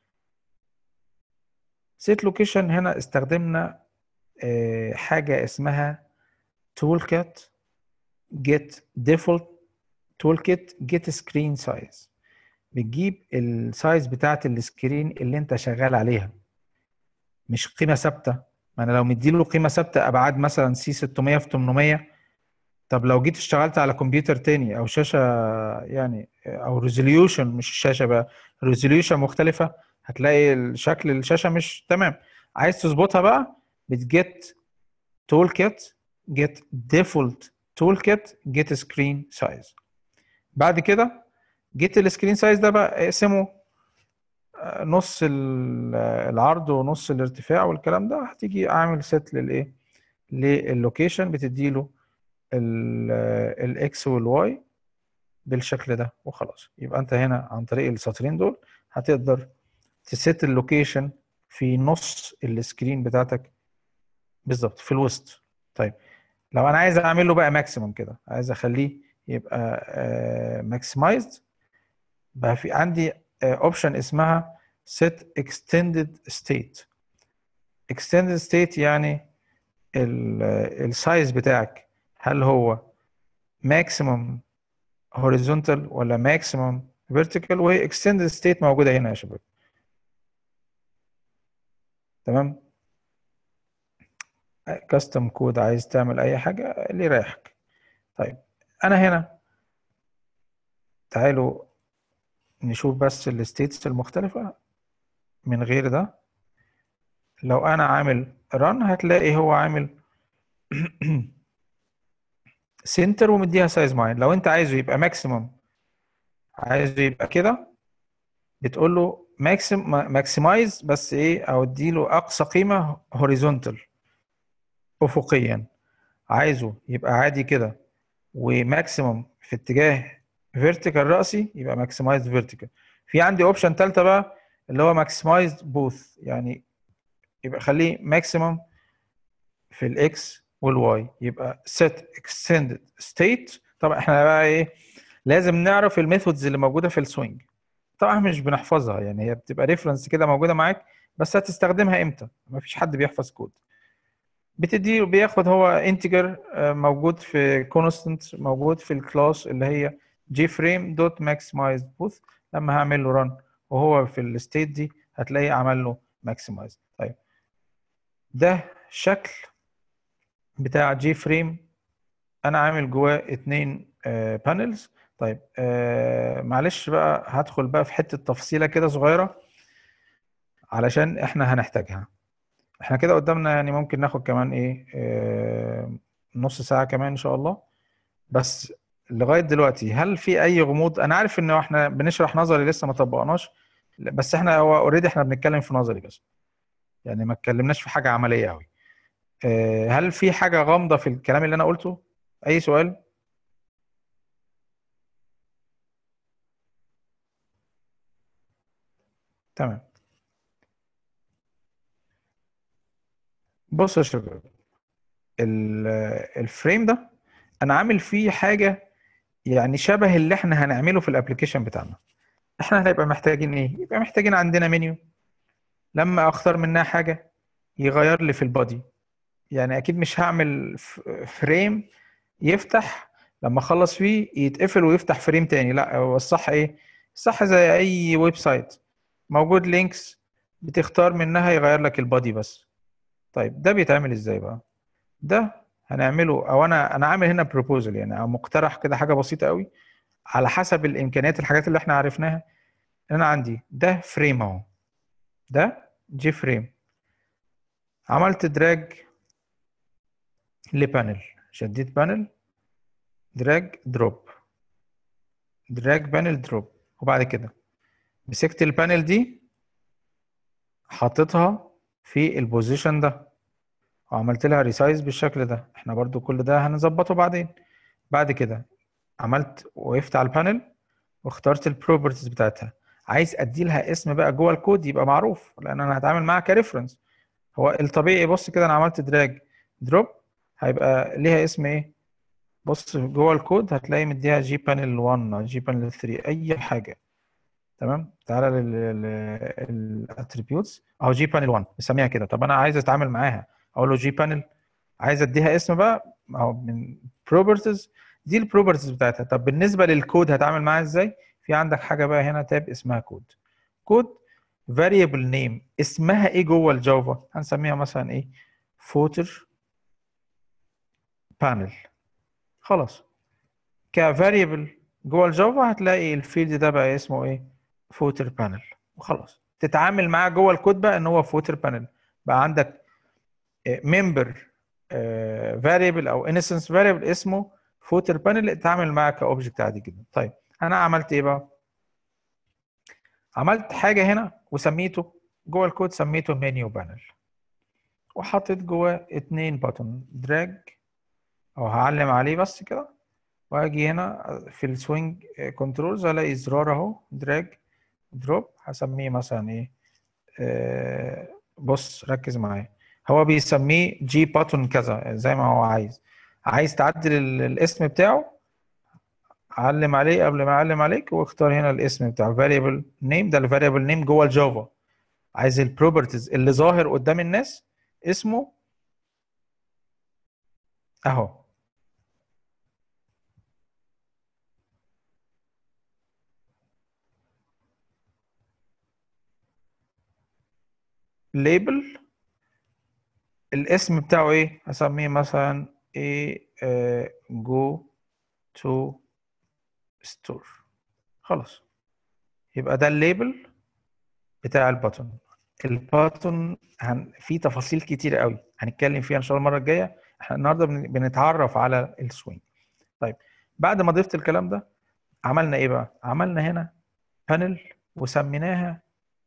set location هنا استخدمنا آه، حاجه اسمها toolkit get default toolkit get screen size بتجيب السايز بتاعت السكرين اللي انت شغال عليها مش قيمه ثابته ما انا لو مديله قيمه ثابته ابعاد مثلا سي 600 في 800 طب لو جيت اشتغلت على كمبيوتر تاني او شاشه يعني او ريزوليوشن مش الشاشه بقى ريزوليوشن مختلفه هتلاقي شكل الشاشه مش تمام عايز تظبطها بقى بتجيت تول كيت جيت ديفولت تول كيت جيت سكرين سايز بعد كده جيت السكرين سايز ده بقى اقسمه آه، نص ال- العرض ونص الارتفاع والكلام ده هتيجي اعمل ست للايه للوكيشن بتديله الاكس والواي بالشكل ده وخلاص يبقى انت هنا عن طريق السطرين دول هتقدر تست اللوكيشن في نص السكرين بتاعتك بالظبط في الوسط طيب لو انا عايز اعمل له بقى ماكسيمم كده عايز اخليه يبقى ماكسمايزد بقى في عندي اوبشن اسمها set extended state extended state يعني السايز بتاعك هل هو maximum horizontal ولا maximum vertical وهي extended state موجودة هنا يا شباب تمام كاستم كود عايز تعمل اي حاجة اللي يريحك طيب انا هنا تعالوا نشوف بس الستيتس المختلفة من غير ده لو انا عامل run هتلاقي هو عامل سنتر ومديها سايز معين لو انت عايزه يبقى ماكسيمم عايزه يبقى كده بتقول له ماكسيم ماكسمايز بس ايه او اديله اقصى قيمه هوريزونتال افقيا عايزه يبقى عادي كده وماكسيمم في اتجاه فيرتيكال راسي يبقى ماكسمايز فيرتيكال في عندي اوبشن ثالثه بقى اللي هو ماكسمايز بوث يعني يبقى خليه ماكسيمم في الاكس والواي يبقى set extended state طبعا احنا بقى ايه لازم نعرف الميثودز اللي موجوده في السوينج طبعا مش بنحفظها يعني هي بتبقى ريفرنس كده موجوده معاك بس هتستخدمها امتى مفيش حد بيحفظ كود بتدي بياخد هو انتجر موجود في كونستنت موجود في الكلاس اللي هي جي فريم دوت ماكسمايز بوث لما هعمل له ران وهو في الستيت دي هتلاقيه عمل له ماكسمايز طيب ده شكل بتاع جي فريم انا عامل جواه اتنين بانلز طيب آه معلش بقى هدخل بقى في حته تفصيله كده صغيره علشان احنا هنحتاجها احنا كده قدامنا يعني ممكن ناخد كمان ايه آه نص ساعه كمان ان شاء الله بس لغايه دلوقتي هل في اي غموض انا عارف ان احنا بنشرح نظري لسه ما طبقناش بس احنا هو اوريدي احنا بنتكلم في نظري بس يعني ما اتكلمناش في حاجه عمليه قوي آه هل في حاجه غامضه في الكلام اللي انا قلته اي سؤال تمام بص يا شباب الفريم ده انا عامل فيه حاجه يعني شبه اللي احنا هنعمله في الابلكيشن بتاعنا احنا هنبقى محتاجين ايه يبقى محتاجين عندنا منيو لما اختار منها حاجه يغير لي في البادي يعني اكيد مش هعمل فريم يفتح لما اخلص فيه يتقفل ويفتح فريم تاني لا هو الصح ايه الصح زي اي ويب سايت موجود لينكس بتختار منها يغير لك البادي بس طيب ده بيتعمل ازاي بقى ده هنعمله او انا انا عامل هنا بروبوزل يعني او مقترح كده حاجه بسيطه قوي على حسب الامكانيات الحاجات اللي احنا عرفناها انا عندي ده فريم اهو ده جي فريم عملت دراج لبانل شديت بانل دراج دروب دراج بانل دروب وبعد كده مسكت البانل دي حطيتها في البوزيشن ده وعملت لها ريسايز بالشكل ده احنا برضو كل ده هنظبطه بعدين بعد كده عملت وقفت على البانل واخترت البروبرتيز بتاعتها عايز ادي لها اسم بقى جوه الكود يبقى معروف لان انا هتعامل معاها كريفرنس هو الطبيعي بص كده انا عملت دراج دروب هيبقى ليها اسم ايه بص جوه الكود هتلاقي مديها جي بانل 1 جي بانل 3 اي حاجه تمام تعالى للاتريبيوتس اهو جي بانل 1 نسميها كده طب انا عايز اتعامل معاها اقول له جي بانل عايز اديها اسم بقى اهو من بروبرتيز دي البروبرتيز بتاعتها طب بالنسبه للكود هتعامل معاها ازاي في عندك حاجه بقى هنا تاب اسمها كود كود variable name اسمها ايه جوه الجافا هنسميها مثلا ايه فوتر بانل خلاص كفاريبل جوه الجافا هتلاقي الفيلد ده بقى اسمه ايه فوتر بانل وخلاص تتعامل معاه جوه الكود بقى ان هو فوتر بانل بقى عندك ممبر فاريبل او انستنس فاريبل اسمه فوتر بانل اتعامل معاه كاوبجكت عادي جدا طيب انا عملت ايه بقى عملت حاجه هنا وسميته جوه الكود سميته منيو بانل وحطيت جواه اتنين بutton دراج او هعلم عليه بس كده واجي هنا في السوينج كنترولز الاقي زرار اهو دراج دروب هسميه مثلا ايه آه بص ركز معايا هو بيسميه جي باتون كذا زي ما هو عايز عايز تعدل الاسم بتاعه علم عليه قبل ما اعلم عليك واختار هنا الاسم بتاع variable name ده الفاريبل نيم جوه الجافا عايز البروبرتيز اللي ظاهر قدام الناس اسمه اهو ليبل الاسم بتاعه ايه هسميه مثلا ايه جو تو ستور خلاص يبقى ده الليبل بتاع الباتون الباتون هن... فيه تفاصيل كتير قوي هنتكلم فيها ان شاء الله المره الجايه احنا النهارده بن... بنتعرف على السوينج طيب بعد ما ضفت الكلام ده عملنا ايه بقى عملنا هنا بانل وسميناها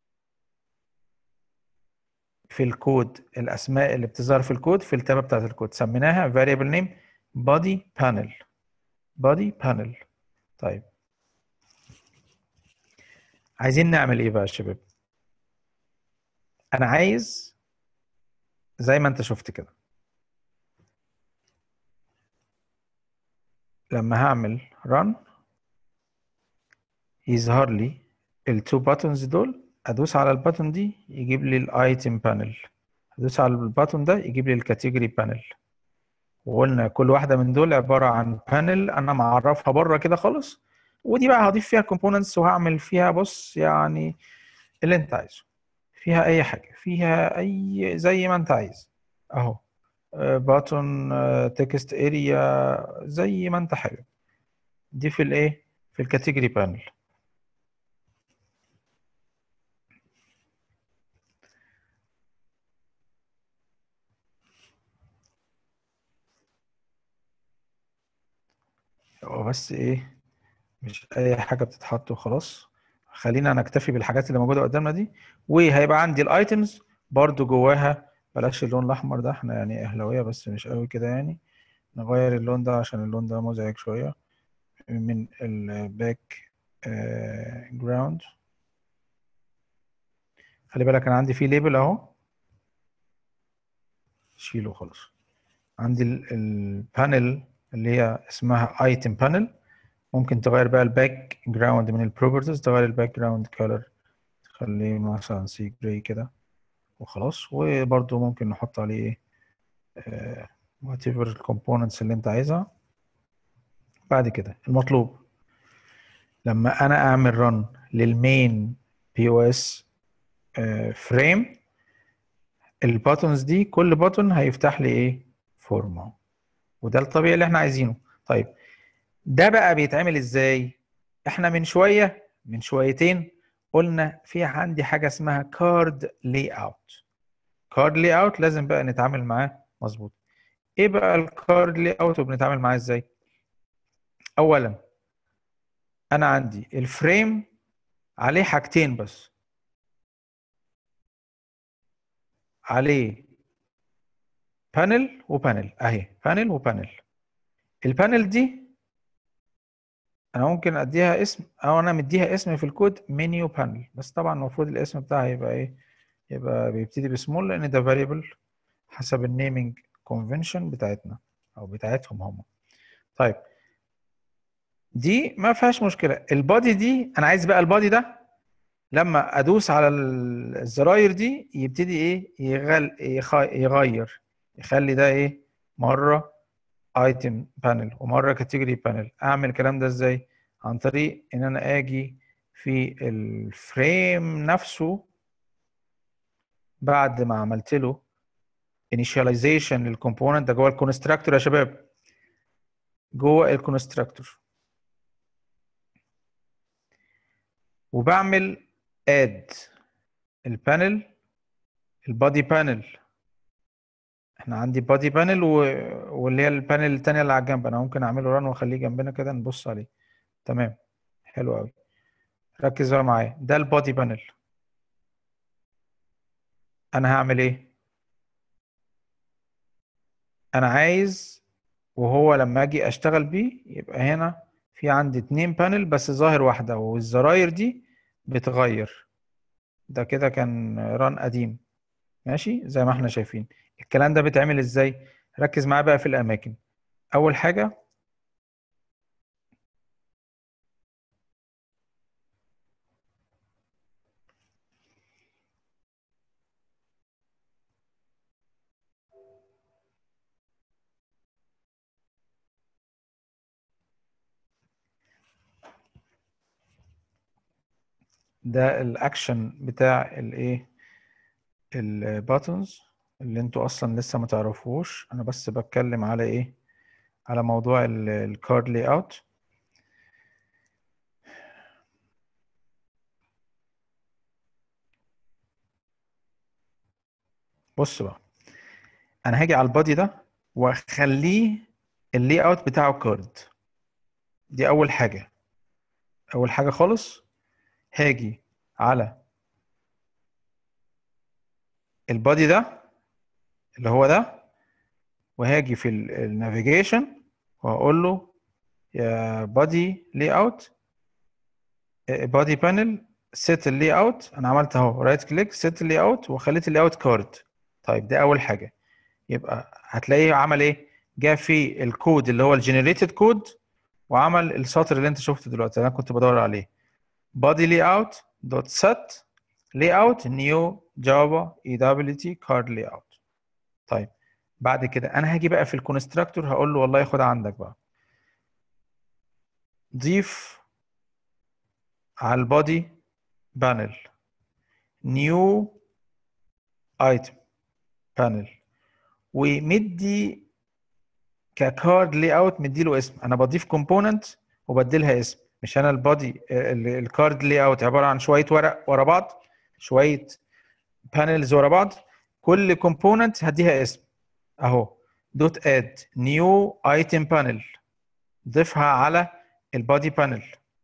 في الكود الاسماء اللي بتظهر في الكود في التابه بتاعت الكود سميناها variable name body panel body panel طيب عايزين نعمل ايه بقى يا شباب انا عايز زي ما انت شفت كده لما هعمل run يظهر لي التو باتونز دول ادوس على الباتون دي يجيب لي الايتم بانل ادوس على الباتون ده يجيب لي الكاتيجوري بانل وقلنا كل واحده من دول عباره عن بانل انا معرفها بره كده خالص ودي بقى هضيف فيها كومبوننتس وهعمل فيها بص يعني اللي انت عايزه فيها اي حاجه فيها اي زي ما انت عايز اهو باتون تكست اريا زي ما انت حابب دي في الايه في الكاتيجوري بانل هو بس ايه مش اي حاجه بتتحط وخلاص خلينا نكتفي بالحاجات اللي موجوده قدامنا دي وهيبقى عندي الايتمز برضو جواها بلاش اللون الاحمر ده احنا يعني اهلاويه بس مش قوي كده يعني نغير اللون ده عشان اللون ده مزعج شويه من الباك جراوند خلي بالك انا عندي فيه ليبل اهو شيله خلاص عندي البانل اللي هي اسمها ايتم بانل ممكن تغير بقى الباك جراوند من البروبرتيز تغير الباك جراوند كولر تخليه مثلا سي جراي كده وخلاص وبرده ممكن نحط عليه وات ايفر الكومبوننتس اللي انت عايزها بعد كده المطلوب لما انا اعمل رن للمين بي او اس فريم الباتونز دي كل باتون هيفتح لي ايه فورمه وده الطبيعي اللي احنا عايزينه طيب ده بقى بيتعمل ازاي احنا من شويه من شويتين قلنا في عندي حاجه اسمها كارد لاي اوت كارد لاي اوت لازم بقى نتعامل معاه مظبوط ايه بقى الكارد لاي اوت وبنتعامل معاه ازاي اولا انا عندي الفريم عليه حاجتين بس عليه بانل وبانل اهي بانل وبانل البانل دي انا ممكن اديها اسم او انا مديها اسم في الكود منيو بانل بس طبعا المفروض الاسم بتاعها يبقى ايه يبقى بيبتدي بسمول لان ده فاريبل حسب النيمينج كونفنشن بتاعتنا او بتاعتهم هم طيب دي ما فيهاش مشكله البادي دي انا عايز بقى البادي ده لما ادوس على الزراير دي يبتدي ايه يغل يغير يخلي ده ايه مره ايتم بانل ومره كاتيجوري بانل اعمل الكلام ده ازاي عن طريق ان انا اجي في الفريم نفسه بعد ما عملت له initialization للكومبوننت ده جوه الكونستراكتور يا شباب جوه الكونستراكتور وبعمل اد البانل البادي بانل احنا عندي بادي بانل و... واللي هي البانل التانية اللي على الجنب انا ممكن اعمله ران واخليه جنبنا كده نبص عليه تمام حلو قوي ركز بقى معايا ده البادي بانل انا هعمل ايه انا عايز وهو لما اجي اشتغل بيه يبقى هنا في عندي اتنين بانل بس ظاهر واحدة والزراير دي بتغير ده كده كان ران قديم ماشي زي ما احنا شايفين الكلام ده بيتعمل ازاي ركز معايا بقى في الاماكن اول حاجه ده الاكشن بتاع الايه الباتونز اللي انتوا اصلا لسه ما تعرفوش انا بس بتكلم على ايه على موضوع الكارد لاي اوت بص بقى انا هاجي على البادي ده واخليه اللاي اوت بتاعه كارد دي اول حاجه اول حاجه خالص هاجي على البادي ده اللي هو ده وهاجي في النافيجيشن وهقول له يا بادي لاي اوت بادي بانل سيت اللاي اوت انا عملت اهو رايت كليك سيت اللاي اوت وخليت اللاي اوت كارد طيب ده اول حاجه يبقى هتلاقيه عمل ايه جاء في الكود اللي هو الجنريتد كود وعمل السطر اللي انت شفته دلوقتي اللي انا كنت بدور عليه body layout dot set layout new java ewt card layout طيب بعد كده انا هاجي بقى في الكونستراكتور هقول له والله خد عندك بقى ضيف على البادي بانل نيو ايتم بانل ومدي ككارد لاي اوت مديله اسم انا بضيف كومبوننت وبديلها اسم مش انا البادي الكارد لاي اوت عباره عن شويه ورق ورا بعض شويه بانلز ورا بعض كل كومبوننت هديها اسم اهو دوت اد نيو ايتم بانل ضيفها على البادي بانل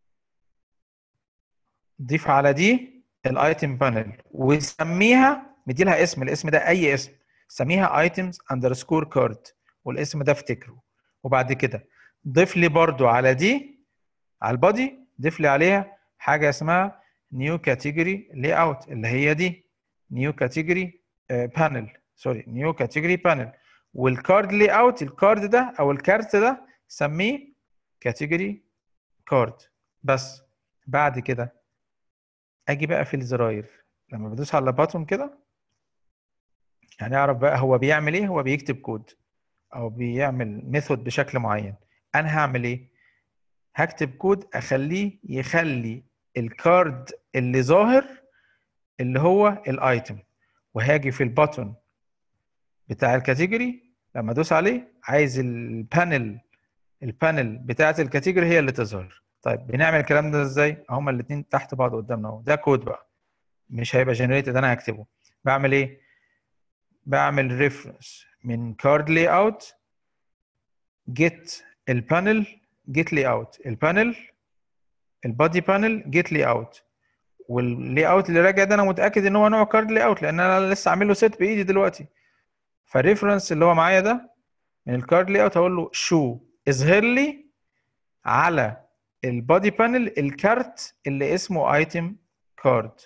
ضيف على دي الايتم بانل وسميها مديلها اسم الاسم ده اي اسم سميها ايتمز اندرسكور كارد والاسم ده افتكره وبعد كده ضيف لي برضو على دي على البادي ضيف لي عليها حاجه اسمها نيو كاتيجوري لاي اوت اللي هي دي نيو كاتيجوري بانل سوري نيو كاتيجوري بانل والكارد لاي اوت الكارد ده او الكارت ده سميه كاتيجوري كارد بس بعد كده اجي بقى في الزراير لما بدوس على باتون كده هنعرف بقى هو بيعمل ايه هو بيكتب كود او بيعمل ميثود بشكل معين انا هعمل ايه هكتب كود اخليه يخلي الكارد اللي ظاهر اللي هو الايتم وهاجي في الباتون بتاع الكاتيجوري لما ادوس عليه عايز البانل البانل بتاعه الكاتيجوري هي اللي تظهر طيب بنعمل الكلام ده ازاي هما الاثنين تحت بعض قدامنا اهو ده كود بقى مش هيبقى جنريتد انا هكتبه بعمل ايه بعمل ريفرنس من كارد لاي اوت جيت البانل جيت لاي اوت البانل البادي بانل جيت لاي اوت واللاي اوت اللي راجع ده انا متاكد ان هو نوع كارد لاي اوت لان انا لسه عامل له سيت بايدي دلوقتي فالريفرنس اللي هو معايا ده من الكارد لاي اوت هقول له شو اظهر لي على البادي بانل الكارت اللي اسمه ايتم كارد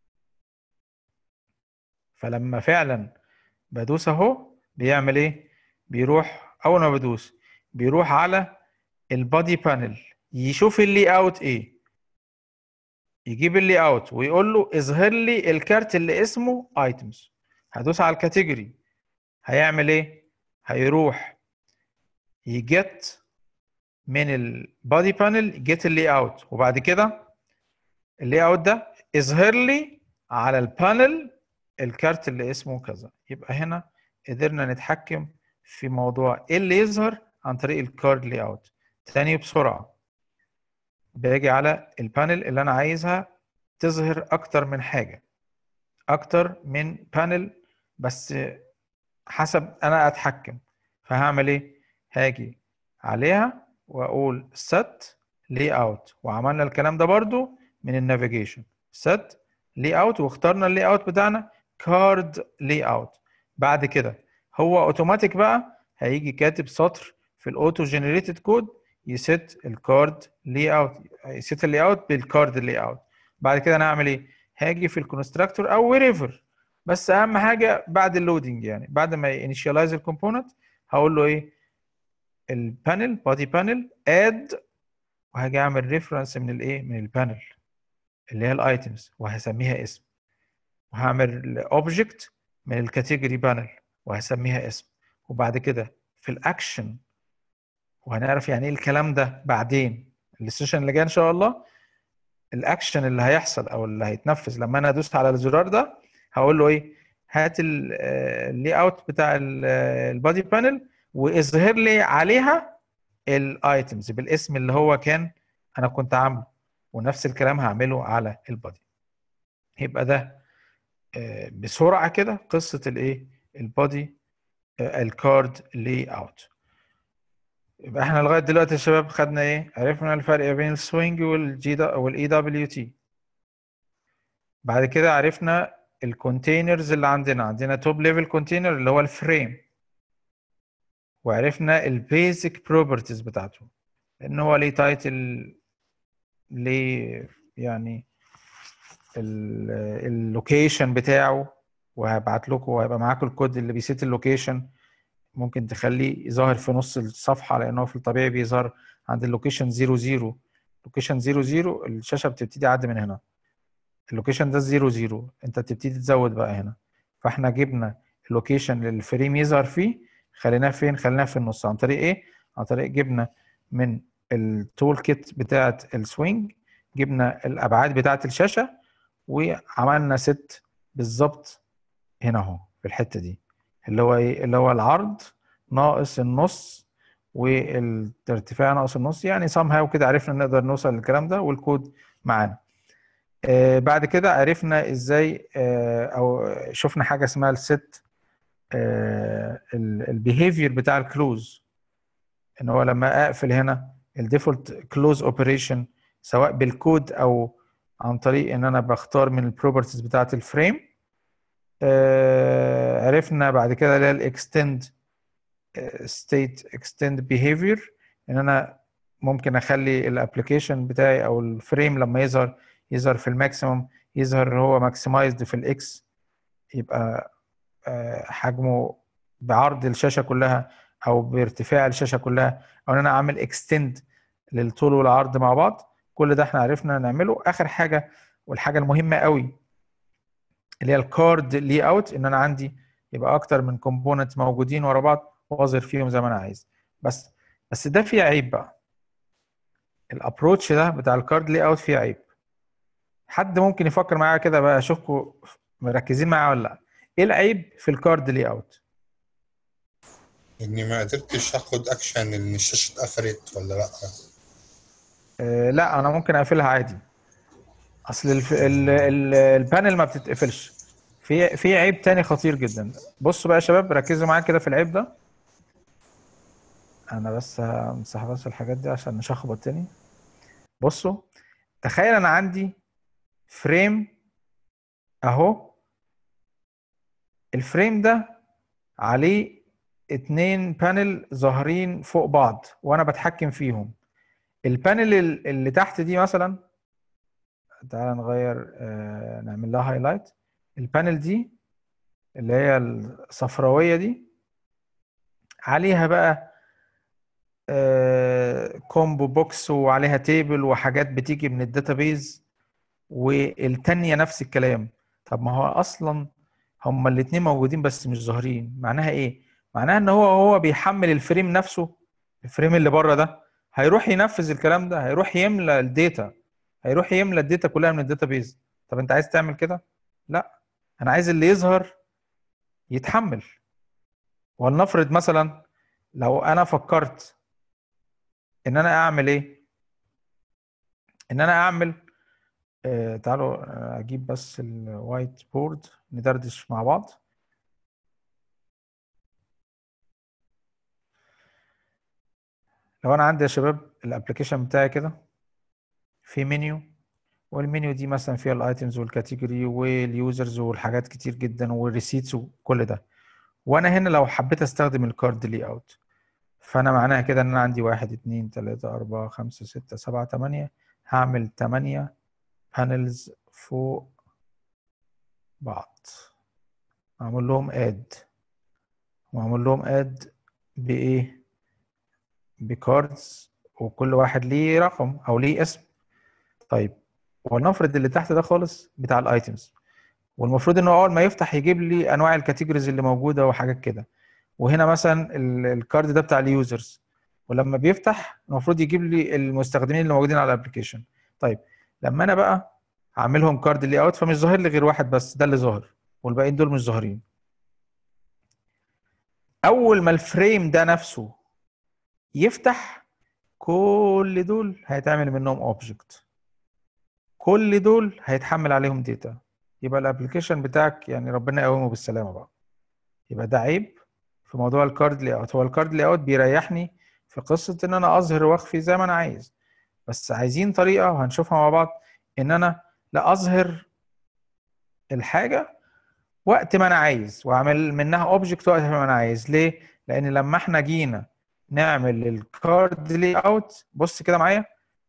فلما فعلا بدوس اهو بيعمل ايه بيروح اول ما بدوس بيروح على البادي بانل يشوف اللي اوت ايه يجيب اللي اوت ويقول له اظهر لي الكارت اللي اسمه ايتمز هدوس على الكاتيجوري هيعمل ايه هيروح يجت من البادي بانل جيت اللي اوت وبعد كده اللي اوت ده اظهر لي على البانل الكارت اللي اسمه كذا يبقى هنا قدرنا نتحكم في موضوع ايه اللي يظهر عن طريق الكارد لي اوت تاني بسرعه باجي على البانل اللي انا عايزها تظهر اكتر من حاجه اكتر من بانل بس حسب انا اتحكم فهعمل ايه هاجي عليها واقول set layout وعملنا الكلام ده برضو من النافيجيشن set layout واخترنا اللاي اوت بتاعنا card layout بعد كده هو اوتوماتيك بقى هيجي كاتب سطر في الاوتو جنريتد كود يست الكارد لاي اوت يست اللاي اوت بالكارد لاي اوت بعد كده انا هعمل ايه هاجي في الكونستراكتور او ويريفر بس اهم حاجه بعد اللودنج يعني بعد ما ينيشاليز الكومبوننت هقول له ايه البانل بادي بانل اد وهاجي اعمل ريفرنس من الايه من البانل اللي هي الايتمز وهسميها اسم وهعمل اوبجكت من الكاتيجوري بانل وهسميها اسم وبعد كده في الاكشن وهنعرف يعني ايه الكلام ده بعدين السيشن اللي جاي ان شاء الله الاكشن اللي هيحصل او اللي هيتنفذ لما انا دوست على الزرار ده هقول له ايه هات اللاي اوت بتاع البادي بانل واظهر لي عليها الايتمز بالاسم اللي هو كان انا كنت عامله ونفس الكلام هعمله على البادي يبقى ده بسرعه كده قصه الايه البادي الكارد لاي اوت يبقى احنا لغايه دلوقتي يا شباب خدنا ايه عرفنا الفرق بين السوينج والجي والاي دبليو تي بعد كده عرفنا الكونتينرز اللي عندنا عندنا توب ليفل كونتينر اللي هو الفريم وعرفنا البيزك بروبرتيز بتاعته ان هو ليه تايتل ليه يعني اللوكيشن بتاعه وهبعت لكم وهيبقى معاكم الكود اللي بيسيت اللوكيشن ممكن تخليه ظاهر في نص الصفحه لانه في الطبيعي بيظهر عند اللوكيشن 00 لوكيشن 00 الشاشه بتبتدي عد من هنا اللوكيشن ده 00 انت بتبتدي تزود بقى هنا فاحنا جبنا اللوكيشن اللي الفريم يظهر فيه خليناه فين خليناه في النص عن طريق ايه عن طريق جبنا من التول كيت بتاعه السوينج جبنا الابعاد بتاعه الشاشه وعملنا ست بالظبط هنا اهو في الحته دي اللي هو ايه اللي هو العرض ناقص النص والارتفاع ناقص النص يعني سام هاو كده عرفنا نقدر نوصل للكلام ده والكود معانا آه بعد كده عرفنا ازاي آه او شفنا حاجه اسمها الست آه البيهيفير بتاع الكلوز ان هو لما اقفل هنا الديفولت كلوز اوبريشن سواء بالكود او عن طريق ان انا بختار من البروبرتيز بتاعه الفريم آه عرفنا بعد كده اللي هي الاكستند ستيت اكستند بيهيفير ان انا ممكن اخلي الابلكيشن بتاعي او الفريم لما يظهر يظهر في الماكسيمم يظهر هو ماكسمايزد في الاكس يبقى آه حجمه بعرض الشاشه كلها او بارتفاع الشاشه كلها او ان انا اعمل اكستند للطول والعرض مع بعض كل ده احنا عرفنا نعمله اخر حاجه والحاجه المهمه قوي اللي هي الكارد لي اوت ان انا عندي يبقى اكتر من كومبوننت موجودين ورا بعض واظهر فيهم زي ما انا عايز بس بس ده فيه عيب بقى الابروتش ده بتاع الكارد لي اوت فيه عيب حد ممكن يفكر معايا كده بقى اشوفكم مركزين معايا ولا لا ايه العيب في الكارد لي اوت اني ما قدرتش اخد اكشن ان الشاشه اتقفلت ولا لا آه لا انا ممكن اقفلها عادي اصل الف... ال... ال... البانل ما بتتقفلش في في عيب تاني خطير جدا بصوا بقى يا شباب ركزوا معايا كده في العيب ده انا بس همسح بس الحاجات دي عشان مش هخبط تاني بصوا تخيل انا عندي فريم اهو الفريم ده عليه اتنين بانل ظاهرين فوق بعض وانا بتحكم فيهم البانل اللي تحت دي مثلا تعال نغير آه نعمل لها هايلايت البانل دي اللي هي الصفراويه دي عليها بقى آه كومبو بوكس وعليها تيبل وحاجات بتيجي من الداتابيز والتانية نفس الكلام طب ما هو اصلا هما الاتنين موجودين بس مش ظاهرين معناها ايه معناها ان هو هو بيحمل الفريم نفسه الفريم اللي بره ده هيروح ينفذ الكلام ده هيروح يملى الداتا هيروح يملى الداتا كلها من الداتابيز طب انت عايز تعمل كده لا انا عايز اللي يظهر يتحمل ولنفرض مثلا لو انا فكرت ان انا اعمل ايه ان انا اعمل آه تعالوا اجيب بس الوايت بورد ندردش مع بعض لو انا عندي يا شباب الابلكيشن بتاعي كده في منيو والمنيو دي مثلا فيها الايتمز والكاتيجوري واليوزرز والحاجات كتير جدا والريسيتس وكل ده وانا هنا لو حبيت استخدم الكارد لي اوت فانا معناها كده ان انا عندي واحد اتنين تلاتة اربعة خمسة ستة سبعة تمانية هعمل تمانية بانلز فوق بعض اعمل لهم اد واعمل لهم اد بايه بكاردز وكل واحد ليه رقم او ليه اسم طيب ولنفرض اللي تحت ده خالص بتاع الايتمز والمفروض ان هو اول ما يفتح يجيب لي انواع الكاتيجوريز اللي موجوده وحاجات كده وهنا مثلا الكارد ده بتاع اليوزرز ولما بيفتح المفروض يجيب لي المستخدمين اللي موجودين على الابلكيشن طيب لما انا بقى هعملهم كارد لي اوت فمش ظاهر لي غير واحد بس ده اللي ظاهر والباقيين دول مش ظاهرين اول ما الفريم ده نفسه يفتح كل دول هيتعمل منهم اوبجكت كل دول هيتحمل عليهم داتا يبقى الابلكيشن بتاعك يعني ربنا يقومه بالسلامه بقى يبقى ده عيب في موضوع الكارد لي اوت هو الكارد لي اوت بيريحني في قصه ان انا اظهر واخفي زي ما انا عايز بس عايزين طريقه وهنشوفها مع بعض ان انا لا اظهر الحاجه وقت ما انا عايز واعمل منها اوبجكت وقت ما انا عايز ليه لان لما احنا جينا نعمل الكارد لي اوت بص كده معايا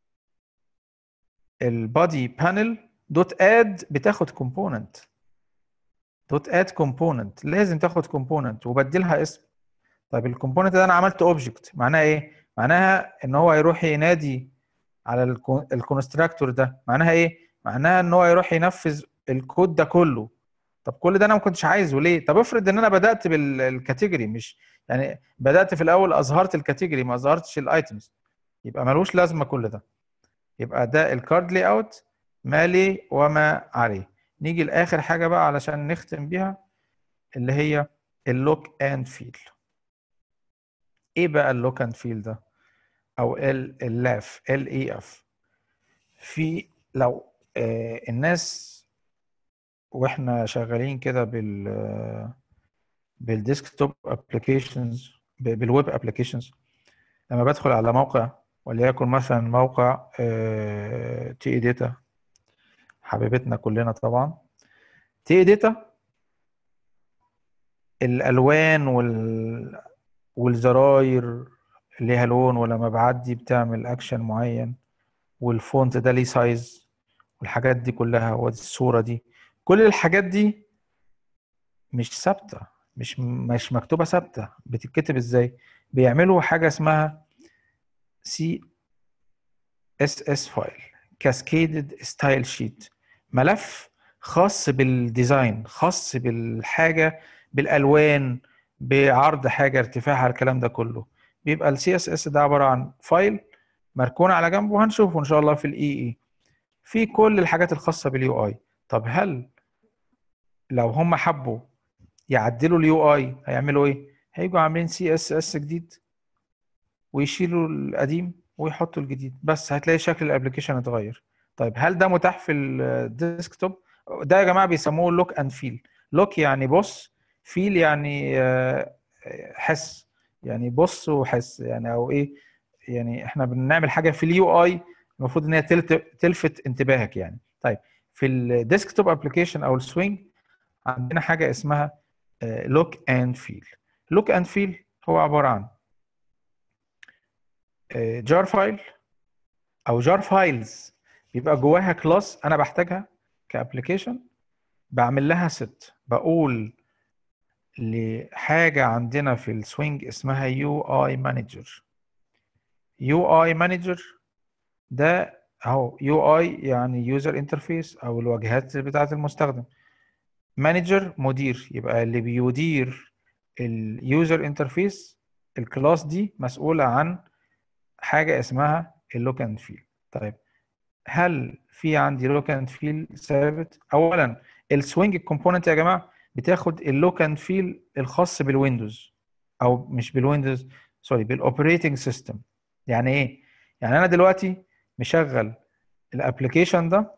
البادي بانل دوت اد بتاخد كومبوننت دوت اد كومبوننت لازم تاخد كومبوننت وبديلها اسم طيب الكومبوننت ده انا عملت اوبجكت معناها ايه معناها ان هو يروح ينادي على الكونستراكتور ده معناها ايه معناها ان هو يروح ينفذ الكود ده كله طب كل ده انا ما كنتش عايزه ليه طب افرض ان انا بدات بالكاتيجوري مش يعني بدات في الاول اظهرت الكاتيجوري ما اظهرتش الايتمز يبقى ملوش لازمه كل ده يبقى ده الكارد لي اوت مالي وما عليه نيجي لاخر حاجه بقى علشان نختم بيها اللي هي اللوك اند فيل ايه بقى اللوك اند فيل ده او ال اللاف ال اي اف في لو آه الناس واحنا شغالين كده بال بالديسكتوب ابلكيشنز بالويب ابلكيشنز لما بدخل على موقع وليكن مثلا موقع تي اي داتا حبيبتنا كلنا طبعا تي اي داتا الالوان وال والزراير ليها لون ولما بعدي بتعمل اكشن معين والفونت ده ليه سايز والحاجات دي كلها والصوره دي كل الحاجات دي مش ثابته مش مش مكتوبه ثابته بتتكتب ازاي بيعملوا حاجه اسمها سي اس اس فايل كاسكيدد ستايل شيت ملف خاص بالديزاين خاص بالحاجه بالالوان بعرض حاجه ارتفاعها الكلام ده كله بيبقى السي اس اس ده عباره عن فايل مركون على جنبه وهنشوفه ان شاء الله في الاي اي في كل الحاجات الخاصه باليو اي طب هل لو هم حبوا يعدلوا اليو اي هيعملوا ايه هيجوا عاملين سي اس اس جديد ويشيلوا القديم ويحطوا الجديد بس هتلاقي شكل الابلكيشن اتغير طيب هل ده متاح في الديسكتوب ده يا جماعه بيسموه لوك اند فيل لوك يعني بص فيل يعني حس يعني بص وحس يعني او ايه يعني احنا بنعمل حاجه في اليو اي المفروض ان هي تلفت انتباهك يعني طيب في الديسكتوب ابلكيشن او السوينج عندنا حاجه اسمها لوك اند فيل لوك اند فيل هو عباره عن جار فايل او جار فايلز بيبقى جواها كلاس انا بحتاجها كابلكيشن بعمل لها ست بقول لحاجه عندنا في السوينج اسمها يو اي مانجر يو اي مانجر ده اهو يو اي يعني يوزر انترفيس او الواجهات بتاعه المستخدم مانجر مدير يبقى اللي بيدير اليوزر انترفيس الكلاس دي مسؤوله عن حاجه اسمها اللوك اند فيل طيب هل في عندي لوك اند فيل ثابت اولا السوينج كومبوننت يا جماعه بتاخد اللوك اند فيل الخاص بالويندوز او مش بالويندوز سوري بالاوبريتنج سيستم يعني ايه يعني انا دلوقتي مشغل الابلكيشن ده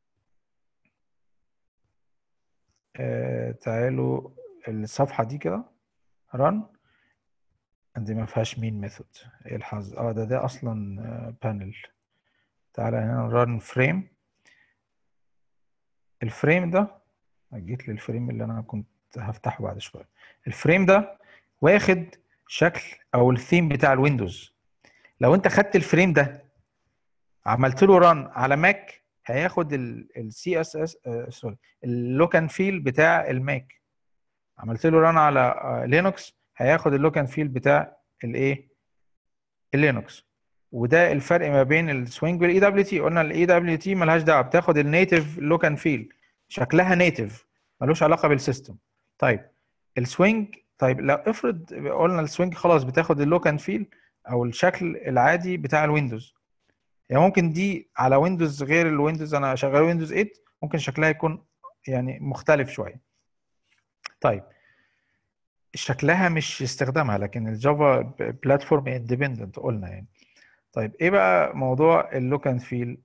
آه تعالوا الصفحه دي كده رن دي ما فيهاش مين ميثود ايه الحظ اه ده ده اصلا بانل تعالى هنا رن فريم الفريم ده جيت للفريم اللي انا كنت هفتحه بعد شويه الفريم ده واخد شكل او الثيم بتاع الويندوز لو انت خدت الفريم ده عملت له ران على ماك هياخد السي اس اس سوري اللوك اند فيل بتاع الماك عملت له ران على لينوكس هياخد اللوك اند فيل بتاع الايه اللينوكس وده الفرق ما بين السوينج والاي دبليو تي قلنا الاي دبليو تي ملهاش دعوه بتاخد النيتف لوك اند فيل شكلها نيتف ملوش علاقه بالسيستم طيب السوينج طيب لو افرض قلنا السوينج خلاص بتاخد اللوك اند فيل او الشكل العادي بتاع الويندوز يعني ممكن دي على ويندوز غير الويندوز انا شغال ويندوز 8 ممكن شكلها يكون يعني مختلف شويه طيب شكلها مش استخدامها لكن الجافا بلاتفورم اندبندنت قلنا يعني طيب ايه بقى موضوع اللوك اند فيل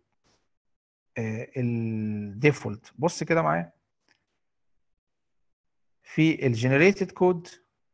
الديفولت بص كده معايا في الجنريتد كود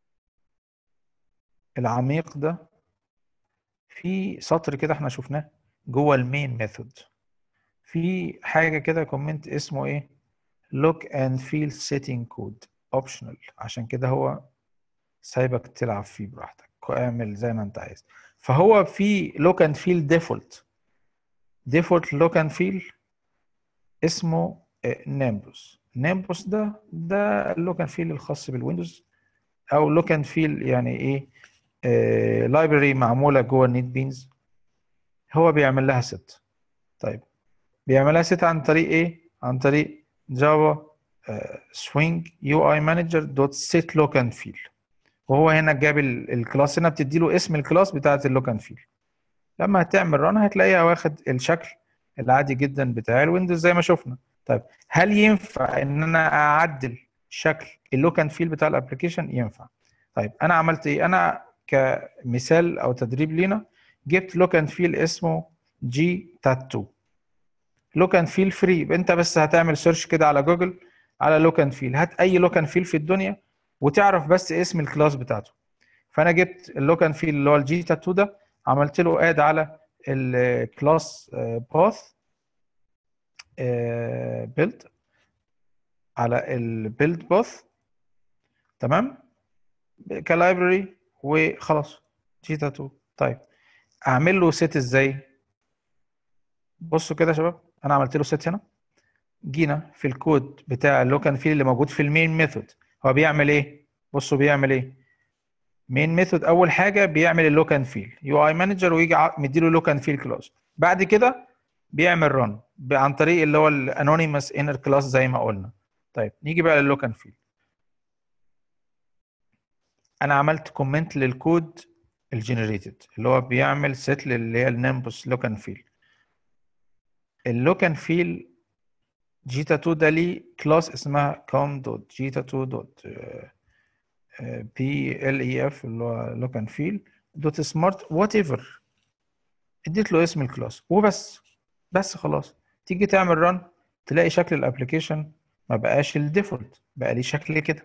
العميق ده في سطر كده احنا شفناه جوه المين ميثود في حاجه كده كومنت اسمه ايه look and feel setting code optional عشان كده هو سايبك تلعب فيه براحتك اعمل زي ما انت عايز فهو في look and feel default default look and feel اسمه نامبوس نامبوس ده ده اللوك اند فيل الخاص بالويندوز او لوك اند فيل يعني ايه لايبرري معموله جوه النيت بينز هو بيعمل لها ست طيب بيعملها ست عن طريق ايه عن طريق جافا سوينج يو اي مانجر دوت سيت لوك اند فيل وهو هنا جاب ال- الكلاس هنا بتدي له اسم الكلاس بتاعت اللوك اند فيل لما هتعمل ران هتلاقيها واخد الشكل العادي جدا بتاع الويندوز زي ما شفنا طيب هل ينفع ان انا اعدل شكل اللوك اند فيل بتاع الابلكيشن ينفع طيب انا عملت ايه انا كمثال او تدريب لينا جبت لوك اند فيل اسمه جي تاتو لوك اند فيل فري انت بس هتعمل سيرش كده على جوجل على لوك اند فيل هات اي لوك اند فيل في الدنيا وتعرف بس اسم الكلاس بتاعته فانا جبت اللوك اند فيل اللي هو الجي تاتو ده عملت له اد على الكلاس باث بيلد على البيلد باث تمام كلايبرري وخلاص جي تاتو طيب اعمل له سيت ازاي بصوا كده يا شباب انا عملت له سيت هنا جينا في الكود بتاع اللوكان فيل اللي موجود في المين ميثود هو بيعمل ايه بصوا بيعمل ايه مين ميثود اول حاجه بيعمل اللوكان فيل يو اي مانجر ويجي ع- مديله لوكان فيل كلاس بعد كده بيعمل رن عن طريق اللي هو الانونيمس انر كلاس زي ما قلنا طيب نيجي بقى للوكان فيل انا عملت كومنت للكود الجنريتد اللي هو بيعمل سيت اللي هي النمبوس لوكان فيل اللوكان فيل جيتا 2 ده ليه كلاس اسمها com دوت جيتا 2 دوت بي ال اي اف اللي هو لوكان فيل دوت سمارت وات ايفر اديت له اسم الكلاس وبس بس خلاص تيجي تعمل رن تلاقي شكل الابلكيشن ما بقاش الديفولت بقى ليه شكل كده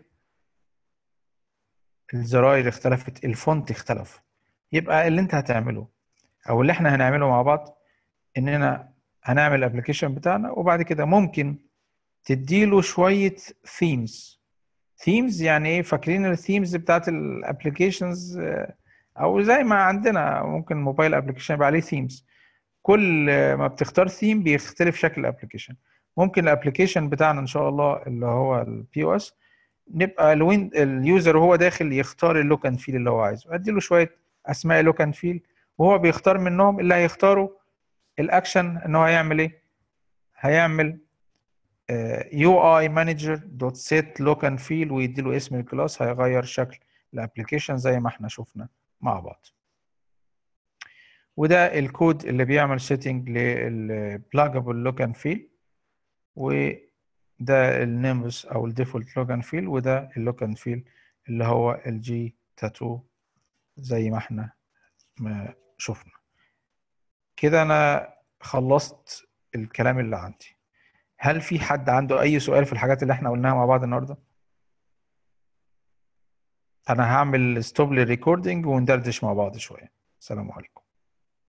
الزراير اختلفت الفونت اختلف يبقى اللي انت هتعمله او اللي احنا هنعمله مع بعض اننا هنعمل الابلكيشن بتاعنا وبعد كده ممكن تديله شويه ثيمز ثيمز يعني ايه فاكرين الثيمز بتاعت الابلكيشنز او زي ما عندنا ممكن موبايل ابلكيشن يبقى عليه ثيمز كل ما بتختار ثيم بيختلف شكل الابلكيشن ممكن الابلكيشن بتاعنا ان شاء الله اللي هو البي او اس نبقى الوين اليوزر وهو داخل يختار اللوك اند فيل اللي هو عايزه ادي له شويه اسماء لوك اند فيل وهو بيختار منهم اللي هيختاره الاكشن ان هو هيعمل ايه هيعمل يو اي مانجر دوت سيت لوك اند فيل ويدي له اسم الكلاس هيغير شكل الابلكيشن زي ما احنا شفنا مع بعض وده الكود اللي بيعمل سيتنج للبلاجابل لوك اند فيل وده النيمبس او الديفولت لوك اند فيل وده اللوك اند فيل اللي هو الجي تاتو زي ما احنا ما شفنا كده انا خلصت الكلام اللي عندي هل في حد عنده اي سؤال في الحاجات اللي احنا قلناها مع بعض النهارده انا هعمل ستوب للريكوردينج وندردش مع بعض شويه السلام عليكم